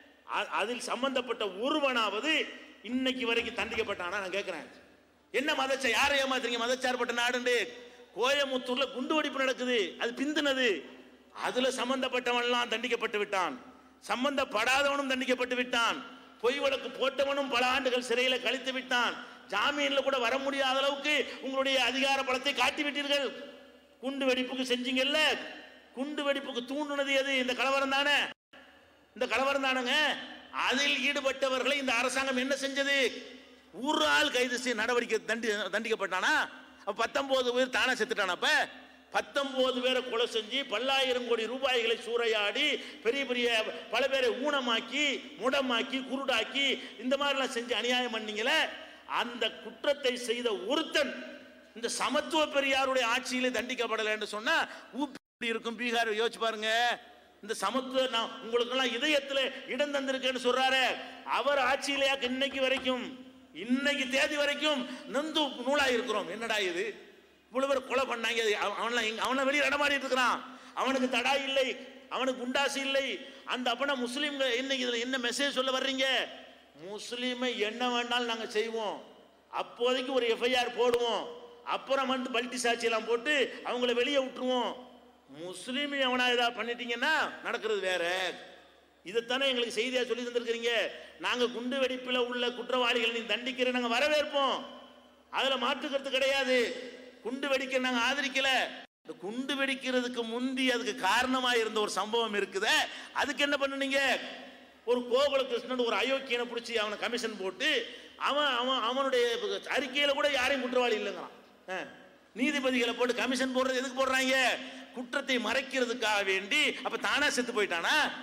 அ- அதில் சம்பந்தப்பட்ட ஒருவனாவது இன்னைக்கு வரைக்கும் தண்டிக்கப்பட்டானா நான் கேட்கிறேன் என்ன மதச்ச யாரை ஏமாத்துறீங்க மதச்சார்பட்ட நாடுண்டு கோயமுத்தூர்ல குண்டு வெடிப்பு நடக்குது அது பிந்துனது அதுல சம்பந்தப்பட்டவன்லாம் தண்டிக்கப்பட்டு விட்டான் சம்பந்தப்படாதவனும் தண்டிக்கப்பட்டு விட்டான் பொய் வழக்கு போட்டவனும் பல ஆண்டுகள் சிறையில கழித்து விட்டான் ஜாமீன்ல கூட வர முடியாத அளவுக்கு உங்களுடைய அதிகார பலத்தை காட்டி விட்டீர்கள் குண்டு வெடிப்புக்கு செஞ்சீங்கல்ல குண்டு வெடிப்புக்கு தூண்டுனது எது இந்த கலவரம் தானே இந்த கலவரம் தானுங்க அதில் ஈடுபட்டவர்களை இந்த அரசாங்கம் என்ன செஞ்சது ஒரு ஆள் கைது செய்ய நடவடிக்கை தண்டி தண்டிக்கப்பட்டானா அப்ப பத்தொன்பது பேர் தானே செத்துட்டானா அப்ப பத்தொன்பது பேரை கொலை செஞ்சு பல்லாயிரம் கோடி ரூபாய்களை சூறையாடி பெரிய பெரிய பல பேரை ஊனமாக்கி முடமாக்கி குருடாக்கி இந்த மாதிரிலாம் செஞ்சு அநியாயம் பண்ணீங்களே அந்த குற்றத்தை செய்த ஒருத்தன் இந்த சமத்துவ பெரியாருடைய ஆட்சியிலே தண்டிக்கப்படலை என்று சொன்னா ஊப்பி எப்படி இருக்கும் பீகார் யோசிச்சு பாருங்க இந்த சமத்துவ நான் உங்களுக்கெல்லாம் இதயத்துல இடம் தந்திருக்கேன்னு சொல்றாரு அவர் ஆட்சியிலேயா இன்னைக்கு வரைக்கும் இன்னைக்கு தேதி வரைக்கும் நொந்து நூலா இருக்கிறோம் என்னடா இது இவ்வளவு பேர் கொலை பண்ணாங்க அவ- அவன்லாம் எங்க அவனை வெளியே நடமாடிட்டு இருக்கிறான் அவனுக்கு தடா இல்லை அவனுக்கு குண்டாசு இல்லை அந்த அப்பனா முஸ்லீம்கள் இன்னைக்கு இதுல என்ன மெசேஜ் சொல்ல வர்றீங்க முஸ்லீமை என்ன வேணாலும் நாங்க செய்வோம் அப்போதைக்கு ஒரு எஃப்ஐஆர் போடுவோம் அப்புறம் வந்து பல்ட்டி சாட்சியெல்லாம் போட்டு அவங்கள வெளியே விட்டுருவோம் முஸ்லீம் எவனா ஏதாவது பண்ணிட்டீங்கன்னா நடக்கிறது வேற இதைத்தானே எங்களுக்கு செய்தியா சொல்லி தந்திருக்கிறீங்க நாங்க குண்டு வெடிப்பில் உள்ள குற்றவாளிகளை நீ தண்டிக்கிற நாங்க வரவேற்போம் அதுல மாற்றுக்கிறது கிடையாது குண்டு வெடிக்க நாங்க ஆதரிக்கல இந்த குண்டு வெடிக்கிறதுக்கு முந்தி அதுக்கு காரணமா இருந்த ஒரு சம்பவம் இருக்குதே அதுக்கு என்ன பண்ணுனீங்க ஒரு கோகுல கிருஷ்ணன் ஒரு அயோக்கியனை பிடிச்சி அவனை கமிஷன் போட்டு அவன் அவன் அவனுடைய அறிக்கையில கூட யாரையும் குற்றவாளி இல்லைங்கிறான் ஆ. நீதிபதிகளை போட்டு கமிஷன் போடுறது எதுக்கு போடுறாங்க குற்றத்தை மறைக்கிறதுக்காக வேண்டி அப்ப தானா செத்து போயிட்டானா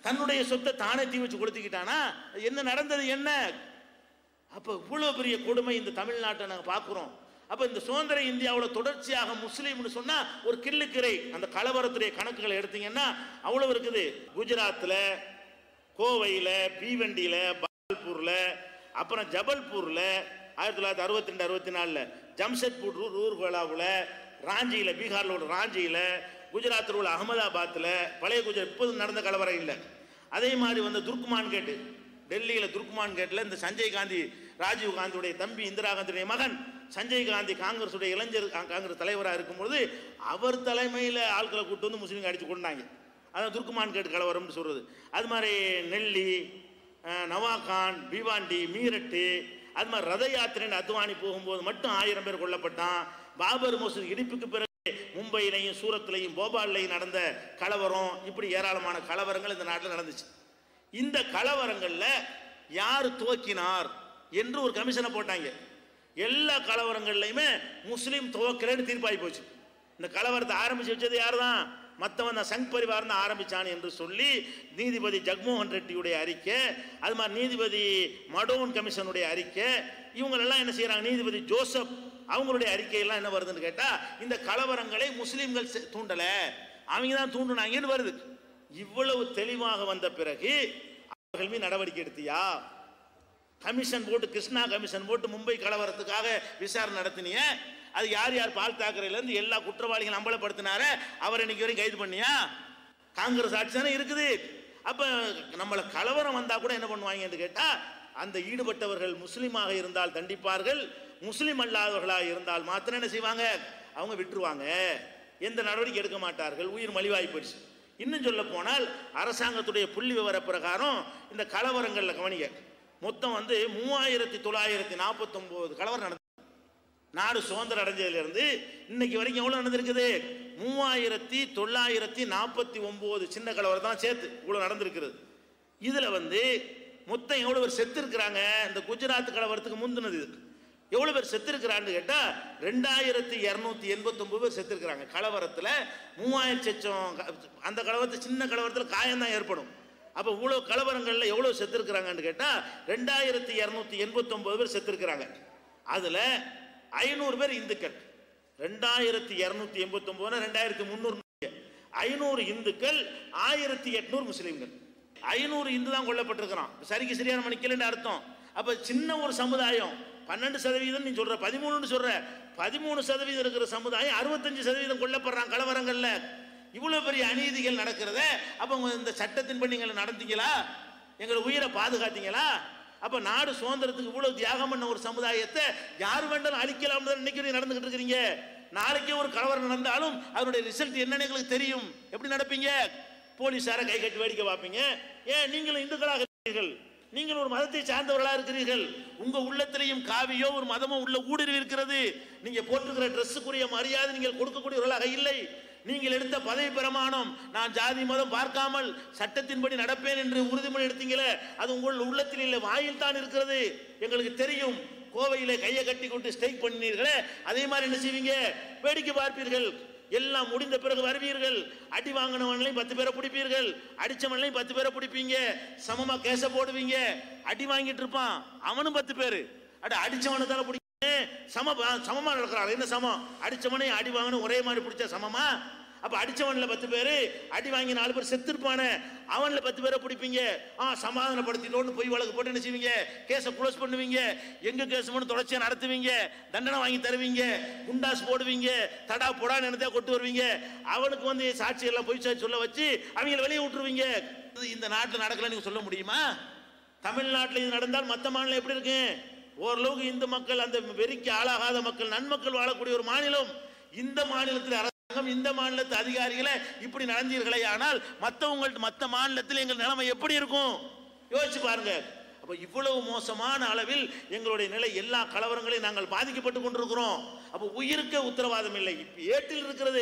தன்னுடைய சொத்தை தானே தீ வச்சு கொளுத்திக்கிட்டானா என்ன நடந்தது என்ன அப்போ இவ்வளோ பெரிய கொடுமை இந்த தமிழ்நாட்டை நாங்கள் பார்க்குறோம் அப்போ இந்த சுதந்திர இந்தியாவில் தொடர்ச்சியாக முஸ்லீம்னு சொன்னால் ஒரு கிள்ளுக்கிரை அந்த கலவரத்துடைய கணக்குகளை எடுத்தீங்கன்னா அவ்வளோ இருக்குது குஜராத்தில் கோவையில் பீவண்டியில் பால்பூரில் அப்புறம் ஜபல்பூரில் ஆயிரத்தி தொள்ளாயிரத்தி அறுபத்தி ரெண்டு அறுபத்தி நாலில் ஜம்ஷெட்பூர் ரூ ரூர்கலாவில் ராஞ்சியில் பீகாரில் உள்ள ராஞ்சியில் குஜராத்தில் உள்ள அகமதாபாத்தில் பழைய குஜராத் இப்போது நடந்த கலவரம் இல்லை அதே மாதிரி வந்து துர்க்குமான் கேட்டு டெல்லியில் துர்க்குமான் கேட்டில் இந்த சஞ்சய் காந்தி ராஜீவ் காந்தியுடைய தம்பி இந்திரா காந்தியுடைய மகன் சஞ்சய் காந்தி காங்கிரஸுடைய இளைஞர் கா- காங்கிரஸ் தலைவராக இருக்கும்பொழுது அவர் தலைமையில் ஆட்களை கூட்டு வந்து முஸ்லீம்கள் அடித்து கொண்டாங்க அதான் துர்க்குமான் கேட்டு கலவரம்னு சொல்கிறது அது மாதிரி நெல்லி அஹ், நவாகான் பீவாண்டி மீரட்டு அது மாதிரி ரத யாத்திரைன்னு அத்வானி போகும்போது மட்டும் ஆயிரம் பேர் கொல்லப்பட்டான் பாபர் மசூத் இடிப்புக்கு பிறகு மும்பையிலையும் சூரத்லையும் போபால்லையும் நடந்த கலவரம் இப்படி ஏராளமான கலவரங்கள் இந்த நாட்டில் நடந்துச்சு இந்த கலவரங்கள்ல யார் துவக்கினார் என்று ஒரு கமிஷனை போட்டாங்க எல்லா கலவரங்கள்லையுமே முஸ்லீம் துவக்கிறேன்னு தீர்ப்பாகி போச்சு இந்த கலவரத்தை ஆரம்பிச்சு வச்சது யார் தான் மற்றவன் தான் சங் பரிவார் தான் ஆரம்பிச்சான் என்று சொல்லி நீதிபதி ஜக்மோகன் ரெட்டியுடைய அறிக்கை அது மாதிரி நீதிபதி மடோன் கமிஷனுடைய அறிக்கை இவங்களெல்லாம் என்ன செய்றாங்க நீதிபதி ஜோசப் அவங்களுடைய அறிக்கையெல்லாம் என்ன வருதுன்னு கேட்டா இந்த கலவரங்களை முஸ்லீம்கள் செ- தூண்டல அவங்க தான் தூண்டுனாங்கன்னு வருது இவ்வளவு தெளிவாக வந்த பிறகு அவர்கள் மீது நடவடிக்கை எடுத்தியா கமிஷன் போட்டு கிருஷ்ணா கமிஷன் போட்டு மும்பை கலவரத்துக்காக விசாரணை நடத்தினிய அது யார் யார் பால் தாக்கரையிலேருந்து எல்லா குற்றவாளிகளும் அம்பலப்படுத்தினார அவர் இன்னைக்கு வரைக்கும் கைது பண்ணியா காங்கிரஸ் ஆட்சி தானே இருக்குது அப்போ நம்மளை கலவரம் வந்தால் கூட என்ன பண்ணுவாங்கன்னு கேட்டால் அந்த ஈடுபட்டவர்கள் முஸ்லீமாக இருந்தால் தண்டிப்பார்கள் முஸ்லீம் அல்லாதவர்களாக இருந்தால் மாத்திரம் என்ன செய்வாங்க அவங்க விட்டுருவாங்க எந்த நடவடிக்கை எடுக்க மாட்டார்கள் உயிர் மலிவாகி போயிடுச்சு இன்னும் சொல்ல போனால் அரசாங்கத்துடைய புள்ளி விவர பிரகாரம் இந்த கலவரங்களில் கவனிக்க மொத்தம் வந்து மூவாயிரத்தி தொள்ளாயிரத்தி நாற்பத்தொம்போது கலவரம் நடந்து நாடு சுதந்திரம் அடைஞ்சதுலேருந்து இன்னைக்கு வரைக்கும் எவ்வளோ நடந்திருக்குது மூவாயிரத்தி தொள்ளாயிரத்தி நாற்பத்தி ஒம்பது சின்ன கலவரம் தான் சேர்த்து இவ்வளோ நடந்திருக்கிறது இதில் வந்து மொத்தம் எவ்வளோ பேர் செத்து இருக்கிறாங்க இந்த குஜராத் கலவரத்துக்கு முந்தினது இது எவ்வளோ பேர் செத்துருக்கிறான்னு கேட்டால் ரெண்டாயிரத்தி இரநூத்தி எண்பத்தொம்பது பேர் செத்துருக்கிறாங்க கலவரத்தில் மூவாயிரம் சச்சம் க- அந்த கலவரத்தில் சின்ன கலவரத்தில் காயம்தான் ஏற்படும் அப்போ இவ்வளோ கலவரங்களில் எவ்வளோ செத்துருக்கிறாங்கன்னு கேட்டால் ரெண்டாயிரத்தி இரநூத்தி எண்பத்தொம்பது பேர் செத்துருக்கிறாங்க அதில் ஐநூறு பேர் இந்துக்கள் ரெண்டாயிரத்தி இரநூத்தி எண்பத்தொம்போது ரெண்டாயிரத்தி முந்நூறு ஐநூறு இந்துக்கள் ஆயிரத்தி எட்நூறு முஸ்லீம்கள் ஐநூறு இந்து தான் கொல்லப்பட்டிருக்கிறான் சரிக்கு சரியான மணிக்கலன்னு அர்த்தம் அப்ப சின்ன ஒரு சமுதாயம் பன்னெண்டு சதவீதம் நீ சொல்ற பதிமூணுன்னு சொல்ற பதிமூணு சதவீதம் இருக்கிற சமுதாயம் அறுபத்தஞ்சு சதவீதம் கொல்லப்படுறான் கலவரங்கள்ல இவ்வளவு பெரிய அநீதிகள் நடக்கிறத அப்ப உங்க இந்த சட்டத்தின்படி நீங்கள் நடந்தீங்களா எங்களை உயிரை பாதுகாத்தீங்களா அப்ப நாடு சுதந்திரத்துக்கு இவ்வளவு தியாகம் பண்ண ஒரு சமுதாயத்தை யார் வேண்டாலும் அழிக்கலாம் இன்னைக்கு நடந்துகிட்டு இருக்கிறீங்க நாளைக்கே ஒரு கலவரம் நடந்தாலும் அதனுடைய ரிசல்ட் என்னன்னு எங்களுக்கு தெரியும் எப்படி நடப்பீங்க போலீஸார கை கட்டி வேடிக்கை பார்ப்பீங்க ஏன் நீங்களும் இந்துக்களாக இருக்கிறீர்கள் நீங்கள் ஒரு மதத்தை சார்ந்தவர்களா இருக்கிறீர்கள் உங்க உள்ளத்திலையும் காவியோ ஒரு மதமோ உள்ள ஊடுருவி இருக்கிறது நீங்க போட்டுக்கிற ட்ரெஸ்ஸுக்குரிய மரியாதை நீங்கள் கொடுக்கக்கூடியவர்களாக இல்லை நீங்கள் எடுத்த பதவி பிரமாணம் நான் ஜாதி மதம் பார்க்காமல் சட்டத்தின்படி நடப்பேன் என்று உறுதிமொழி எடுத்தீங்களே அது உங்கள் உள்ளத்தில் இல்லை வாயில் தான் இருக்கிறது எங்களுக்கு தெரியும் கோவையிலே கையை கட்டி கொண்டு ஸ்ட்ரைக் பண்ணினீர்களே அதே மாதிரி என்ன செய்வீங்க வேடிக்கை பார்ப்பீர்கள் எல்லாம் முடிந்த பிறகு வருவீர்கள் அடி வாங்கினவன்லையும் பத்து பேரை பிடிப்பீர்கள் அடிச்சவன்லையும் பத்து பேரை பிடிப்பீங்க சமமா கேச போடுவீங்க அடி வாங்கிட்டு இருப்பான் அவனும் பத்து பேர் அட அடிச்சவனை தானே பிடிக்கும் சம சமமா நடக்கிறாள் என்ன சமம் அடிச்சவனை அடி வாங்கணும் ஒரே மாதிரி பிடிச்சா சமமா அப்ப அடிச்சவன்ல பத்து பேர் அடி வாங்கி நாலு பேர் செத்துருப்பானே அவன்ல பத்து பேரை பிடிப்பீங்க ஆ சமாதானப்படுத்திட்டோன்னு போய் வழக்கு போட்டு என்ன செய்வீங்க கேஸை க்ளோஸ் பண்ணுவீங்க எங்க கேஸ் மட்டும் தொடர்ச்சியா நடத்துவீங்க தண்டனை வாங்கி தருவீங்க குண்டாஸ் போடுவீங்க தடா போடான்னு என்னதா கொண்டு வருவீங்க அவனுக்கு வந்து சாட்சி எல்லாம் பொய் சாட்சி சொல்ல வச்சு அவங்கள வெளியே விட்டுருவீங்க இது இந்த நாட்டில் நடக்கல நீங்க சொல்ல முடியுமா தமிழ்நாட்டில் இது நடந்தால் மற்ற மாநிலம் எப்படி இருக்கு ஓரளவுக்கு இந்து மக்கள் அந்த வெறிக்கு ஆளாகாத மக்கள் நன்மக்கள் வாழக்கூடிய ஒரு மாநிலம் இந்த மாநிலத்தில் அரசாங்கம் இந்த மாநிலத்து அதிகாரிகளை இப்படி நடந்தீர்களே ஆனால் மற்றவங்கள்ட்ட மற்ற மாநிலத்தில் எங்கள் நிலைமை எப்படி இருக்கும் யோசிச்சு பாருங்க அப்ப இவ்வளவு மோசமான அளவில் எங்களுடைய நிலை எல்லா கலவரங்களையும் நாங்கள் பாதிக்கப்பட்டு கொண்டிருக்கிறோம் அப்ப உயிருக்கு உத்தரவாதம் இல்லை இப்ப ஏட்டில் இருக்கிறது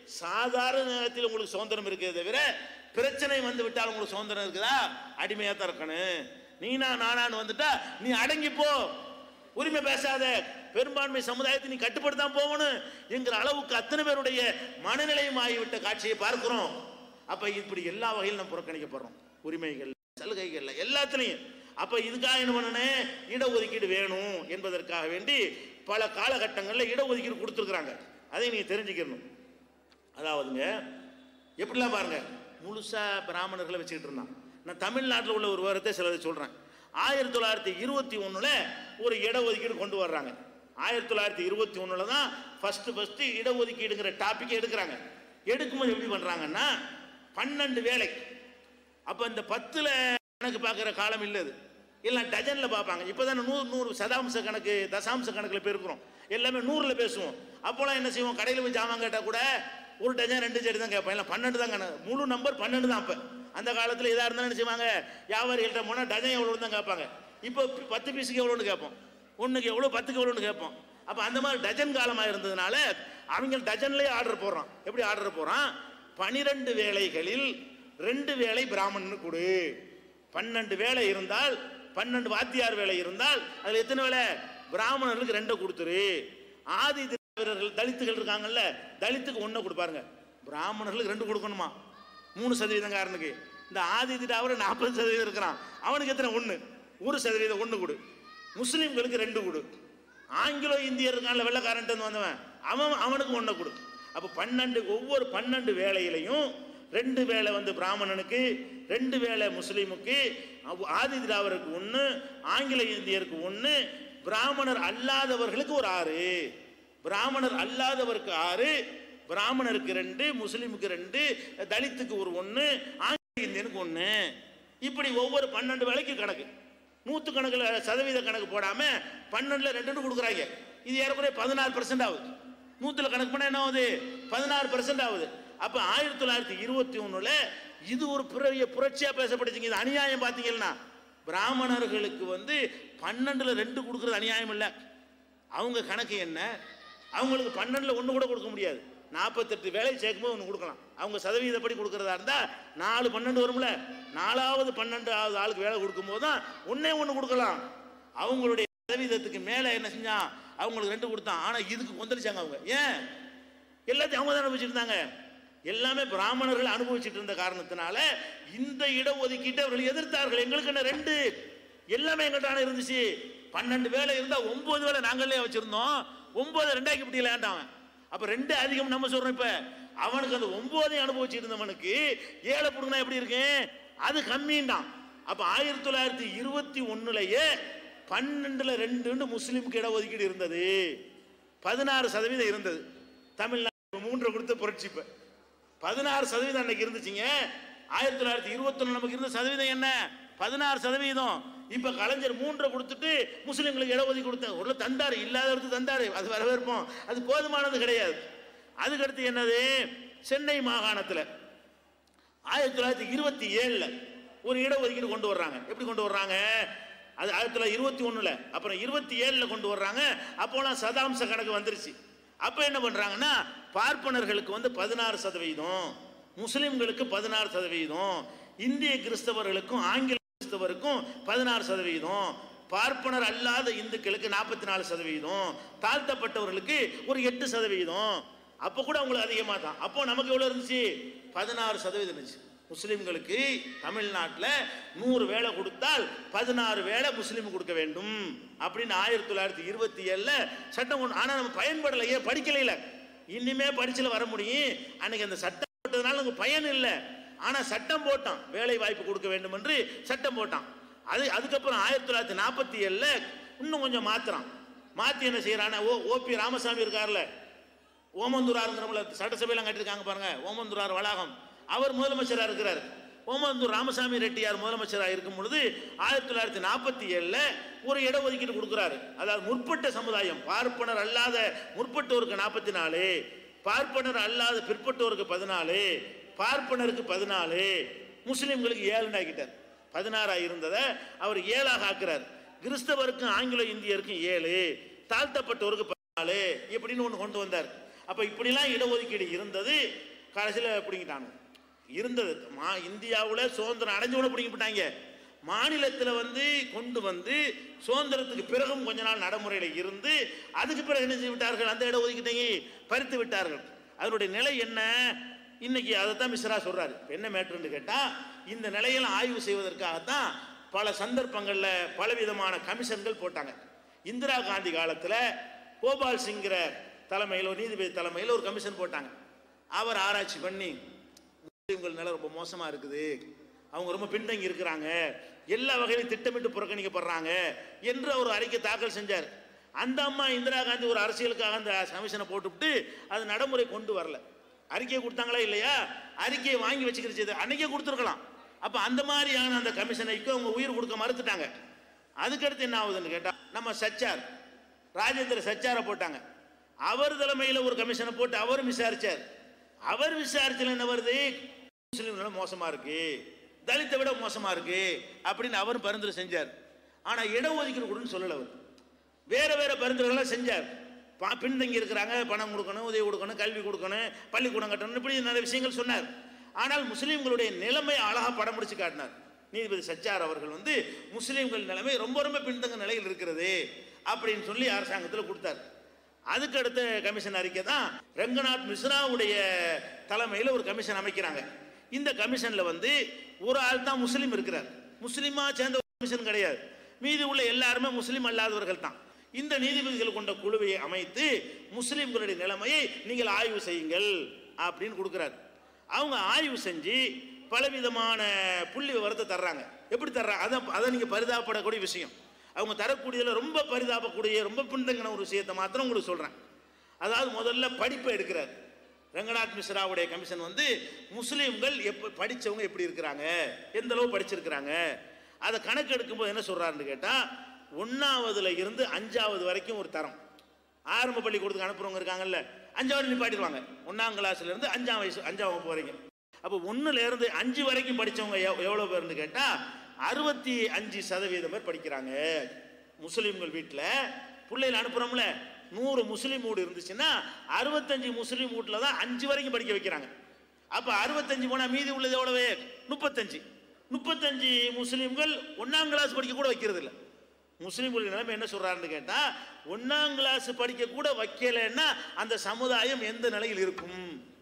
சாதாரண நேரத்தில் உங்களுக்கு சுதந்திரம் இருக்கிறது தவிர பிரச்சனை வந்து விட்டால் உங்களுக்கு சுதந்திரம் இருக்குதா அடிமையா தான் இருக்கணும் நீனா நானான்னு வந்துட்டா நீ அடங்கி போ உரிமை பேசாத பெரும்பான்மை சமுதாயத்தை நீ கட்டுப்படுத்தாம போகணும் என்கிற அளவுக்கு அத்தனை பேருடைய மனநிலையும் ஆகிவிட்ட காட்சியை பார்க்கிறோம் அப்ப இப்படி எல்லா வகையிலும் நம்ம புறக்கணிக்கப்படுறோம் உரிமைகள் சலுகைகள் எல்லாத்துலேயும் அப்போ இதுக்காக என்ன பண்ணனேன் இடஒதுக்கீடு வேணும் என்பதற்காக வேண்டி பல காலகட்டங்களில் இடஒதுக்கீடு கொடுத்துருக்குறாங்க அதை நீங்கள் தெரிஞ்சுக்கணும் அதாவதுங்க எப்படிலாம் பாருங்க முழுசா பிராமணர்களை வச்சுக்கிட்டு இருந்தான் நான் தமிழ்நாட்டில் உள்ள ஒரு விவரத்தை சிலதை சொல்கிறேன் ஆயிரத்தி தொள்ளாயிரத்தி இருபத்தி ஒன்றில் ஒரு இடஒதுக்கீடு கொண்டு வர்றாங்க ஆயிரத்தி தொள்ளாயிரத்தி இருபத்தி ஒன்றில் தான் ஃபஸ்ட்டு ஃபஸ்ட்டு இடஒதுக்கீடுங்கிற டாப்பிக்கை எடுக்கிறாங்க எடுக்கும்போது எப்படி பண்ணுறாங்கன்னா பன்னெண்டு வேலை அப்போ இந்த பத்தில் கணக்கு பார்க்குற காலம் இல்லை இது எல்லாம் டஜனில் பார்ப்பாங்க இப்போ தானே நூறு நூறு சதாம்ச கணக்கு தசாம்ச கணக்கில் பெருக்கிறோம் எல்லாமே நூறில் பேசுவோம் அப்போலாம் என்ன செய்வோம் கடையில் போய் ஜாமான் கேட்டால் கூட ஒரு டஜன் ரெண்டு ஜடி தான் கேட்பேன் இல்லை பன்னெண்டு தான் கணக்கு முழு நம்பர் பன்னெண்டு தான் அப்போ அந்த காலத்தில் எதாக இருந்தாலும் என்ன செய்வாங்க வியாபாரிகள்கிட்ட போனால் டஜன் எவ்வளோன்னு தான் கேட்பாங்க இப்போ பத்து பீஸுக்கு எவ்வளோன்னு கேட்போம் ஒன்றுக்கு எவ்வளோ பத்துக்கு எவ்வளோன்னு கேட்போம் அப்போ அந்த மாதிரி டஜன் காலமாக இருந்ததுனால அவங்க டஜன்லேயே ஆர்டர் போடுறான் எப்படி ஆர்டர் போகிறான் பனிரெண்டு வேலைகளில் ரெண்டு வேலை பிராமணனு கொடு பன்னெண்டு வேலை இருந்தால் பன்னெண்டு வாத்தியார் வேலை இருந்தால் அதில் எத்தனை வேலை பிராமணர்களுக்கு ரெண்டை கொடுத்துரு ஆதி திராவிடர்கள் தலித்துகள் இருக்காங்கல்ல தலித்துக்கு ஒன்றை கொடுப்பாருங்க பிராமணர்களுக்கு ரெண்டு கொடுக்கணுமா மூணு சதவீதங்காரனுக்கு இந்த ஆதி திராவிட நாற்பது சதவீதம் இருக்கிறான் அவனுக்கு எத்தனை ஒன்று ஒரு சதவீதம் ஒன்று கொடு முஸ்லீம்களுக்கு ரெண்டு கொடு ஆங்கிலோ இந்தியர் இருக்கான்ல வெள்ளக்காரன்ட்டு வந்து வந்தவன் அவன் அவனுக்கு ஒன்றை கொடு அப்போ பன்னெண்டு ஒவ்வொரு பன்னெண்டு வேலையிலையும் ரெண்டு வேலை வந்து பிராமணனுக்கு ரெண்டு வேலை முஸ்லீமுக்கு அவ்- ஆதி திராவிடருக்கு ஒன்று ஆங்கில இந்தியருக்கு ஒன்று பிராமணர் அல்லாதவர்களுக்கு ஒரு ஆறு பிராமணர் அல்லாதவருக்கு ஆறு பிராமணருக்கு ரெண்டு முஸ்லீமுக்கு ரெண்டு தலித்துக்கு ஒரு ஒன்று ஆங்கில இந்தியனுக்கு ஒன்று இப்படி ஒவ்வொரு பன்னெண்டு வேலைக்கு கணக்கு நூற்று கணக்கில் சதவீத கணக்கு போடாமல் பன்னெண்டில் ரெண்டு கொடுக்குறாங்க இது ஏறக்குறைய பதினாறு பர்சன்ட் ஆகுது நூற்றுல கணக்கு பண்ணால் என்ன ஆகுது பதினாறு பர்சன்ட் ஆகுது அப்போ ஆயிரத்தி தொள்ளாயிரத்தி இருபத்தி ஒன்றில் இது ஒரு பெரிய புரட்சியாக பேசப்படுச்சுங்க இது அநியாயம் பார்த்தீங்கன்னா பிராமணர்களுக்கு வந்து பன்னெண்டில் ரெண்டு கொடுக்குறது அநியாயம் இல்லை அவங்க கணக்கு என்ன அவங்களுக்கு பன்னெண்டில் ஒன்று கூட கொடுக்க முடியாது நாற்பத்தெட்டு வேலை சேர்க்கும்போது ஒன்று கொடுக்கலாம் அவங்க சதவீதப்படி கொடுக்கறதா இருந்தால் நாலு பன்னெண்டு வரும்ல நாலாவது பன்னெண்டாவது ஆளுக்கு வேலை கொடுக்கும்போது தான் ஒன்றே ஒன்று கொடுக்கலாம் அவங்களுடைய சதவீதத்துக்கு மேலே என்ன செஞ்சான் அவங்களுக்கு ரெண்டு கொடுத்தான் ஆனால் இதுக்கு கொந்தளிச்சாங்க அவங்க ஏன் எல்லாத்தையும் அவங்க தான் அனுபவிச்சிருந்தாங்க எல்லாமே பிராமணர்கள் அனுபவிச்சுட்டு இருந்த காரணத்தினால இந்த இடஒதுக்கீட்டை அவர்கள் எதிர்த்தார்கள் எங்களுக்கு என்ன ரெண்டு எல்லாமே எங்கள்கிட்ட இருந்துச்சு பன்னெண்டு வேலை இருந்தா ஒன்பது வேலை நாங்களே வச்சிருந்தோம் ஒன்பது ரெண்டாக்கி விட்டீங்களான்டான் அவன் அப்ப ரெண்டு அதிகம் நம்ம சொல்றோம் இப்ப அவனுக்கு அந்த ஒன்பதையும் அனுபவிச்சுட்டு இருந்தவனுக்கு ஏழை புடுங்கினா எப்படி இருக்கு அது கம்மின்டான் அப்ப ஆயிரத்தி தொள்ளாயிரத்தி இருபத்தி ஒண்ணுலயே பன்னெண்டுல ரெண்டு முஸ்லீமுக்கு இடஒதுக்கீடு இருந்தது பதினாறு சதவீதம் இருந்தது தமிழ்நாடு மூன்று கொடுத்து புரட்சி இப்ப பதினாறு சதவீதம் அன்னைக்கு இருந்துச்சுங்க ஆயிரத்தி தொள்ளாயிரத்தி இருபத்தொன்னு நமக்கு இருந்த சதவீதம் என்ன பதினாறு சதவீதம் இப்ப கலைஞர் மூன்றை கொடுத்துட்டு முஸ்லிம்களுக்கு இடஒதுக்கீடு கொடுத்த ஒரு தந்தாரு இல்லாதவருக்கு தந்தாரு அது வரவேற்போம் அது போதுமானது கிடையாது அதுக்கடுத்து என்னது சென்னை மாகாணத்தில் ஆயிரத்தி தொள்ளாயிரத்தி இருபத்தி ஏழில் ஒரு இடஒதுக்கீடு கொண்டு வர்றாங்க எப்படி கொண்டு வர்றாங்க அது ஆயிரத்தி தொள்ளாயிரத்தி இருபத்தி ஒன்றில் அப்புறம் இருபத்தி ஏழில் கொண்டு வர்றாங்க அப்போலாம் சதாம்ச கணக்கு வந்துருச்சு அப்போ என்ன பண்ணுறாங்கன்னா பார்ப்பனர்களுக்கு வந்து பதினாறு சதவீதம் முஸ்லிம்களுக்கு பதினாறு சதவீதம் இந்திய கிறிஸ்தவர்களுக்கும் ஆங்கில கிறிஸ்தவருக்கும் பதினாறு சதவீதம் பார்ப்பனர் அல்லாத இந்துக்களுக்கு நாற்பத்தி நாலு சதவீதம் தாழ்த்தப்பட்டவர்களுக்கு ஒரு எட்டு சதவீதம் அப்போ கூட அவங்களுக்கு அதிகமாக தான் அப்போ நமக்கு எவ்வளோ இருந்துச்சு பதினாறு சதவீதம் இருந்துச்சு முஸ்லிம்களுக்கு தமிழ்நாட்டில் நூறு வேலை கொடுத்தால் பதினாறு வேலை முஸ்லீம் கொடுக்க வேண்டும் அப்படின்னு ஆயிரத்தி தொள்ளாயிரத்தி இருபத்தி ஏழில் சட்டம் கொண்டு ஆனால் நம்ம பயன்படலையே படிக்கலையில இனிமே படிச்சுல வர முடியும் அன்னைக்கு அந்த சட்டம் போட்டதுனால நமக்கு பயன் இல்லை ஆனால் சட்டம் போட்டான் வேலை வாய்ப்பு கொடுக்க வேண்டும் என்று சட்டம் போட்டான் அது அதுக்கப்புறம் ஆயிரத்தி தொள்ளாயிரத்தி நாற்பத்தி ஏழில் இன்னும் கொஞ்சம் மாத்துறான் மாற்றி என்ன செய்யறான ஓ ஓபி ராமசாமி இருக்கார்ல ஓமந்தூராருங்கிறவங்கள சட்டசபையெல்லாம் கட்டியிருக்காங்க பாருங்க ஓமந்தூரார் வளாகம் அவர் முதலமைச்சராக இருக்கிறார் ஓமந்தூர் ராமசாமி ரெட்டியார் முதலமைச்சராக இருக்கும் பொழுது ஆயிரத்தி தொள்ளாயிரத்தி நாற்பத்தி ஏழில் ஒரு இடஒதுக்கீடு கொடுக்குறாரு அதாவது முற்பட்ட சமுதாயம் பார்ப்பனர் அல்லாத முற்பட்டோருக்கு நாற்பத்தி நாலு பார்ப்பனர் அல்லாத பிற்பட்டோருக்கு பதினாலு பார்ப்பனருக்கு பதினாலு முஸ்லீம்களுக்கு ஏழுன்னு ஆக்கிட்டார் பதினாறாக இருந்ததை அவர் ஏழாக ஆக்குறார் கிறிஸ்தவருக்கும் ஆங்கில இந்தியருக்கும் ஏழு தாழ்த்தப்பட்டோருக்கு பதினாலு இப்படின்னு ஒன்று கொண்டு வந்தார் அப்போ இப்படிலாம் இடஒதுக்கீடு இருந்தது கடைசியில் பிடிங்கிட்டாங்க இருந்தது மா இந்தியாவில் சுதந்திரம் அடைஞ்சவன பிடிங்கிவிட்டாங்க மாநிலத்தில் வந்து கொண்டு வந்து சுதந்திரத்துக்கு பிறகும் கொஞ்ச நாள் நடைமுறையில் இருந்து அதுக்கு பிறகு என்ன செய்து விட்டார்கள் அந்த இடஒதுக்கீட்டை பறித்து விட்டார்கள் அதனுடைய நிலை என்ன இன்னைக்கு அதை தான் மிஸ்ரா சொல்றாரு இப்ப என்ன மேட்ருன்னு கேட்டா இந்த நிலையெல்லாம் ஆய்வு செய்வதற்காகத்தான் பல சந்தர்ப்பங்களில் பலவிதமான கமிஷன்கள் போட்டாங்க இந்திரா காந்தி காலத்தில் கோபால் சிங்கிற தலைமையில் ஒரு நீதிபதி தலைமையில் ஒரு கமிஷன் போட்டாங்க அவர் ஆராய்ச்சி பண்ணி முஸ்லீம்கள் நிலை ரொம்ப மோசமாக இருக்குது அவங்க ரொம்ப பின்தங்கி இருக்கிறாங்க எல்லா வகையிலும் திட்டமிட்டு புறக்கணிக்கப்படுறாங்க என்று ஒரு அறிக்கை தாக்கல் செஞ்சார் அந்த அம்மா இந்திரா காந்தி ஒரு அரசியலுக்காக அந்த கமிஷனை போட்டுவிட்டு அது நடைமுறை கொண்டு வரல அறிக்கையை கொடுத்தாங்களா இல்லையா அறிக்கையை வாங்கி வச்சுக்கிறது அன்னைக்கே கொடுத்துருக்கலாம் அப்போ அந்த மாதிரியான அந்த கமிஷனைக்கு அவங்க உயிர் கொடுக்க மறுத்துட்டாங்க அதுக்கடுத்து என்ன ஆகுதுன்னு கேட்டால் நம்ம சச்சார் ராஜேந்திர சச்சாரை போட்டாங்க அவர் தலைமையில் ஒரு கமிஷனை போட்டு அவரும் விசாரிச்சார் அவர் விசாரிச்சல என்ன வருது முஸ்லீம்கள் மோசமா இருக்கு தலித்தை விட மோசமா இருக்கு அப்படின்னு அவர் பரிந்துரை செஞ்சார் ஆனா இடஒதுக்கீடு கொடுன்னு சொல்லல அவர் வேற வேற பரிந்துரைகள்லாம் செஞ்சார் பா- பின்தங்கி இருக்கிறாங்க பணம் கொடுக்கணும் உதவி கொடுக்கணும் கல்வி கொடுக்கணும் பள்ளிக்கூடம் கட்டணும் இப்படி நிறைய விஷயங்கள் சொன்னார் ஆனால் முஸ்லீம்களுடைய நிலைமை அழகா படம் முடிச்சு காட்டினார் நீதிபதி சச்சார் அவர்கள் வந்து முஸ்லீம்கள் நிலைமை ரொம்ப ரொம்ப பின்தங்க நிலையில் இருக்கிறது அப்படின்னு சொல்லி அரசாங்கத்தில் கொடுத்தார் அதுக்கு அடுத்த கமிஷன் அறிக்கை தான் ரங்கநாத் மிஸ்ராவுடைய தலைமையில் ஒரு கமிஷன் அமைக்கிறாங்க இந்த கமிஷனில் வந்து ஒரு ஆள் தான் முஸ்லீம் இருக்கிறார் முஸ்லீமா சேர்ந்த ஒரு கமிஷன் கிடையாது மீதி உள்ள எல்லாருமே முஸ்லீம் அல்லாதவர்கள் தான் இந்த நீதிபதிகள் கொண்ட குழுவை அமைத்து முஸ்லீம்களுடைய நிலைமையை நீங்கள் ஆய்வு செய்யுங்கள் அப்படின்னு கொடுக்குறாரு அவங்க ஆய்வு செஞ்சு பலவிதமான புள்ளி விவரத்தை தர்றாங்க எப்படி தர்றாங்க அதை அதை நீங்கள் பரிதாபப்படக்கூடிய விஷயம் அவங்க தரக்கூடியதில் ரொம்ப பரிதாபக்கூடிய ரொம்ப பின்தங்கின ஒரு விஷயத்தை மாத்திரம் உங்களுக்கு சொல்கிறேன் அதாவது முதல்ல படிப்பை எடுக்கிறார் ரங்கநாத் மிஸ்ராவுடைய கமிஷன் வந்து முஸ்லீம்கள் எப்போ படித்தவங்க எப்படி இருக்கிறாங்க எந்த அளவு படிச்சிருக்கிறாங்க அதை கணக்கு எடுக்கும்போது என்ன சொல்கிறாருன்னு கேட்டால் ஒன்றாவதுல இருந்து அஞ்சாவது வரைக்கும் ஒரு தரம் ஆரம்ப பள்ளிக்கூடத்துக்கு அனுப்புறவங்க இருக்காங்கல்ல அஞ்சாவது நிப்பாட்டிடுவாங்க ஒன்றாம் கிளாஸ்ல இருந்து அஞ்சாம் வயசு அஞ்சாம் வகுப்பு வரைக்கும் அப்போ ஒன்றுல இருந்து அஞ்சு வரைக்கும் படித்தவங்க எவ்வளோ பேர்னு கேட்டால் அறுபத்தி அஞ்சு சதவீதம் பேர் படிக்கிறாங்க முஸ்லீம்கள் வீட்டில் பிள்ளைகள் அனுப்புகிறோம்ல நூறு முஸ்லீம் வீடு இருந்துச்சுன்னா அறுபத்தஞ்சு முஸ்லீம் வீட்டில் தான் அஞ்சு வரைக்கும் படிக்க வைக்கிறாங்க அப்போ அறுபத்தஞ்சு போனால் மீதி உள்ளது எவ்வளவு முப்பத்தஞ்சு முப்பத்தஞ்சு முஸ்லீம்கள் ஒன்றாம் கிளாஸ் படிக்க கூட வைக்கிறது இல்லை முஸ்லீம்களுக்கு நிலைமை என்ன சொல்றாருன்னு கேட்டா ஒன்னாம் கிளாஸ் படிக்க கூட வைக்கலைன்னா அந்த சமுதாயம் எந்த நிலையில் இருக்கும்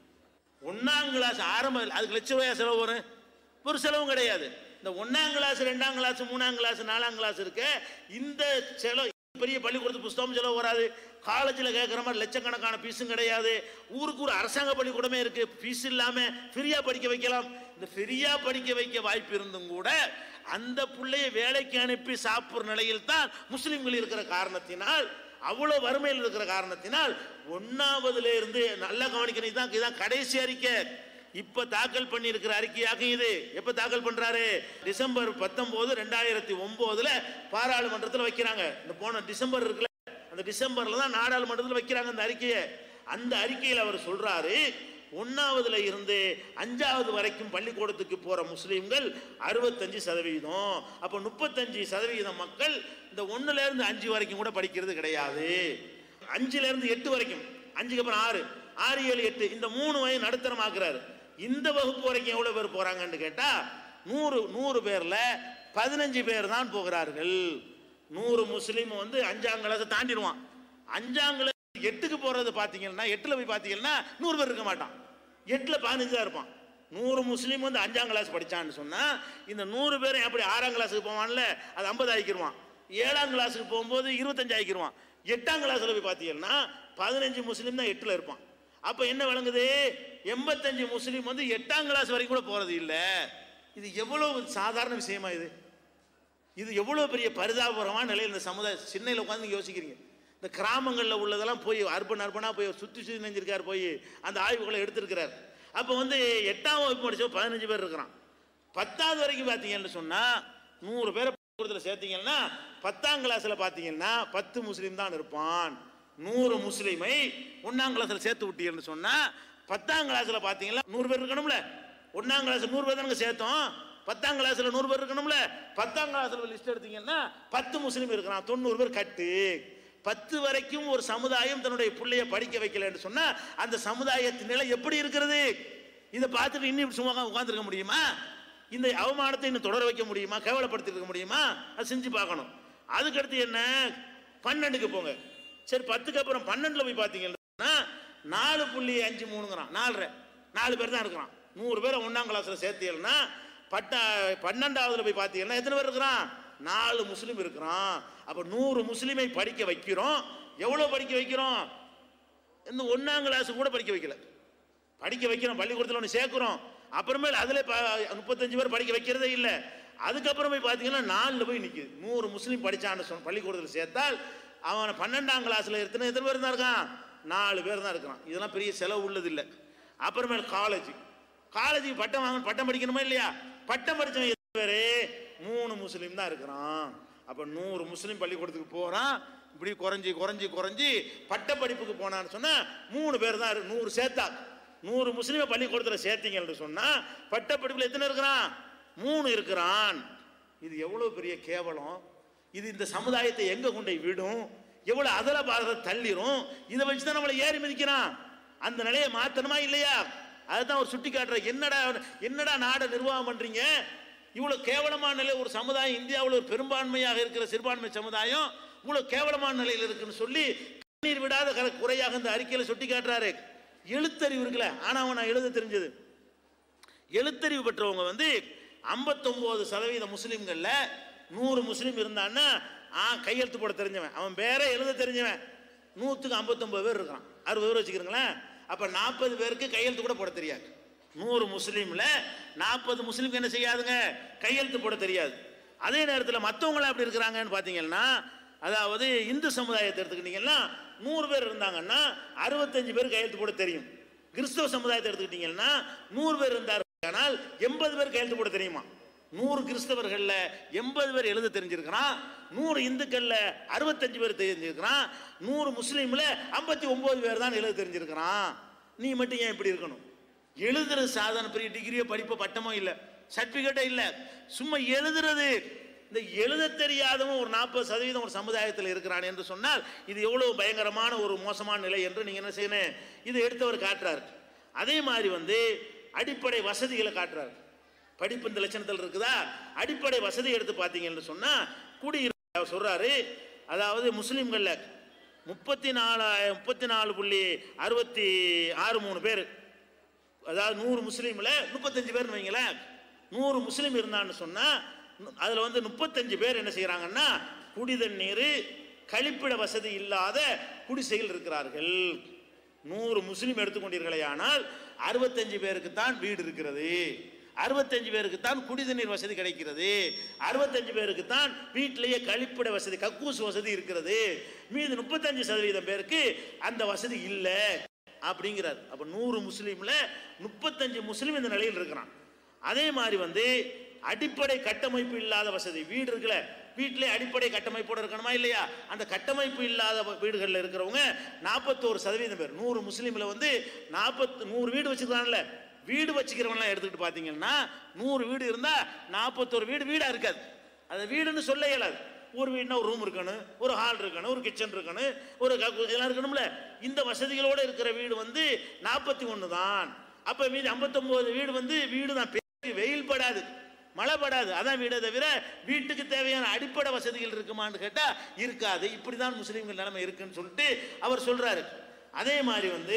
ஒன்னாம் கிளாஸ் ஆரம்ப அதுக்கு லட்ச ரூபாயா செலவு வரும் ஒரு செலவும் கிடையாது இந்த ஒன்னாம் கிளாஸ் ரெண்டாம் கிளாஸ் மூணாம் கிளாஸ் நாலாம் கிளாஸ் இருக்க இந்த செலவு பெரிய பள்ளிக்கூடத்து புஸ்தகம் செலவு வராது காலேஜில் கேட்குற மாதிரி லட்சக்கணக்கான ஃபீஸும் கிடையாது ஊருக்கு ஒரு அரசாங்க பள்ளிக்கூடமே இருக்கு ஃபீஸ் இல்லாமல் ஃப்ரீயாக படிக்க வைக்கலாம் இந்த ஃப்ரீயாக படிக்க வைக்க வாய்ப்பு இருந்தும் கூட அந்த பிள்ளைய வேலைக்கு அனுப்பி சாப்பிட்ற நிலையில் தான் முஸ்லீம்கள் இருக்கிற காரணத்தினால் அவ்வளோ வறுமையில் இருக்கிற காரணத்தினால் ஒன்னாவதுல இருந்து நல்லா கவனிக்கணும் இதான் இதான் கடைசி அறிக்கை இப்ப தாக்கல் பண்ணி இருக்கிற அறிக்கையாகும் இது எப்ப தாக்கல் பண்றாரு டிசம்பர் பத்தொன்பது ரெண்டாயிரத்தி ஒன்பதுல பாராளுமன்றத்தில் வைக்கிறாங்க இந்த போன டிசம்பர் இருக்குல்ல அந்த டிசம்பர்ல தான் நாடாளுமன்றத்தில் வைக்கிறாங்க அந்த அறிக்கையை அந்த அறிக்கையில் அவர் சொல்றாரு ஒன்னாவதுல இருந்து அஞ்சாவது வரைக்கும் பள்ளிக்கூடத்துக்கு போற முஸ்லீம்கள் அறுபத்தஞ்சு சதவீதம் அப்ப முப்பத்தஞ்சு சதவீதம் மக்கள் இந்த ஒண்ணுல இருந்து அஞ்சு வரைக்கும் கூட படிக்கிறது கிடையாது அஞ்சுல இருந்து எட்டு வரைக்கும் அஞ்சுக்கு அப்புறம் ஆறு ஆறு ஏழு எட்டு இந்த மூணு வயது நடுத்தரமாக்குறாரு இந்த வகுப்பு வரைக்கும் எவ்வளவு பேர் போறாங்கன்னு கேட்டா நூறு நூறு பேர்ல பதினஞ்சு பேர் தான் போகிறார்கள் நூறு முஸ்லீம் வந்து அஞ்சாம் கிளாஸை தாண்டிடுவான் அஞ்சாம் கிளாஸ் எட்டுக்கு போறது பாத்தீங்கன்னா எட்டுல போய் பாத்தீங்கன்னா நூறு பேர் இருக்க மாட்டான் எட்டுல பதினஞ்சு தான் இருப்பான் நூறு முஸ்லீம் வந்து அஞ்சாம் கிளாஸ் படிச்சான்னு சொன்னா இந்த நூறு பேரும் எப்படி ஆறாம் கிளாஸுக்கு போவான்ல அது ஐம்பது ஆக்கிடுவான் ஏழாம் கிளாஸுக்கு போகும்போது இருபத்தஞ்சு ஆக்கிடுவான் எட்டாம் கிளாஸ்ல போய் பார்த்தீங்கன்னா பதினஞ்சு முஸ்லீம் தான் எட்டுல இருப்பான் அப்ப என்ன விளங்குது எண்பத்தஞ்சு முஸ்லீம் வந்து எட்டாம் கிளாஸ் வரைக்கும் கூட போறது இல்லை இது எவ்வளவு சாதாரண விஷயமா இது இது எவ்வளோ பெரிய பரிதாபகரமான நிலையில் இந்த சமுதாயம் சின்னையில் உட்காந்து நீங்க யோசிக்கிறீங்க இந்த கிராமங்களில் உள்ளதெல்லாம் போய் அர்பன் அர்பனாக போய் சுற்றி சுற்றி நெஞ்சிருக்கார் போய் அந்த ஆய்வுகளை எடுத்திருக்கிறார் அப்போ வந்து எட்டாம் வகுப்பு படிச்சவன் பதினஞ்சு பேர் இருக்கிறான் பத்தாவது வரைக்கும் பார்த்தீங்கன்னு சொன்னால் நூறு பேரை பள்ளிக்கூடத்தில் சேர்த்தீங்கன்னா பத்தாம் கிளாஸில் பார்த்தீங்கன்னா பத்து முஸ்லீம் தான் இருப்பான் நூறு முஸ்லீமை ஒன்றாம் கிளாஸில் சேர்த்து விட்டீங்கன்னு சொன்னால் பத்தாம் கிளாஸில் பார்த்தீங்கன்னா நூறு பேர் இருக்கணும்ல ஒன்றாம் கிளாஸ் நூறு பேர் தானங்க சேர்த்தோம் பத்தாம் கிளாஸில் நூறு பேர் இருக்கணும்ல பத்தாம் கிளாஸில் லிஸ்ட் எடுத்தீங்கன்னா பத்து முஸ்லீம் இருக்கிறான் தொண்ணூறு பேர் கட்டு பத்து வரைக்கும் ஒரு சமுதாயம் தன்னுடைய பிள்ளைய படிக்க வைக்கலன்னு சொன்னா அந்த சமுதாயத்தின் நிலை எப்படி இருக்கிறது இதை பார்த்துட்டு இன்னும் இப்படி சும்மா உட்காந்துருக்க முடியுமா இந்த அவமானத்தை இன்னும் தொடர வைக்க முடியுமா கேவலப்படுத்தி இருக்க முடியுமா அது செஞ்சு பார்க்கணும் அதுக்கடுத்து என்ன பன்னெண்டுக்கு போங்க சரி பத்துக்கு அப்புறம் பன்னெண்டுல போய் பார்த்தீங்கன்னா நாலு புள்ளி அஞ்சு மூணுங்கிறான் நாலரை நாலு பேர் தான் இருக்கிறான் நூறு பேரை ஒன்றாம் கிளாஸில் சேர்த்தீங்கன்னா பட்ட பன்னெண்டாவதுல போய் பார்த்தீங்கன்னா எத்தனை பேர் இருக்கிறான் நாலு முஸ்லீம் இருக்கிறான் அப்போ நூறு முஸ்லீமை படிக்க வைக்கிறோம் எவ்வளோ படிக்க வைக்கிறோம் இந்த ஒன்றாம் கிளாஸ் கூட படிக்க வைக்கல படிக்க வைக்கிறோம் பள்ளிக்கூடத்தில் ஒன்று சேர்க்குறோம் அப்புறமேல் அதில் முப்பத்தஞ்சு பேர் படிக்க வைக்கிறதே இல்லை அதுக்கப்புறம் போய் பார்த்தீங்கன்னா நாலில் போய் நிற்குது நூறு முஸ்லீம் படித்தான்னு சொன்ன பள்ளிக்கூடத்தில் சேர்த்தால் அவன் பன்னெண்டாம் கிளாஸில் எத்தனை எத்தனை பேர் தான் இருக்கான் நாலு பேர் தான் இருக்கிறான் இதெல்லாம் பெரிய செலவு உள்ளது இல்லை அப்புறமேல் காலேஜ் காலேஜுக்கு பட்டம் வாங்க பட்டம் படிக்கணுமா இல்லையா பட்டம் படித்தவன் எத்தனை பேர் மூணு முஸ்லீம் தான் இருக்கிறான் அப்போ நூறு முஸ்லீம் பள்ளிக்கூடத்துக்கு போகிறான் இப்படி குறைஞ்சி குறைஞ்சி குறைஞ்சி பட்ட படிப்புக்கு போனான்னு சொன்னால் மூணு பேர் தான் இருக்கு. நூறு சேர்த்தா நூறு முஸ்லீமை பள்ளிக்கூடத்தில் சேர்த்தீங்கன்னு சொன்னால் பட்ட படிப்பில் எத்தனை இருக்கிறான் மூணு இருக்கிறான் இது எவ்வளோ பெரிய கேவலம் இது இந்த சமுதாயத்தை எங்கே கொண்டு போய் விடும் எவ்வளோ அதில் பாத தள்ளிரும் இதை வச்சு தான் நம்மளை ஏறி மிதிக்கிறான் அந்த நிலையை மாற்றணுமா இல்லையா அதுதான் ஒரு சுட்டி காட்டுற என்னடா என்னடா நாடை நிர்வாகம் பண்ணுறீங்க இவ்வளோ கேவலமான நிலை ஒரு சமுதாயம் இந்தியாவில் ஒரு பெரும்பான்மையாக இருக்கிற சிறுபான்மை சமுதாயம் இவ்வளோ கேவலமான நிலையில் இருக்குன்னு சொல்லி கண்ணீர் விடாத கர- குறையாக இந்த அறிக்கையில் சுட்டி காட்டுறாரு எழுத்தறிவு இருக்குல்ல ஆனால் அவன் நான் எழுத தெரிஞ்சது எழுத்தறிவு பெற்றவங்க வந்து ஐம்பத்தொம்போது சதவீத முஸ்லீம்களில் நூறு முஸ்லீம் இருந்தான்னா ஆ கையெழுத்து போட தெரிஞ்சவன் அவன் பேரை எழுத தெரிஞ்சவன் நூற்றுக்கு ஐம்பத்தொம்பது பேர் இருக்கான் அறுபது பேர் வச்சுக்கிறீங்களேன் அப்போ நாற்பது பேருக்கு கையெழுத்து கூட போட தெரியாது நூறு முஸ்லீமில் நாற்பது முஸ்லீம்க்கு என்ன செய்யாதுங்க கையெழுத்து போட தெரியாது அதே நேரத்தில் மற்றவங்களாம் எப்படி இருக்கிறாங்கன்னு பார்த்தீங்கன்னா அதாவது இந்து சமுதாயத்தை எடுத்துக்கிட்டிங்கன்னா நூறு பேர் இருந்தாங்கன்னா அறுபத்தஞ்சு பேர் கையெழுத்து போட தெரியும் கிறிஸ்தவ சமுதாயத்தை எடுத்துக்கிட்டிங்கன்னா நூறு பேர் இருந்தார் ஆனால் எண்பது பேர் கையெழுத்து போட தெரியுமா நூறு கிறிஸ்தவர்கள்ல எண்பது பேர் எழுத தெரிஞ்சிருக்கிறான் நூறு இந்துக்கள்ல அறுபத்தஞ்சு பேர் தெரிஞ்சிருக்கிறான் நூறு முஸ்லீம்ல ஐம்பத்தி ஒன்பது பேர் தான் எழுத தெரிஞ்சிருக்கிறான் நீ மட்டும் ஏன் இப்படி இருக்கணும் எழுதுறது சாதாரண பெரிய டிகிரியோ படிப்போ பட்டமோ இல்லை சர்டிஃபிகேட்டோ இல்லை சும்மா எழுதுறது இந்த எழுத தெரியாதவன் ஒரு நாற்பது சதவீதம் ஒரு சமுதாயத்தில் இருக்கிறான் என்று சொன்னால் இது எவ்வளவு பயங்கரமான ஒரு மோசமான நிலை என்று நீங்க என்ன செய்யணும் இதை எடுத்தவர் காட்டுறாரு அதே மாதிரி வந்து அடிப்படை வசதிகளை காட்டுறாரு படிப்பு இந்த லட்சணத்தில் இருக்குதா அடிப்படை வசதி எடுத்து பார்த்தீங்கன்னு சொன்னா குடியிரு அவர் சொல்றாரு அதாவது முஸ்லீம்கள்ல முப்பத்தி நாலாயிரம் முப்பத்தி நாலு புள்ளி அறுபத்தி ஆறு மூணு பேர் அதாவது நூறு முஸ்லீமில் முப்பத்தஞ்சு பேர்னு வைங்களேன் நூறு முஸ்லீம் இருந்தான்னு சொன்னால் அதில் வந்து முப்பத்தஞ்சு பேர் என்ன செய்கிறாங்கன்னா குடி தண்ணீர் கழிப்பிட வசதி இல்லாத குடிசையில் இருக்கிறார்கள் நூறு முஸ்லீம் எடுத்துக்கொண்டீர்களே ஆனால் அறுபத்தஞ்சு பேருக்கு தான் வீடு இருக்கிறது அறுபத்தஞ்சு பேருக்கு தான் குடிதண்ணீர் வசதி கிடைக்கிறது அறுபத்தஞ்சு பேருக்கு தான் வீட்டிலேயே கழிப்பிட வசதி கக்கூஸ் வசதி இருக்கிறது மீது முப்பத்தஞ்சு சதவீதம் பேருக்கு அந்த வசதி இல்லை அப்படிங்கிறார் அப்போ நூறு முஸ்லீமில் முப்பத்தஞ்சு முஸ்லீம் இந்த நிலையில் இருக்கிறான் அதே மாதிரி வந்து அடிப்படை கட்டமைப்பு இல்லாத வசதி வீடு இருக்குல்ல வீட்டிலே அடிப்படை கட்டமைப்போடு இருக்கணுமா இல்லையா அந்த கட்டமைப்பு இல்லாத வீடுகளில் இருக்கிறவங்க நாற்பத்தோரு சதவீதம் பேர் நூறு முஸ்லீமில் வந்து நாற்பத்து நூறு வீடு வச்சுக்கிறான்ல வீடு வச்சுக்கிறவங்களாம் எடுத்துக்கிட்டு பார்த்தீங்கன்னா நூறு வீடு இருந்தால் நாற்பத்தோரு வீடு வீடாக இருக்காது அது வீடுன்னு சொல்ல இயலாது ஒரு வீடுனா ஒரு ரூம் இருக்கணும் ஒரு ஹால் இருக்கணும் ஒரு கிச்சன் இருக்கணும் ஒரு கக்கு- இதெல்லாம் இருக்கணும்ல இந்த வசதிகளோடு இருக்கிற வீடு வந்து நாற்பத்தி ஒன்று தான் அப்போ மீதி ஐம்பத்தொம்போது வீடு வந்து வீடு தான் பேருக்கு வெயில் படாது மழை படாது அதான் வீடே தவிர வீட்டுக்கு தேவையான அடிப்படை வசதிகள் இருக்குமான்னு கேட்டால் இருக்காது இப்படி தான் முஸ்லீம்கள் நிலைமை இருக்குன்னு சொல்லிட்டு அவர் சொல்றாரு அதே மாதிரி வந்து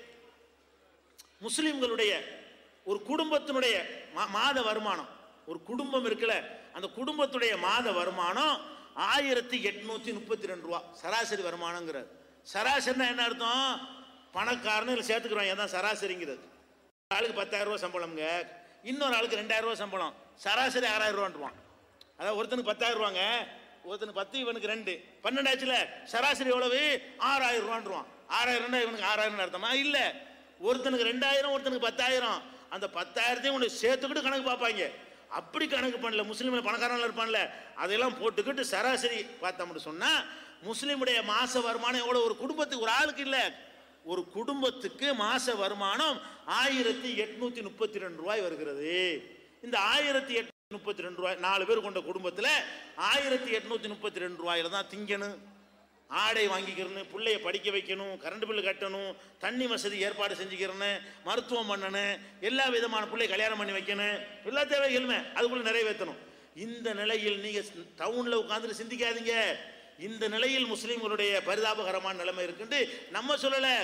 முஸ்லிம்களுடைய ஒரு குடும்பத்தினுடைய மா- மாத வருமானம் ஒரு குடும்பம் இருக்குல்ல அந்த குடும்பத்துடைய மாத வருமானம் ஆயிரத்தி எட்நூத்தி முப்பத்தி ரெண்டு ரூபா சராசரி வருமானங்கிறார் சராசரினா என்ன அர்த்தம் பணக்காரன்னு இதில் சேர்த்துக்கிறோம் ஏன் சராசரிங்கிறது ஒரு ஆளுக்கு பத்தாயிரம் ரூபா சம்பளம்ங்க இன்னொரு ஆளுக்கு ரெண்டாயிரம் ரூபா சம்பளம் சராசரி ஆறாயிரம் ரூபான்ட்டுவான் அதாவது ஒருத்தனுக்கு பத்தாயிரம் ரூபாங்க ஒருத்தனுக்கு பத்து இவனுக்கு ரெண்டு பன்னெண்டாச்சுல சராசரி எவ்வளவு ஆறாயிரம் ரூபான்ட்டுருவான் ஆறாயிரம்னா இவனுக்கு ஆறாயிரம் அர்த்தமா இல்ல ஒருத்தனுக்கு ரெண்டாயிரம் ஒருத்தனுக்கு பத்தாயிரம் அந்த பத்தாயிரத்தையும் ஒன்று சேர்த்துக்கிட்டு கணக்கு பார்ப்பாங்க அப்படி கணக்கு பண்ணல முஸ்லீம்ல பணக்காரன்ல இருப்பான்ல அதையெல்லாம் போட்டுக்கிட்டு சராசரி பார்த்தோம்னு சொன்னா முஸ்லீமுடைய மாச வருமானம் எவ்வளவு ஒரு குடும்பத்துக்கு ஒரு ஆளுக்கு இல்ல ஒரு குடும்பத்துக்கு மாச வருமானம் ஆயிரத்தி எட்நூத்தி முப்பத்தி ரெண்டு ரூபாய் வருகிறது இந்த ஆயிரத்தி எட்நூத்தி முப்பத்தி ரெண்டு ரூபாய் நாலு பேர் கொண்ட குடும்பத்தில் ஆயிரத்தி எட்நூத்தி முப்பத்தி ரெண்டு ரூபாயில தான் திங்கணும் ஆடை வாங்கிக்கிறணும் பிள்ளைய படிக்க வைக்கணும் கரண்ட் பில்லு கட்டணும் தண்ணி வசதி ஏற்பாடு செஞ்சுக்கிறணும் மருத்துவம் பண்ணணும் எல்லா விதமான பிள்ளை கல்யாணம் பண்ணி வைக்கணும் எல்லா தேவைகளுமே அதுக்குள்ள நிறைவேற்றணும் இந்த நிலையில் நீங்க டவுன்ல உட்காந்துட்டு சிந்திக்காதீங்க இந்த நிலையில் முஸ்லீம்களுடைய பரிதாபகரமான நிலைமை இருக்குன்னு நம்ம சொல்லல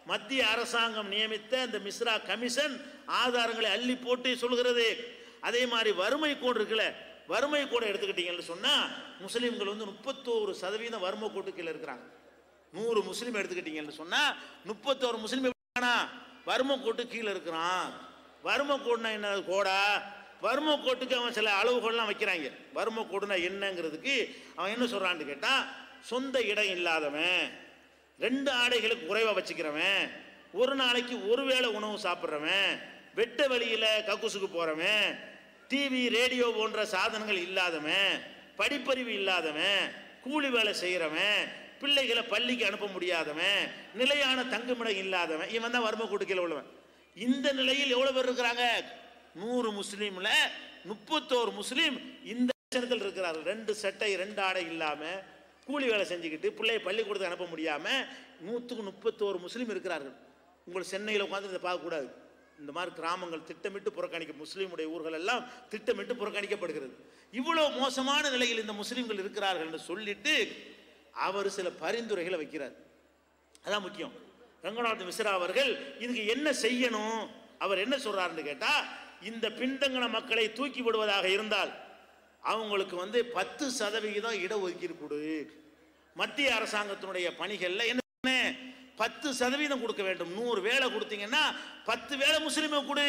மத்திய அரசாங்கம் நியமித்த அந்த மிஸ்ரா கமிஷன் ஆதாரங்களை அள்ளி போட்டு சொல்கிறது அதே மாதிரி வறுமை கோடு இருக்குல்ல வறுமை கோடை எடுத்துக்கிட்டீங்கன்னு சொன்னா முஸ்லீம்கள் வந்து முப்பத்தோரு சதவீதம் வறுமை கோட்டு கீழே இருக்கிறாங்க நூறு முஸ்லீம் எடுத்துக்கிட்டீங்கன்னு சொன்னா முப்பத்தோரு முஸ்லீம் எப்படினா வறுமை கோட்டு கீழே இருக்கிறான் வறுமை கோடுனா என்ன கோடா வறுமை கோட்டுக்கு அவன் சில அளவுகள்லாம் வைக்கிறாங்க வறுமை கோடுனா என்னங்கிறதுக்கு அவன் என்ன சொல்றான்னு கேட்டா சொந்த இடம் இல்லாதவன் ரெண்டு ஆடைகளுக்கு குறைவா வச்சுக்கிறவன் ஒரு நாளைக்கு ஒரு வேளை உணவு சாப்பிட்றவன் வெட்ட வெளியில கக்கூசுக்கு போறவன் டிவி ரேடியோ போன்ற சாதனங்கள் இல்லாதவன் படிப்பறிவு இல்லாதவன் கூலி வேலை செய்கிறவன் பிள்ளைகளை பள்ளிக்கு அனுப்ப முடியாதவன் நிலையான தங்குமிடம் இல்லாதவன் இவன் தான் வறுமை கூட்டுக்கையில் உள்ளவன் இந்த நிலையில் எவ்வளவு பேர் இருக்கிறாங்க நூறு முஸ்லீம்ல முப்பத்தோரு முஸ்லீம் இந்த லட்சணத்தில் இருக்கிறார்கள் ரெண்டு சட்டை ரெண்டு ஆடை இல்லாம கூலி வேலை செஞ்சுக்கிட்டு பிள்ளைய பள்ளிக்கூடத்துக்கு அனுப்ப முடியாம நூற்றுக்கு முப்பத்தோரு முஸ்லீம் இருக்கிறார்கள் உங்கள் சென்னையில் உட்காந்து இதை பார்க்கக்கூடாது இந்த மாதிரி கிராமங்கள் திட்டமிட்டு புறக்கணிக்க முஸ்லீமுடைய ஊர்கள் எல்லாம் திட்டமிட்டு புறக்கணிக்கப்படுகிறது இவ்வளவு மோசமான நிலையில் இந்த முஸ்லீம்கள் இருக்கிறார்கள் என்று சொல்லிட்டு அவர் சில பரிந்துரைகளை வைக்கிறார் அதான் முக்கியம் ரங்கநாத் மிஸ்ரா அவர்கள் இதுக்கு என்ன செய்யணும் அவர் என்ன சொல்றாருன்னு கேட்டா இந்த பின்தங்கின மக்களை தூக்கி விடுவதாக இருந்தால் அவங்களுக்கு வந்து பத்து சதவிகிதம் இடஒதுக்கீடு கொடு மத்திய அரசாங்கத்தினுடைய பணிகள்ல என்ன பத்து சதவீதம் கொடுக்க வேண்டும் நூறு வேலை கொடுத்தீங்கன்னா பத்து வேலை முஸ்லீமை கொடு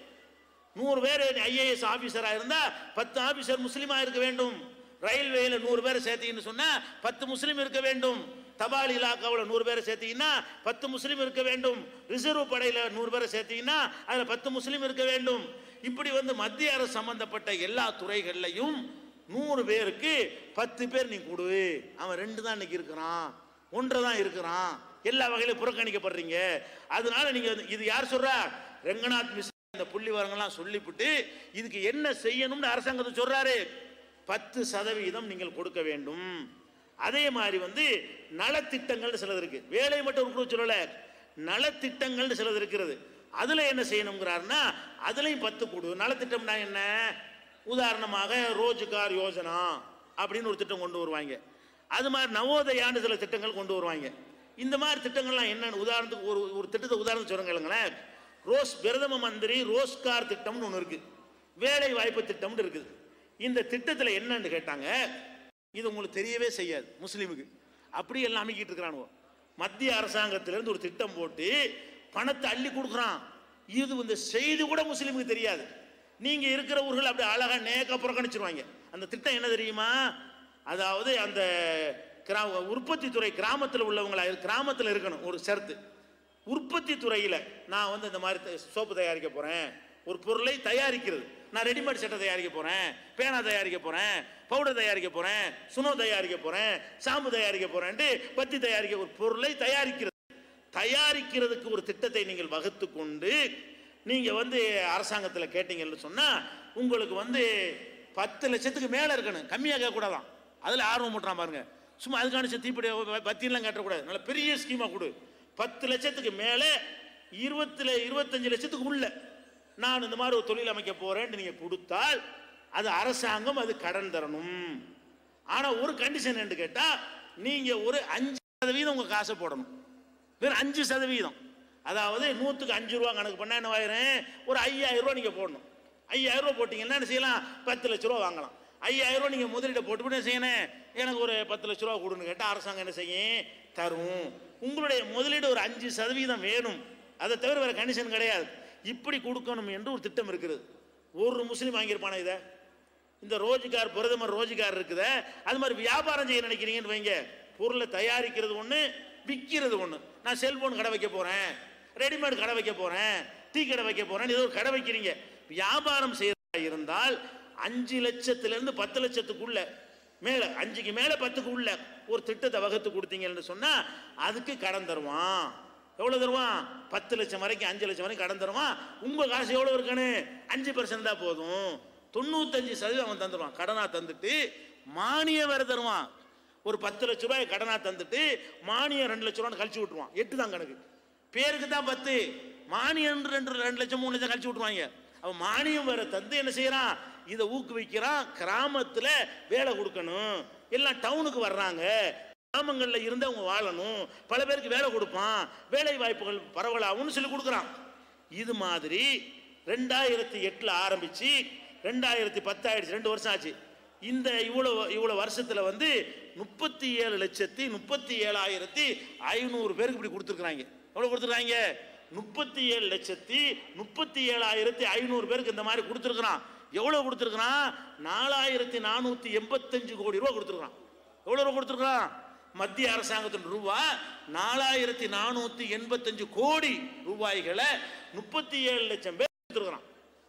நூறு பேர் ஐஏஎஸ் ஆபீசரா இருந்தா பத்து ஆபீசர் முஸ்லீமா இருக்க வேண்டும் ரயில்வேல நூறு பேரை சேர்த்தீங்கன்னு சொன்னா பத்து முஸ்லீம் இருக்க வேண்டும் தபால் இலாக்காவில் நூறு பேரை சேர்த்தீங்கன்னா பத்து முஸ்லீம் இருக்க வேண்டும் ரிசர்வ் படையில நூறு பேரை சேர்த்தீங்கன்னா அதுல பத்து முஸ்லீம் இருக்க வேண்டும் இப்படி வந்து மத்திய அரசு சம்பந்தப்பட்ட எல்லா துறைகள்லையும் நூறு பேருக்கு பத்து பேர் நீ கொடு அவன் ரெண்டு தான் இன்னைக்கு இருக்கிறான் ஒன்றை தான் இருக்கிறான் எல்லா வகையிலும் புறக்கணிக்கப்படுறீங்க அதனால நீங்க வந்து- இது யார் சொல்றா ரெங்கநாத் மிஸ்ரா இந்த புள்ளி வரங்கள்லாம் சொல்லிவிட்டு இதுக்கு என்ன செய்யணும்னு அரசாங்கத்தை சொல்றாரு பத்து சதவீதம் நீங்கள் கொடுக்க வேண்டும் அதே மாதிரி வந்து நலத்திட்டங்கள் சிலது இருக்கு வேலை மட்டும் கொடுக்க சொல்லல நலத்திட்டங்கள் சிலது இருக்கிறது அதுல என்ன செய்யணுங்கிறாருன்னா அதுலயும் பத்து கொடு நலத்திட்டம்னா என்ன உதாரணமாக ரோஜ்கார் யோஜனா அப்படின்னு ஒரு திட்டம் கொண்டு வருவாங்க அது மாதிரி நவோதயான்னு சில திட்டங்கள் கொண்டு வருவாங்க இந்த மாதிரி திட்டங்கள்லாம் என்னன்னு உதாரணத்துக்கு ஒரு ஒரு திட்டத்தை உதாரணத்துக்கு சொல்லுங்க இல்லைங்களேன் ரோஸ் பிரதம மந்திரி ரோஸ்கார் திட்டம்னு ஒன்று இருக்கு வேலை வாய்ப்பு திட்டம்னு இருக்குது இந்த திட்டத்தில் என்னன்னு கேட்டாங்க இது உங்களுக்கு தெரியவே செய்யாது முஸ்லீமுக்கு அப்படி எல்லாம் அமைக்கிட்டு இருக்கிறானுவோ மத்திய அரசாங்கத்திலிருந்து ஒரு திட்டம் போட்டு பணத்தை அள்ளி கொடுக்குறான் இது இந்த செய்தி கூட முஸ்லீமுக்கு தெரியாது நீங்க இருக்கிற ஊர்கள் அப்படி அழகா நேக்க புறக்கணிச்சிருவாங்க அந்த திட்டம் என்ன தெரியுமா அதாவது அந்த கிரா உற்பத்தி துறை கிராமத்தில் உள்ளவங்களா இரு- கிராமத்தில் இருக்கணும் ஒரு ஷரத்து உற்பத்தி துறையில் நான் வந்து இந்த மாதிரி த- சோப்பு தயாரிக்க போகிறேன் ஒரு பொருளை தயாரிக்கிறது நான் ரெடிமேட் சட்டை தயாரிக்க போகிறேன் பேனா தயாரிக்க போகிறேன் பவுடர் தயாரிக்க போகிறேன் சுனோ தயாரிக்க போகிறேன் சாம்பு தயாரிக்க போகிறேன்ட்டு பத்தி தயாரிக்க ஒரு பொருளை தயாரிக்கிறது தயாரிக்கிறதுக்கு ஒரு திட்டத்தை நீங்கள் வகுத்து கொண்டு நீங்கள் வந்து அரசாங்கத்தில் கேட்டீங்கன்னு சொன்னால் உங்களுக்கு வந்து பத்து லட்சத்துக்கு மேலே இருக்கணும் கம்மியாக கேட்கக்கூடாதான் அதில் ஆர்வம் போட்டுறான் பாருங்க சும்மா அதுக்கான தீப்படி பத்தியெல்லாம் கட்டக்கூடாது நல்ல பெரிய ஸ்கீமாக கொடு பத்து லட்சத்துக்கு மேலே இருபத்துல இருபத்தஞ்சு லட்சத்துக்கு உள்ள நான் இந்த மாதிரி ஒரு தொழில் அமைக்க போறேன்னு நீங்க கொடுத்தால் அது அரசாங்கம் அது கடன் தரணும் ஆனா ஒரு கண்டிஷன் என்று கேட்டா நீங்க ஒரு அஞ்சு சதவீதம் உங்க காசை போடணும் வெறும் அஞ்சு சதவீதம் அதாவது நூற்றுக்கு அஞ்சு ரூபா கணக்கு பண்ணா என்ன ஆயிரும் ஒரு ஐயாயிரம் ரூபா நீங்க போடணும் ஐயாயிரம் ரூபா போட்டீங்கன்னா என்ன செய்யலாம் பத்து லட்ச ரூபா வாங்கலாம் ஐயாயிரம் ரூபா நீங்க முதலீட்டை போட்டு என்ன செய்யணும் எனக்கு ஒரு பத்து லட்ச ரூபா கொடுன்னு கேட்டால் அரசாங்கம் என்ன செய்யும் தரும் உங்களுடைய முதலீடு ஒரு அஞ்சு சதவீதம் வேணும் அதை தவிர வேற கண்டிஷன் கிடையாது இப்படி கொடுக்கணும் என்று ஒரு திட்டம் இருக்கிறது ஒரு முஸ்லீம் வாங்கியிருப்பானா இதை இந்த ரோஜ்கார் பிரதமர் ரோஜ்கார் இருக்குதே அது மாதிரி வியாபாரம் செய்ய நினைக்கிறீங்கன்னு வைங்க பொருளை தயாரிக்கிறது ஒன்று விற்கிறது ஒன்று நான் செல்போன் கடை வைக்க போகிறேன் ரெடிமேட் கடை வைக்க போகிறேன் டீ கடை வைக்க போகிறேன் ஏதோ ஒரு கடை வைக்கிறீங்க வியாபாரம் செய்யறதா இருந்தால் அஞ்சு லட்சத்திலிருந்து பத்து லட்சத்துக்குள்ள மேலே அஞ்சுக்கு மேலே பத்துக்கு உள்ள ஒரு திட்டத்தை வகுத்து கொடுத்தீங்கன்னு சொன்னால் அதுக்கு கடன் தருவான் எவ்வளோ தருவான் பத்து லட்சம் வரைக்கும் அஞ்சு லட்சம் வரைக்கும் கடன் தருவான் உங்கள் காசு எவ்வளோ இருக்கணும் அஞ்சு பர்சன்ட் தான் போதும் தொண்ணூத்தஞ்சு சதவீதம் அவன் தந்துடுவான் கடனாக தந்துட்டு மானியம் வேற தருவான் ஒரு பத்து லட்ச ரூபாய் கடனாக தந்துட்டு மானியம் ரெண்டு லட்ச ரூபான்னு கழிச்சு விட்டுருவான் எட்டு தான் கணக்கு பேருக்கு தான் பத்து மானியம் ரெண்டு ரெண்டு லட்சம் மூணு லட்சம் கழிச்சு விட்டுருவாங்க அவன் மானியம் வேற தந்து என்ன செய்யறான் இதை ஊக்குவிக்கிறான் கிராமத்தில் வேலை கொடுக்கணும் எல்லாம் டவுனுக்கு வர்றாங்க கிராமங்களில் இருந்து அவங்க வாழணும் பல பேருக்கு வேலை கொடுப்பான் வேலை வாய்ப்புகள் பரவலாகும்னு சொல்லி கொடுக்குறான் இது மாதிரி ரெண்டாயிரத்தி எட்டில் ஆரம்பிச்சு ரெண்டாயிரத்தி பத்தாயிடுச்சு ரெண்டு வருஷம் ஆச்சு இந்த இவ்வளோ இவ்வளோ வருஷத்தில் வந்து முப்பத்தி ஏழு லட்சத்தி முப்பத்தி ஏழாயிரத்தி ஐநூறு பேருக்கு இப்படி கொடுத்துருக்குறாங்க எவ்வளோ கொடுத்துருக்காங்க முப்பத்தி ஏழு லட்சத்தி முப்பத்தி ஏழாயிரத்தி ஐநூறு பேருக்கு இந்த மாதிரி கொடுத்துருக்குறான் எவ்வளோ கொடுத்துருக்குறான் நாலாயிரத்தி நானூற்றி எண்பத்தஞ்சு கோடி ரூபா கொடுத்துருக்குறான் எவ்வளோ ரூபா கொடுத்துருக்குறான் மத்திய அரசாங்கத்தின் ரூபா நாலாயிரத்தி நானூற்றி எண்பத்தஞ்சு கோடி ரூபாய்களை முப்பத்தி ஏழு லட்சம் பேர் கொடுத்துருக்குறான்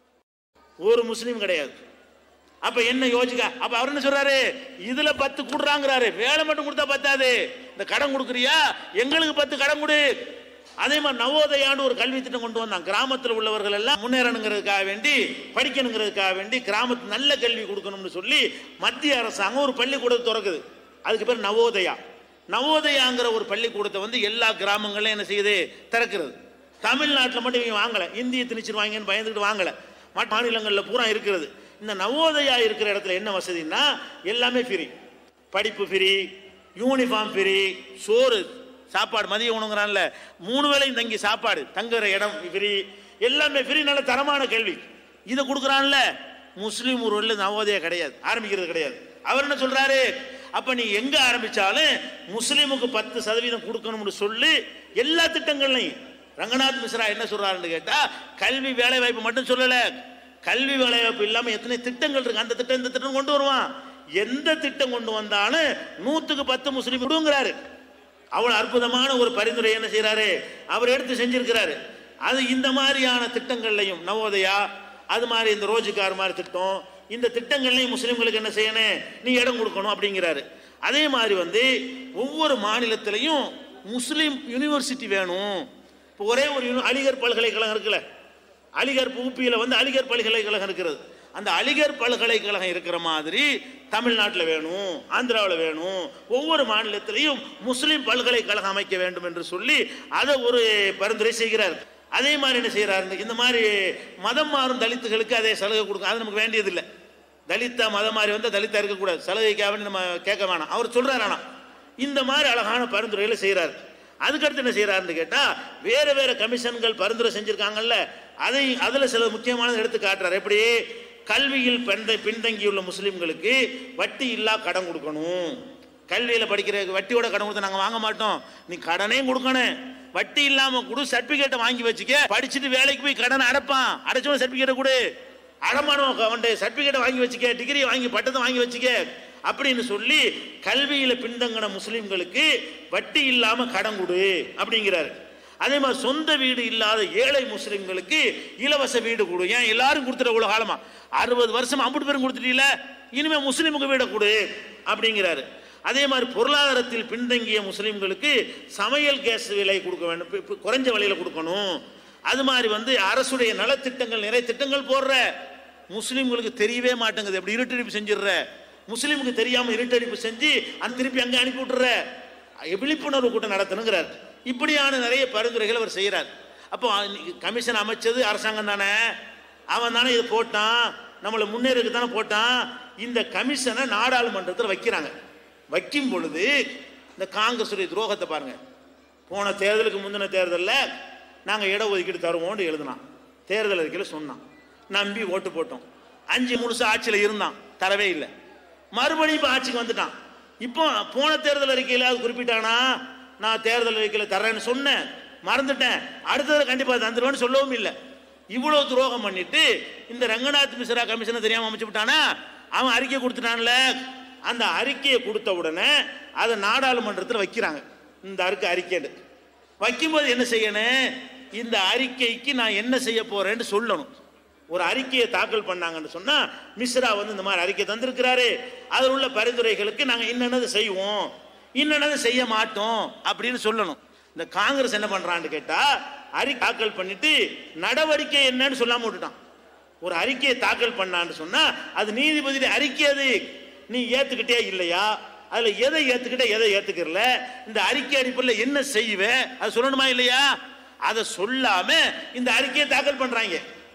ஒரு முஸ்லீம் கிடையாது அப்ப என்ன யோசிக்க அப்ப அவர் என்ன சொல்றாரு இதுல பத்து கூடுறாங்கிறாரு வேலை மட்டும் கொடுத்தா பத்தாது இந்த கடன் கொடுக்குறியா எங்களுக்கு பத்து கடன் கொடு அதே மாதிரி நவோதயான்னு ஒரு கல்வி திட்டம் கொண்டு வந்தாங்க கிராமத்தில் உள்ளவர்கள் எல்லாம் முன்னேறணுங்கிறதுக்காக வேண்டி படிக்கணுங்கிறதுக்காக வேண்டி கிராமத்து நல்ல கல்வி கொடுக்கணும்னு சொல்லி மத்திய அரசாங்கம் ஒரு பள்ளிக்கூடத்தை திறக்குது அதுக்கு பேர் நவோதயா நவோதயாங்கிற ஒரு பள்ளிக்கூடத்தை வந்து எல்லா கிராமங்களையும் என்ன செய்யுது திறக்கிறது தமிழ்நாட்டில் மட்டும் இவங்க வாங்கலை இந்திய திணிச்சிருவாங்கன்னு பயந்துக்கிட்டு வாங்கலை மற்ற மாநிலங்களில் பூரா இருக்கிறது இந்த நவோதயா இருக்கிற இடத்துல என்ன வசதின்னா எல்லாமே ஃப்ரீ படிப்பு ஃப்ரீ யூனிஃபார்ம் ஃப்ரீ சோறு சாப்பாடு மதிய உணவுங்கிறான்ல மூணு வேளையும் தங்கி சாப்பாடு தங்குற இடம் ஃப்ரீ எல்லாமே ஃப்ரீ நல்ல தரமான கேள்வி இதை கொடுக்குறான்ல முஸ்லீம் ஊரில் நவோதயா கிடையாது ஆரம்பிக்கிறது கிடையாது அவர் என்ன சொல்றாரு அப்ப நீ எங்க ஆரம்பிச்சாலும் முஸ்லீமுக்கு பத்து சதவீதம் கொடுக்கணும்னு சொல்லி எல்லா திட்டங்கள்லையும் ரங்கநாத் மிஸ்ரா என்ன சொல்றாருன்னு கேட்டா கல்வி வேலை வாய்ப்பு மட்டும் சொல்லல கல்வி வேலை வாய்ப்பு இல்லாம எத்தனை திட்டங்கள் இருக்கு அந்த திட்டம் இந்த திட்டம் கொண்டு வருவான் எந்த திட்டம் கொண்டு வந்தாலும் நூத்துக்கு பத்து முஸ்லீம் விடுங்கிறாரு அவ்வளவு அற்புதமான ஒரு பரிந்துரை என்ன செய்யறாரு அவர் எடுத்து செஞ்சிருக்கிறாரு அது இந்த மாதிரியான திட்டங்கள்லையும் நவோதயா அது மாதிரி இந்த ரோஜுகார் மாதிரி திட்டம் இந்த திட்டங்கள்லையும் முஸ்லீம்களுக்கு என்ன செய்யணும் நீ இடம் கொடுக்கணும் அப்படிங்கிறாரு அதே மாதிரி வந்து ஒவ்வொரு மாநிலத்திலையும் முஸ்லீம் யூனிவர்சிட்டி வேணும் இப்போ ஒரே ஒரு யூனி- அலிகர் பல்கலைக்கழகம் இருக்குல்ல அலிகர் ஊப்பியில் வந்து அலிகர் பல்கலைக்கழகம் இருக்கிறது அந்த அலிகர் பல்கலைக்கழகம் இருக்கிற மாதிரி தமிழ்நாட்டில் வேணும் ஆந்திராவில் வேணும் ஒவ்வொரு மாநிலத்திலையும் முஸ்லீம் பல்கலைக்கழகம் அமைக்க வேண்டும் என்று சொல்லி அதை ஒரு பரிந்துரை செய்கிறார் அதே மாதிரி என்ன செய்கிறாரு இந்த மாதிரி மதம் மாறும் தலித்துகளுக்கு அதே சலுகை கொடுக்கும் அது நமக்கு வேண்டியதில்லை தலித்தா மதம் மாறி வந்து தலித்தா இருக்கக்கூடாது சலுகைக்காக வேண்டி நம்ம கேட்க வேணாம் அவர் சொல்றாரு ஆனால் இந்த மாதிரி அழகான பரிந்துரைகளை செய்கிறார் அதுக்கடுத்து என்ன செய்கிறாருன்னு கேட்டால் வேறு வேறு கமிஷன்கள் பரிந்துரை செஞ்சுருக்காங்கல்ல அதை அதில் சில முக்கியமானது எடுத்து காட்டுறாரு எப்படி கல்வியில் பெண்ட பின்தங்கியுள்ள முஸ்லீம்களுக்கு வட்டி இல்லா கடன் கொடுக்கணும் கல்வியில் படிக்கிற வட்டியோட கடன் கொடுத்து நாங்கள் வாங்க மாட்டோம் நீ கடனையும் கொடுக்கணும் வட்டி இல்லாமல் கொடு சர்டிஃபிகேட்டை வாங்கி வச்சுக்க படிச்சுட்டு வேலைக்கு போய் கடனை அடைப்பான் அடைச்சவன் சர்டிஃபிகேட்டை கொடு அடமானம் அவன்கிட்ட சர்டிஃபிகேட்டை வாங்கி வச்சுக்க டிகிரி வாங்கி பட்டத்தை வாங்கி வச்சுக்க அப்படின்னு சொல்லி கல்வியில பின்தங்கின முஸ்லிம்களுக்கு வட்டி இல்லாம கடன் கொடு அப்படிங்கிறாரு அதே மாதிரி சொந்த வீடு இல்லாத ஏழை முஸ்லிம்களுக்கு இலவச வீடு கொடு ஏன் எல்லாரும் கொடுத்துட்ட இவ்வளவு காலமா அறுபது வருஷம் ஐம்பது பேரும் கொடுத்துட்டீல இனிமே முஸ்லிமுக்கு வீடை கொடு அப்படிங்கிறாரு அதே மாதிரி பொருளாதாரத்தில் பின்தங்கிய முஸ்லிம்களுக்கு சமையல் கேஸ் விலை கொடுக்க வேண்டும் பி- பி- குறைஞ்ச விலையில கொடுக்கணும் அது மாதிரி வந்து அரசுடைய நலத்திட்டங்கள் நிறைய திட்டங்கள் போடுற முஸ்லிம்களுக்கு தெரியவே மாட்டேங்குது எப்படி இருட்டடிப்பு செஞ்சிடுற முஸ்லிமுக்கு தெரியாம இருட்டடிப்பு செஞ்சு அந்த திருப்பி அங்க அனுப்பி விட்டுற விழிப்புணர்வு கூட்டம் நடத்தணுங்கிறார் இப்படியான நிறைய பரிந்துரைகள் அவர் செய்கிறார் அப்போ அன்னைக்கு கமிஷன் அமைச்சது அரசாங்கம் தானே அவன் தானே இதை போட்டான் நம்மளை முன்னேறதுக்கு தானே போட்டான் இந்த கமிஷனை நாடாளுமன்றத்தில் வைக்கிறாங்க வைக்கும் பொழுது இந்த காங்கிரஸுடைய துரோகத்தை பாருங்க போன தேர்தலுக்கு முந்தின தேர்தலில் நாங்கள் இட ஒதுக்கீடு தருவோம்னு எழுதினான் தேர்தல் அறிக்கையில் சொன்னான் நம்பி ஓட்டு போட்டோம் அஞ்சு முழுசு ஆட்சியில் இருந்தான் தரவே இல்லை மறுபடியும் இப்போ ஆட்சிக்கு வந்துட்டான் இப்போ போன தேர்தல் அறிக்கையில் அது குறிப்பிட்டானா நான் தேர்தல் அறிக்கையில் தர்றேன்னு சொன்னேன் மறந்துட்டேன் அடுத்தது கண்டிப்பாக தந்துடுவேன்னு சொல்லவும் இல்லை இவ்வளோ துரோகம் பண்ணிட்டு இந்த ரங்கநாத் மிஸ்ரா கமிஷனை தெரியாமல் அமைச்சு விட்டானா அவன் அறிக்கை கொடுத்துட்டான்ல அந்த அறிக்கையை கொடுத்த உடனே அதை நாடாளுமன்றத்தில் வைக்கிறாங்க இந்த அறிக்கை அறிக்கைன்னு வைக்கும்போது என்ன செய்யணும் இந்த அறிக்கைக்கு நான் என்ன செய்ய போறேன்னு சொல்லணும் ஒரு அறிக்கையை தாக்கல் பண்ணாங்கன்னு சொன்னா மிஸ்ரா வந்து இந்த மாதிரி அறிக்கை தந்திருக்கிறாரு அதில் உள்ள பரிந்துரைகளுக்கு நாங்கள் இன்னென்னது செய்வோம் இன்னென்னது செய்ய மாட்டோம் அப்படின்னு சொல்லணும் இந்த காங்கிரஸ் என்ன பண்றான்னு கேட்டா அறிக்கை தாக்கல் பண்ணிட்டு நடவடிக்கை என்னன்னு சொல்லாம விட்டுட்டான் ஒரு அறிக்கையை தாக்கல் பண்ணான்னு சொன்னா அது நீதிபதி அறிக்கை அது நீ ஏத்துக்கிட்டே இல்லையா அதுல எதை ஏத்துக்கிட்ட எதை ஏத்துக்கிறல இந்த அறிக்கை அடிப்படையில் என்ன செய்வே அது சொல்லணுமா இல்லையா அதை சொல்லாம இந்த அறிக்கையை தாக்கல் பண்றாங்க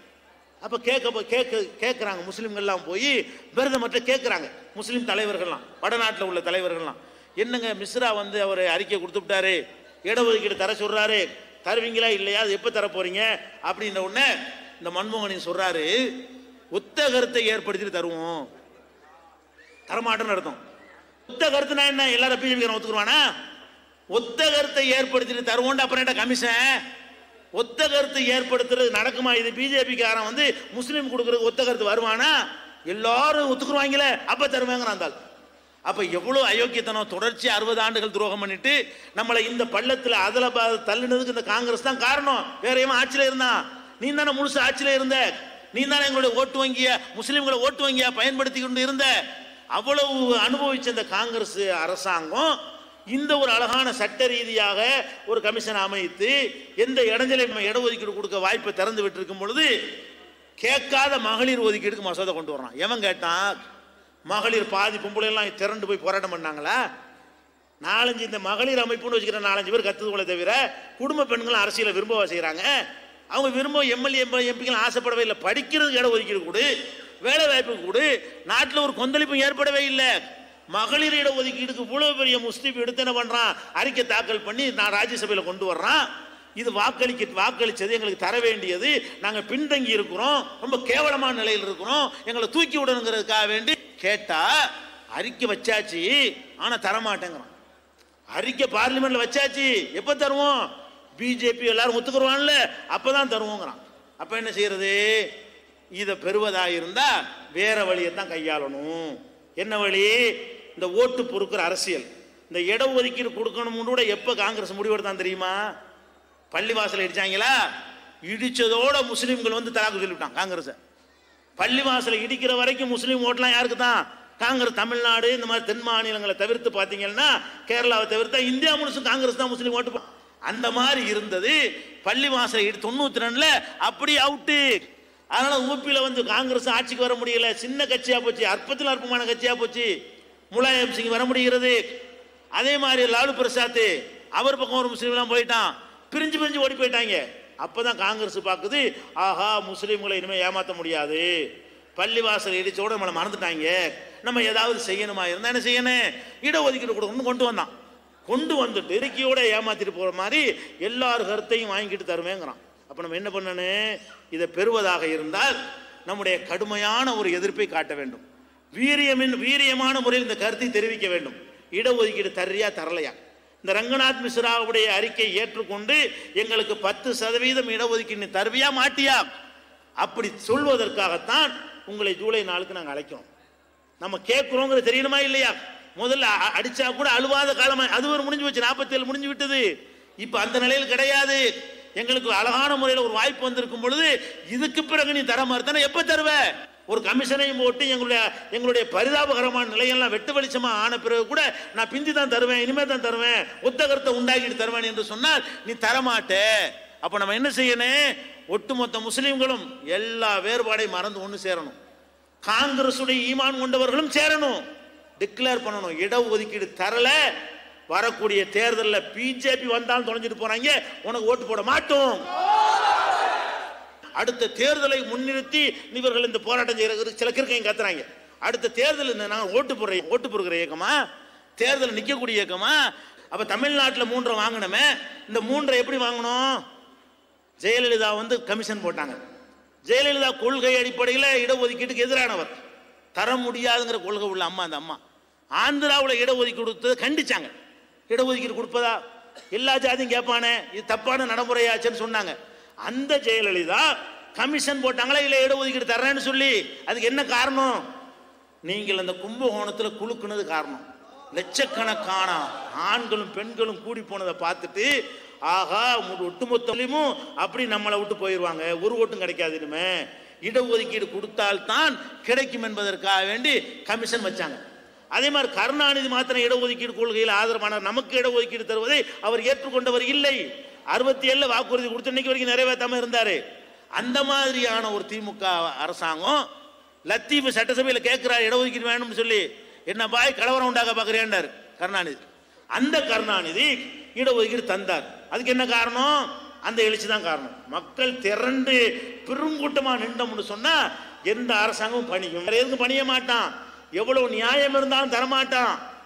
அப்ப கேட்க போ- கேட்க கேட்குறாங்க முஸ்லீம்கள்லாம் போய் பிரதமர்கிட்ட கேட்குறாங்க முஸ்லீம் தலைவர்கள்லாம் வடநாட்டில் உள்ள தலைவர்கள்லாம் என்னங்க மிஸ்ரா வந்து அவர் அறிக்கை கொடுத்து விட்டாரு இடஒதுக்கீடு தர சொல்றாரு தருவீங்களா இல்லையா அது எப்போ தர போறீங்க அப்படின்ற உடனே இந்த மன்மோகனின் சொல்றாரு ஒத்த கருத்தை ஏற்படுத்திட்டு தருவோம் தரமாட்டேன்னு அர்த்தம் ஒத்த கருத்துனா என்ன எல்லாரும் பிஜேபி ஒத்துக்குருவானா ஒத்த கருத்தை ஏற்படுத்திட்டு தருவோம் அப்புறம் என்ன கமிஷன் ஒத்த கருத்து ஏற்படுத்துறது நடக்குமா இது பிஜேபி காரன் வந்து முஸ்லீம் கொடுக்கறது ஒத்த கருத்து வருவானா எல்லாரும் ஒத்துக்குருவாங்களே அப்ப தருவாங்கிறான் அந்த ஆள். அப்ப எவ்வளவு அயோக்கியத்தனம் தொடர்ச்சி அறுபது ஆண்டுகள் துரோகம் பண்ணிட்டு நம்மளை இந்த பள்ளத்துல அதுல ப- தள்ளுனதுக்கு இந்த காங்கிரஸ் தான் காரணம் வேற எவன் ஆட்சியில இருந்தான் நீ தானே முழுசு ஆட்சியில இருந்த நீ தானே எங்களுடைய ஓட்டு வங்கிய முஸ்லீம்களை ஓட்டு வங்கியா பயன்படுத்தி கொண்டு இருந்த அவ்வளவு அனுபவிச்ச இந்த காங்கிரஸ் அரசாங்கம் இந்த ஒரு அழகான சட்ட ரீதியாக ஒரு கமிஷன் அமைத்து எந்த இடைஞ்சலையும் இடஒதுக்கீடு கொடுக்க வாய்ப்பை திறந்து விட்டிருக்கும் பொழுது கேட்காத மகளிர் ஒதுக்கீடுக்கு மசோதா கொண்டு வர்றான் எவன் கேட்டான் மகளிர் பாதி பொம்பளை எல்லாம் திரண்டு போய் போராட்டம் பண்ணாங்களா நாலஞ்சு இந்த மகளிர் அமைப்புன்னு வச்சுக்கிற நாலஞ்சு பேர் கத்துக்கொள்ள தவிர குடும்ப பெண்களும் அரசியலை விரும்பவா செய்கிறாங்க அவங்க விரும்ப எம்எல்ஏ எம்பிகள் ஆசைப்படவே இல்லை படிக்கிறதுக்கு இட ஒதுக்கீடு கொடு வேலை வாய்ப்பு கொடு நாட்டில் ஒரு கொந்தளிப்பும் ஏற்படவே இல்லை மகளிர் இட ஒதுக்கீடுக்கு இவ்வளவு பெரிய முஸ்லீம் எடுத்து என்ன பண்றான் அறிக்கை தாக்கல் பண்ணி நான் ராஜ்யசபையில் கொண்டு வர்றான் இது வாக்களிக்க வாக்களிச்சது எங்களுக்கு தர வேண்டியது நாங்க பின்தங்கி இருக்கிறோம் ரொம்ப கேவலமான நிலையில் இருக்கிறோம் எங்களை தூக்கி விடணுங்கிறதுக்காக வேண்டி கேட்டா அறிக்கை வச்சாச்சு ஆனா தரமாட்டேங்கிறான் அறிக்கை பார்லிமெண்ட்ல வச்சாச்சு எப்ப தருவோம் பிஜேபி எல்லாரும் ஒத்துக்குருவான்ல அப்பதான் தருவோங்கிறான் அப்ப என்ன செய்யறது இதை பெறுவதா இருந்தா வேற வழியை தான் கையாளணும் என்ன வழி இந்த ஓட்டு பொறுக்கிற அரசியல் இந்த இட ஒதுக்கீடு கொடுக்கணும்னு கூட எப்ப காங்கிரஸ் முடிவெடுத்தான் தெரியுமா பள்ளிவாசல் இடிச்சாங்களா இடிச்சதோட முஸ்லீம்கள் வந்து தலாக்கு சொல்லிவிட்டான் காங்கிரஸ் பள்ளிவாசலை இடிக்கிற வரைக்கும் முஸ்லீம் ஓட்டலாம் யாருக்கு தான் காங்கிரஸ் தமிழ்நாடு இந்த மாதிரி தென் மாநிலங்களை தவிர்த்து பார்த்தீங்கன்னா கேரளாவை தவிர்த்தா இந்தியா முழுசும் காங்கிரஸ் தான் முஸ்லீம் ஓட்டு போ- அந்த மாதிரி இருந்தது பள்ளிவாசலை இடி தொண்ணூத்தி ரெண்டுல அப்படி அவுட்டு அதனால ஊபியில வந்து காங்கிரஸ் ஆட்சிக்கு வர முடியல சின்ன கட்சியா போச்சு அற்பத்தில் அற்பமான கட்சியா போச்சு முலாயம் சிங் வர முடிகிறது அதே மாதிரி லாலு பிரசாத் அவர் பக்கம் ஒரு முஸ்லீம்லாம் போயிட்டான் பிரிஞ்சு பிரிஞ்சு ஓடி போயிட்டாங்க அப்பதான் காங்கிரஸ் பார்க்குது ஆஹா முஸ்லீம்களை இனிமே ஏமாத்த முடியாது பள்ளிவாசல் இடிச்சோட நம்மளை மறந்துட்டாங்க நம்ம ஏதாவது செய்யணுமா இருந்தா என்ன செய்யணும் இடஒதுக்கீடு கொடுக்கணும்னு கொண்டு வந்தான் கொண்டு வந்துட்டு இறுக்கியோட ஏமாத்திட்டு போற மாதிரி எல்லார் கருத்தையும் வாங்கிட்டு தருவேங்கிறான் அப்ப நம்ம என்ன பண்ணணும் இதை பெறுவதாக இருந்தால் நம்முடைய கடுமையான ஒரு எதிர்ப்பை காட்ட வேண்டும் வீரியமின் வீரியமான முறையில் இந்த கருத்தை தெரிவிக்க வேண்டும் இடஒதுக்கீடு தர்றியா தரலையா இந்த ரங்கநாத் மிஸ்ராவுடைய அறிக்கை ஏற்றுக்கொண்டு எங்களுக்கு பத்து சதவீதம் இடஒதுக்கீடு நீ தருவியா மாட்டியா அப்படி சொல்வதற்காகத்தான் உங்களை ஜூலை நாளுக்கு நாங்கள் அழைக்கிறோம் நம்ம கேட்கிறோங்கிறது தெரியணுமா இல்லையா முதல்ல அ- அடிச்சா கூட அழுவாத காலமா அது ஒரு முடிஞ்சு வச்சு நாற்பத்தேழு முடிஞ்சு விட்டது இப்ப அந்த நிலையில் கிடையாது எங்களுக்கு அழகான முறையில் ஒரு வாய்ப்பு வந்திருக்கும் பொழுது இதுக்கு பிறகு நீ தர மறுத்தானே எப்ப தருவ ஒரு கமிஷனையும் போட்டு எங்களுடைய எங்களுடைய பரிதாபகரமான நிலையெல்லாம் வெட்டு வெளிச்சமா ஆன பிறகு கூட நான் பிந்தி தான் தருவேன் இனிமே தான் தருவேன் ஒத்த கருத்தை உண்டாக்கிட்டு தருவேன் என்று சொன்னால் நீ தரமாட்டே அப்ப நம்ம என்ன செய்யணும் ஒட்டுமொத்த முஸ்லிம்களும் எல்லா வேறுபாடையும் மறந்து ஒன்று சேரணும் காங்கிரசுடைய ஈமான் கொண்டவர்களும் சேரணும் டிக்ளேர் பண்ணணும் இட ஒதுக்கீடு தரல வரக்கூடிய தேர்தலில் பிஜேபி வந்தாலும் தொலைஞ்சிட்டு போறாங்க உனக்கு ஓட்டு போட மாட்டோம் அடுத்த தேர்தலை முன்னிறுத்தி இவர்கள் இந்த போராட்டம் செய்யற சில கிறுக்கையும் கத்துறாங்க அடுத்த தேர்தல் இந்த நாங்கள் ஓட்டு போடுற ஓட்டு போடுகிற இயக்கமா தேர்தல் நிற்கக்கூடிய இயக்கமா அப்ப தமிழ்நாட்டில் மூன்றை வாங்கினோமே இந்த மூன்றை எப்படி வாங்கணும் ஜெயலலிதா வந்து கமிஷன் போட்டாங்க ஜெயலலிதா கொள்கை அடிப்படையில் இடஒதுக்கீட்டுக்கு எதிரானவர் தர முடியாதுங்கிற கொள்கை உள்ள அம்மா அந்த அம்மா ஆந்திராவில் இடஒதுக்கீடு கொடுத்ததை கண்டிச்சாங்க இடஒதுக்கீடு கொடுப்பதா எல்லா ஜாதியும் கேட்பானே இது தப்பான நடைமுறையாச்சுன்னு சொன்னாங்க அந்த ஜெயலலிதா கமிஷன் போட்டாங்களா இல்லை இடஒதுக்கீடு தர்றேன்னு சொல்லி அதுக்கு என்ன காரணம் நீங்கள் அந்த கும்பகோணத்தில் குலுக்குனது காரணம் லட்சக்கணக்கான ஆண்களும் பெண்களும் கூடி போனதை பார்த்துட்டு ஆகா உங்க ஒட்டுமொத்தமும் அப்படி நம்மளை விட்டு போயிடுவாங்க ஒரு ஓட்டும் கிடைக்காது இனிமே இடஒதுக்கீடு கொடுத்தால்தான் கிடைக்கும் என்பதற்காக வேண்டி கமிஷன் வச்சாங்க அதே மாதிரி கருணாநிதி மாத்திரம் இடஒதுக்கீடு கொள்கையில் ஆதரவானார் நமக்கு இடஒதுக்கீடு தருவதை அவர் ஏற்றுக்கொண்டவர் இல்லை அறுபத்தி ஏழுல வாக்குறுதி கொடுத்து இன்னைக்கு வரைக்கும் நிறைவேற்றாம இருந்தாரு அந்த மாதிரியான ஒரு திமுக அரசாங்கம் லத்தீஃப் சட்டசபையில் கேட்கிறார் இடஒதுக்கீடு வேணும்னு சொல்லி என்ன பாய் கலவரம் உண்டாக்க பார்க்குறேன்டார் கருணாநிதி அந்த கருணாநிதி இடஒதுக்கீடு தந்தார் அதுக்கு என்ன காரணம் அந்த எழுச்சி தான் காரணம் மக்கள் திரண்டு பெருங்கூட்டமா நின்றோம்னு சொன்னா எந்த அரசாங்கமும் பணியும் வேற எதுக்கும் பணிய மாட்டான் எவ்வளவு நியாயம் இருந்தாலும் தரமாட்டான்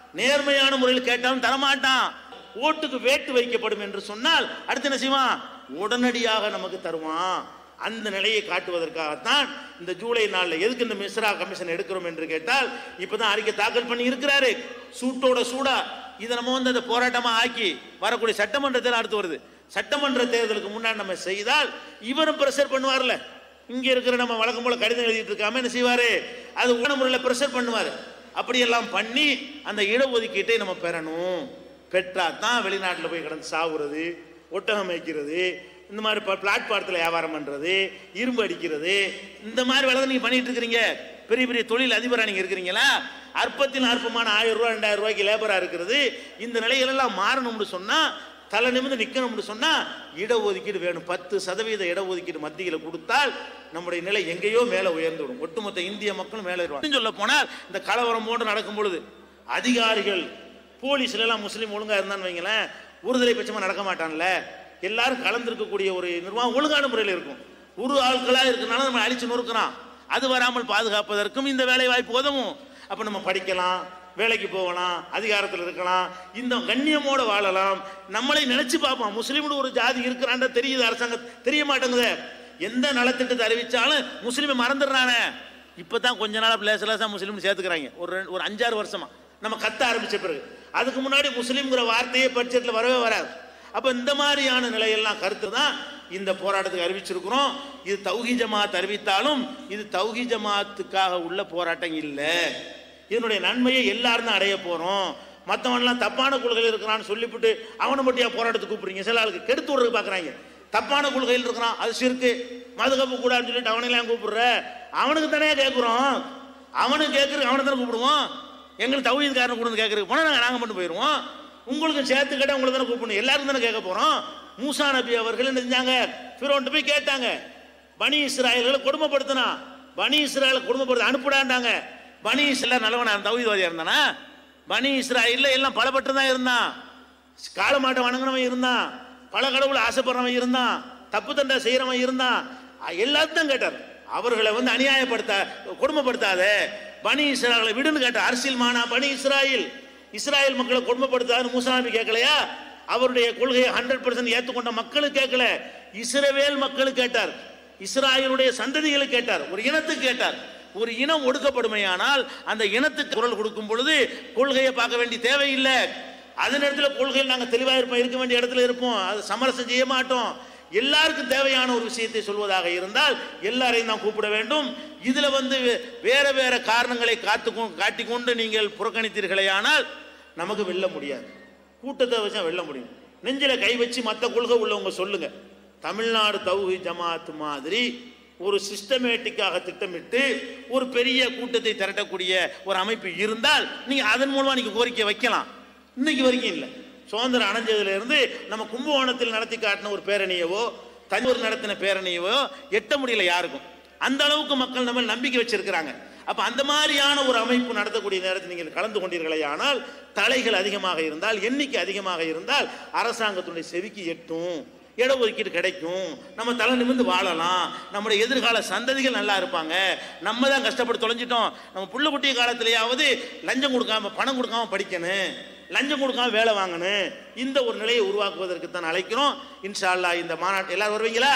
நேர்மையான முறையில் கேட்டாலும் தரமாட்டான் ஓட்டுக்கு வேட்டு வைக்கப்படும் என்று சொன்னால் அடுத்து என்ன செய்வான் உடனடியாக நமக்கு தருவான் அந்த நிலையை காட்டுவதற்காகத்தான் இந்த ஜூலை நாளில் எதுக்கு இந்த மிஸ்ரா கமிஷன் எடுக்கிறோம் என்று கேட்டால் இப்பதான் அறிக்கை தாக்கல் பண்ணி இருக்கிறாரு சூட்டோட சூடா இதை நம்ம வந்து அந்த போராட்டமா ஆக்கி வரக்கூடிய சட்டமன்ற தேர்தல் அடுத்து வருது சட்டமன்ற தேர்தலுக்கு முன்னாடி நம்ம செய்தால் இவரும் பிரஷர் பண்ணுவார்ல இங்க இருக்கிற நம்ம வழக்கம் போல கடிதம் எழுதிட்டு இருக்காம என்ன செய்வாரு அது உணவு முறையில் பிரஷர் பண்ணுவாரு அப்படியெல்லாம் பண்ணி அந்த இடஒதுக்கீட்டை நம்ம பெறணும் பெற்றா தான் வெளிநாட்டில் போய் கிடந்து சாவுறது ஒட்டகம் வைக்கிறது இந்த மாதிரி பிளாட்பாரத்தில் வியாபாரம் பண்ணுறது இரும்பு அடிக்கிறது இந்த மாதிரி வேலை தான் நீங்கள் பண்ணிட்டு இருக்கிறீங்க பெரிய பெரிய தொழில் அதிபராக நீங்கள் இருக்கிறீங்களா அற்பத்தில் அற்பமான ஆயிரம் ரூபா ரெண்டாயிரம் ரூபாய்க்கு லேபராக இருக்கிறது இந்த நிலைகளெல்லாம் மாறணும்னு சொன்னால் தலை நிமிர்ந்து நிற்கணும்னு சொன்னால் இடஒதுக்கீடு வேணும் பத்து சதவீத இடஒதுக்கீடு மத்தியில் கொடுத்தால் நம்முடைய நிலை எங்கேயோ மேலே உயர்ந்து விடும் ஒட்டுமொத்த இந்திய மக்களும் மேலே வருவாங்க சொல்ல போனால் இந்த கலவரம் போன்று நடக்கும் பொழுது அதிகாரிகள் போலீஸ்ல எல்லாம் முஸ்லீம் ஒழுங்கா இருந்தான்னு வைங்களேன் ஒருதலை பட்சமா நடக்க மாட்டான்ல எல்லாரும் கலந்திருக்கக்கூடிய ஒரு நிர்வாகம் ஒழுங்கான முறையில் இருக்கும் ஒரு ஆட்களா இருக்கனால நம்ம அழிச்சு நொறுக்கிறான் அது வராமல் பாதுகாப்பதற்கும் இந்த வேலை வாய்ப்பு உதவும் அப்ப நம்ம படிக்கலாம் வேலைக்கு போகலாம் அதிகாரத்தில் இருக்கலாம் இந்த கண்ணியமோட வாழலாம் நம்மளை நினைச்சு பார்ப்போம் முஸ்லீம்னு ஒரு ஜாதி இருக்கிறான்ற தெரியுது அரசாங்கம் தெரிய மாட்டேங்குதே எந்த நலத்திட்டத்தை அறிவிச்சாலும் முஸ்லீமை மறந்துடுறானே இப்பதான் கொஞ்ச நாளா பிளேஸ் லேசா முஸ்லீம் சேர்த்துக்கிறாங்க ஒரு ரெண்டு- ஒரு அஞ்சாறு வருஷமா நம்ம கத்த ஆரம்பிச்ச பிறகு அதுக்கு முன்னாடி முஸ்லீம்ங்கிற வார்த்தையே பட்ஜெட்ல வரவே வராது அப்ப இந்த மாதிரியான நிலையெல்லாம் கருத்து தான் இந்த போராட்டத்துக்கு அறிவிச்சிருக்கிறோம் இது தௌஹி ஜமாத் அறிவித்தாலும் இது தௌஹி ஜமாத்துக்காக உள்ள போராட்டம் இல்லை இதனுடைய நன்மையை எல்லாரும் தான் அடைய போறோம் மற்றவன்லாம் தப்பான கொள்கையில் இருக்கிறான்னு சொல்லிவிட்டு அவனை மட்டும் ஏன் போராட்டத்துக்கு கூப்பிடுறீங்க சில ஆளுக்கு கெடுத்து விடுறது பார்க்குறாங்க தப்பான கொள்கையில் இருக்கிறான் அது சிறுக்கு மதுகப்பு கூடாதுன்னு சொல்லிட்டு அவனையெல்லாம் கூப்பிடுற அவனுக்கு தானே கேட்குறோம் அவனுக்கு கேட்குறது அவனை தானே கூப்பிடுவோம் எங்களுக்கு தௌஹீத்காரன் கொடுத்து கேட்குறதுக்கு போனால் நாங்கள் நாங்கள் மட்டும் போயிடுவோம் உங்களுக்கு சேர்த்து கேட்டால் உங்களை தானே கூப்பிடணும் எல்லாரும் தானே கேட்க போகிறோம் மூசா நபி அவர்கள் என்ன செஞ்சாங்க ஃபிரோன்ட்டு போய் கேட்டாங்க பனி இஸ்ராயல்களை கொடுமைப்படுத்தினா பனி இஸ்ராயலை கொடுமைப்படுத்த அனுப்பிடாண்டாங்க பனி இஸ்ராயல் நல்லவனா தௌஹீத்வாதியா இருந்தானா பனி இஸ்ராயல்ல எல்லாம் பலப்பட்டு தான் இருந்தான் காலமாட்டை வணங்கினவன் இருந்தான் பல கடவுளை ஆசைப்படுறவன் இருந்தான் தப்பு தண்டை செய்யறவன் இருந்தான் அ- எல்லாத்தையும் கேட்டார் அவர்களை வந்து அநியாயப்படுத்த கொடுமைப்படுத்தாத பனி இஸ்ராயலை விடுன்னு கேட்டார் அரசியல் மானா பனி இஸ்ராயில் இஸ்ராயல் மக்களை கொடுமைப்படுத்தாதுன்னு மூசாமி கேட்கலையா அவருடைய கொள்கையை ஹண்ட்ரட் பர்சன்ட் ஏற்றுக்கொண்ட மக்களுக்கு கேட்கல இஸ்ரவேல் மக்களுக்கு கேட்டார் இஸ்ராயலுடைய சந்ததிகளுக்கு கேட்டார் ஒரு இனத்துக்கு கேட்டார் ஒரு இனம் ஒடுக்கப்படுமையானால் அந்த இனத்துக்கு குரல் கொடுக்கும் பொழுது கொள்கையை பார்க்க வேண்டிய தேவையில்லை அதே நேரத்தில் கொள்கையில் நாங்கள் தெளிவாக இருப்போம் இருக்க வேண்டிய இடத்துல இருப்போம் அது சமரசம் செய்ய மாட்டோம் எல்லாருக்கும் தேவையான ஒரு விஷயத்தை சொல்வதாக இருந்தால் எல்லாரையும் தான் கூப்பிட வேண்டும் இதுல வந்து வே- வேற வேற காரணங்களை காத்து காட்டிக்கொண்டு நீங்கள் புறக்கணித்தீர்களேயானால் நமக்கு வெல்ல முடியாது கூட்டத்தை வச்சா வெல்ல முடியும் நெஞ்சில கை வச்சு மற்ற கொள்கை உள்ளவங்க சொல்லுங்க தமிழ்நாடு தௌஹி ஜமாத் மாதிரி ஒரு சிஸ்டமேட்டிக்காக திட்டமிட்டு ஒரு பெரிய கூட்டத்தை திரட்டக்கூடிய ஒரு அமைப்பு இருந்தால் நீங்க அதன் மூலமா நீங்க கோரிக்கை வைக்கலாம் இன்னைக்கு வரைக்கும் இல்லை சுதந்திரம் அடைஞ்சதுல இருந்து நம்ம கும்பகோணத்தில் நடத்தி காட்டின ஒரு பேரணியவோ தஞ்சூர் நடத்தின பேரணியவோ எட்ட முடியல யாருக்கும் அந்த அளவுக்கு மக்கள் நம்ம நம்பிக்கை வச்சிருக்கிறாங்க அப்ப அந்த மாதிரியான ஒரு அமைப்பு நடத்தக்கூடிய நேரத்தில் நீங்கள் கலந்து கொண்டீர்களே ஆனால் தலைகள் அதிகமாக இருந்தால் எண்ணிக்கை அதிகமாக இருந்தால் அரசாங்கத்துடைய செவிக்கு எட்டும் இடஒதுக்கீடு கிடைக்கும் நம்ம தலை நிமிர்ந்து வாழலாம் நம்முடைய எதிர்கால சந்ததிகள் நல்லா இருப்பாங்க நம்ம தான் கஷ்டப்பட்டு தொலைஞ்சிட்டோம் நம்ம புள்ள குட்டிய காலத்திலேயாவது லஞ்சம் கொடுக்காம பணம் கொடுக்காம படிக்கணும் லஞ்சம் கொடுக்காம வேலை வாங்கணும் இந்த ஒரு நிலையை உருவாக்குவதற்கு தான் அழைக்கிறோம் இன்ஷா அல்லாஹ் இந்த மாநாட்டு எல்லாரும் வருவீங்களா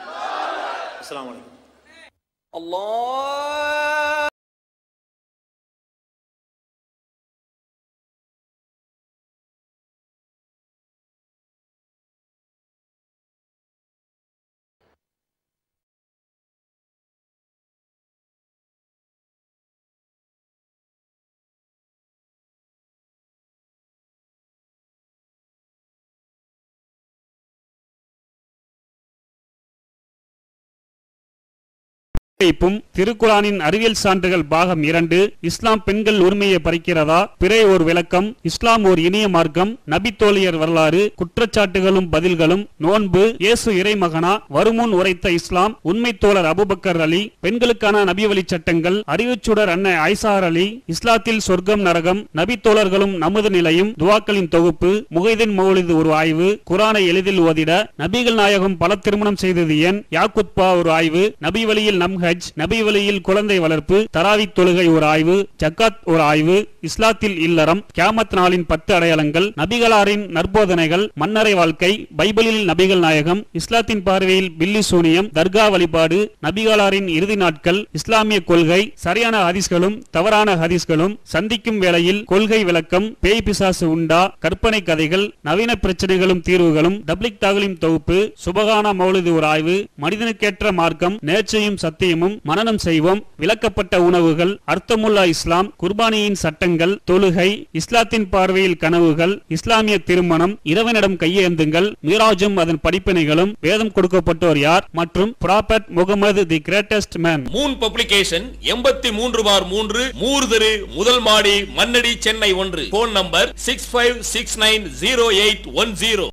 அஸ்ஸலாமு அலைக்கும் الله வைப்பும் திருக்குரானின் அறிவியல் சான்றுகள் பாகம் இரண்டு இஸ்லாம் பெண்கள் உரிமையை பறிக்கிறதா பிறை ஓர் விளக்கம் இஸ்லாம் ஓர் இனிய மார்க்கம் நபித்தோழியர் வரலாறு குற்றச்சாட்டுகளும் பதில்களும் நோன்பு இயேசு இறைமகனா வருமுன் உரைத்த இஸ்லாம் உண்மை தோழர் அபுபக்கர் அலி பெண்களுக்கான நபி வழி சட்டங்கள் அறிவுச்சுடர் அன்னை ஐசார் அலி இஸ்லாத்தில் சொர்க்கம் நரகம் நபித்தோழர்களும் நமது நிலையும் துவாக்களின் தொகுப்பு முகைதின் மௌலிது ஒரு ஆய்வு குரானை எளிதில் ஓதிட நபிகள் நாயகம் பல திருமணம் செய்தது ஏன் யாக்குத்பா ஒரு ஆய்வு நபி வழியில் நம்க ஹஜ் நபி வழியில் குழந்தை வளர்ப்பு தராவி தொழுகை ஒரு ஆய்வு ஜக்காத் ஒரு ஆய்வு இஸ்லாத்தில் இல்லறம் கியாமத் நாளின் பத்து அடையாளங்கள் நபிகளாரின் நற்போதனைகள் மன்னரை வாழ்க்கை பைபிளில் நபிகள் நாயகம் இஸ்லாத்தின் பார்வையில் பில்லி சூனியம் தர்கா வழிபாடு நபிகளாரின் இறுதி நாட்கள் இஸ்லாமிய கொள்கை சரியான ஹதீஸ்களும் தவறான ஹதீஸ்களும் சந்திக்கும் வேளையில் கொள்கை விளக்கம் பேய் பிசாசு உண்டா கற்பனை கதைகள் நவீன பிரச்சனைகளும் தீர்வுகளும் டப்ளிக் தாகலின் தொகுப்பு சுபகான மௌலிது ஒரு ஆய்வு மனிதனுக்கேற்ற மார்க்கம் நேர்ச்சையும் சத்தியமும் மனனம் செய்வோம் விளக்கப்பட்ட உணவுகள் அர்த்தமுல்லா இஸ்லாம் குர்பானியின் சட்டங்கள் தொழுகை இஸ்லாத்தின் பார்வையில் கனவுகள் இஸ்லாமிய திருமணம் இறைவனிடம் கையேந்துங்கள் மீராஜும் அதன் படிப்பினைகளும் வேதம் கொடுக்கப்பட்டோர் யார் மற்றும் prophet Muhammad the greatest man moon publication எண்பத்தி மூன்று பார் மூன்று மூர்தரு முதல் மாடி மன்னடி சென்னை ஒன்று phone number six five six nine zero eight one zero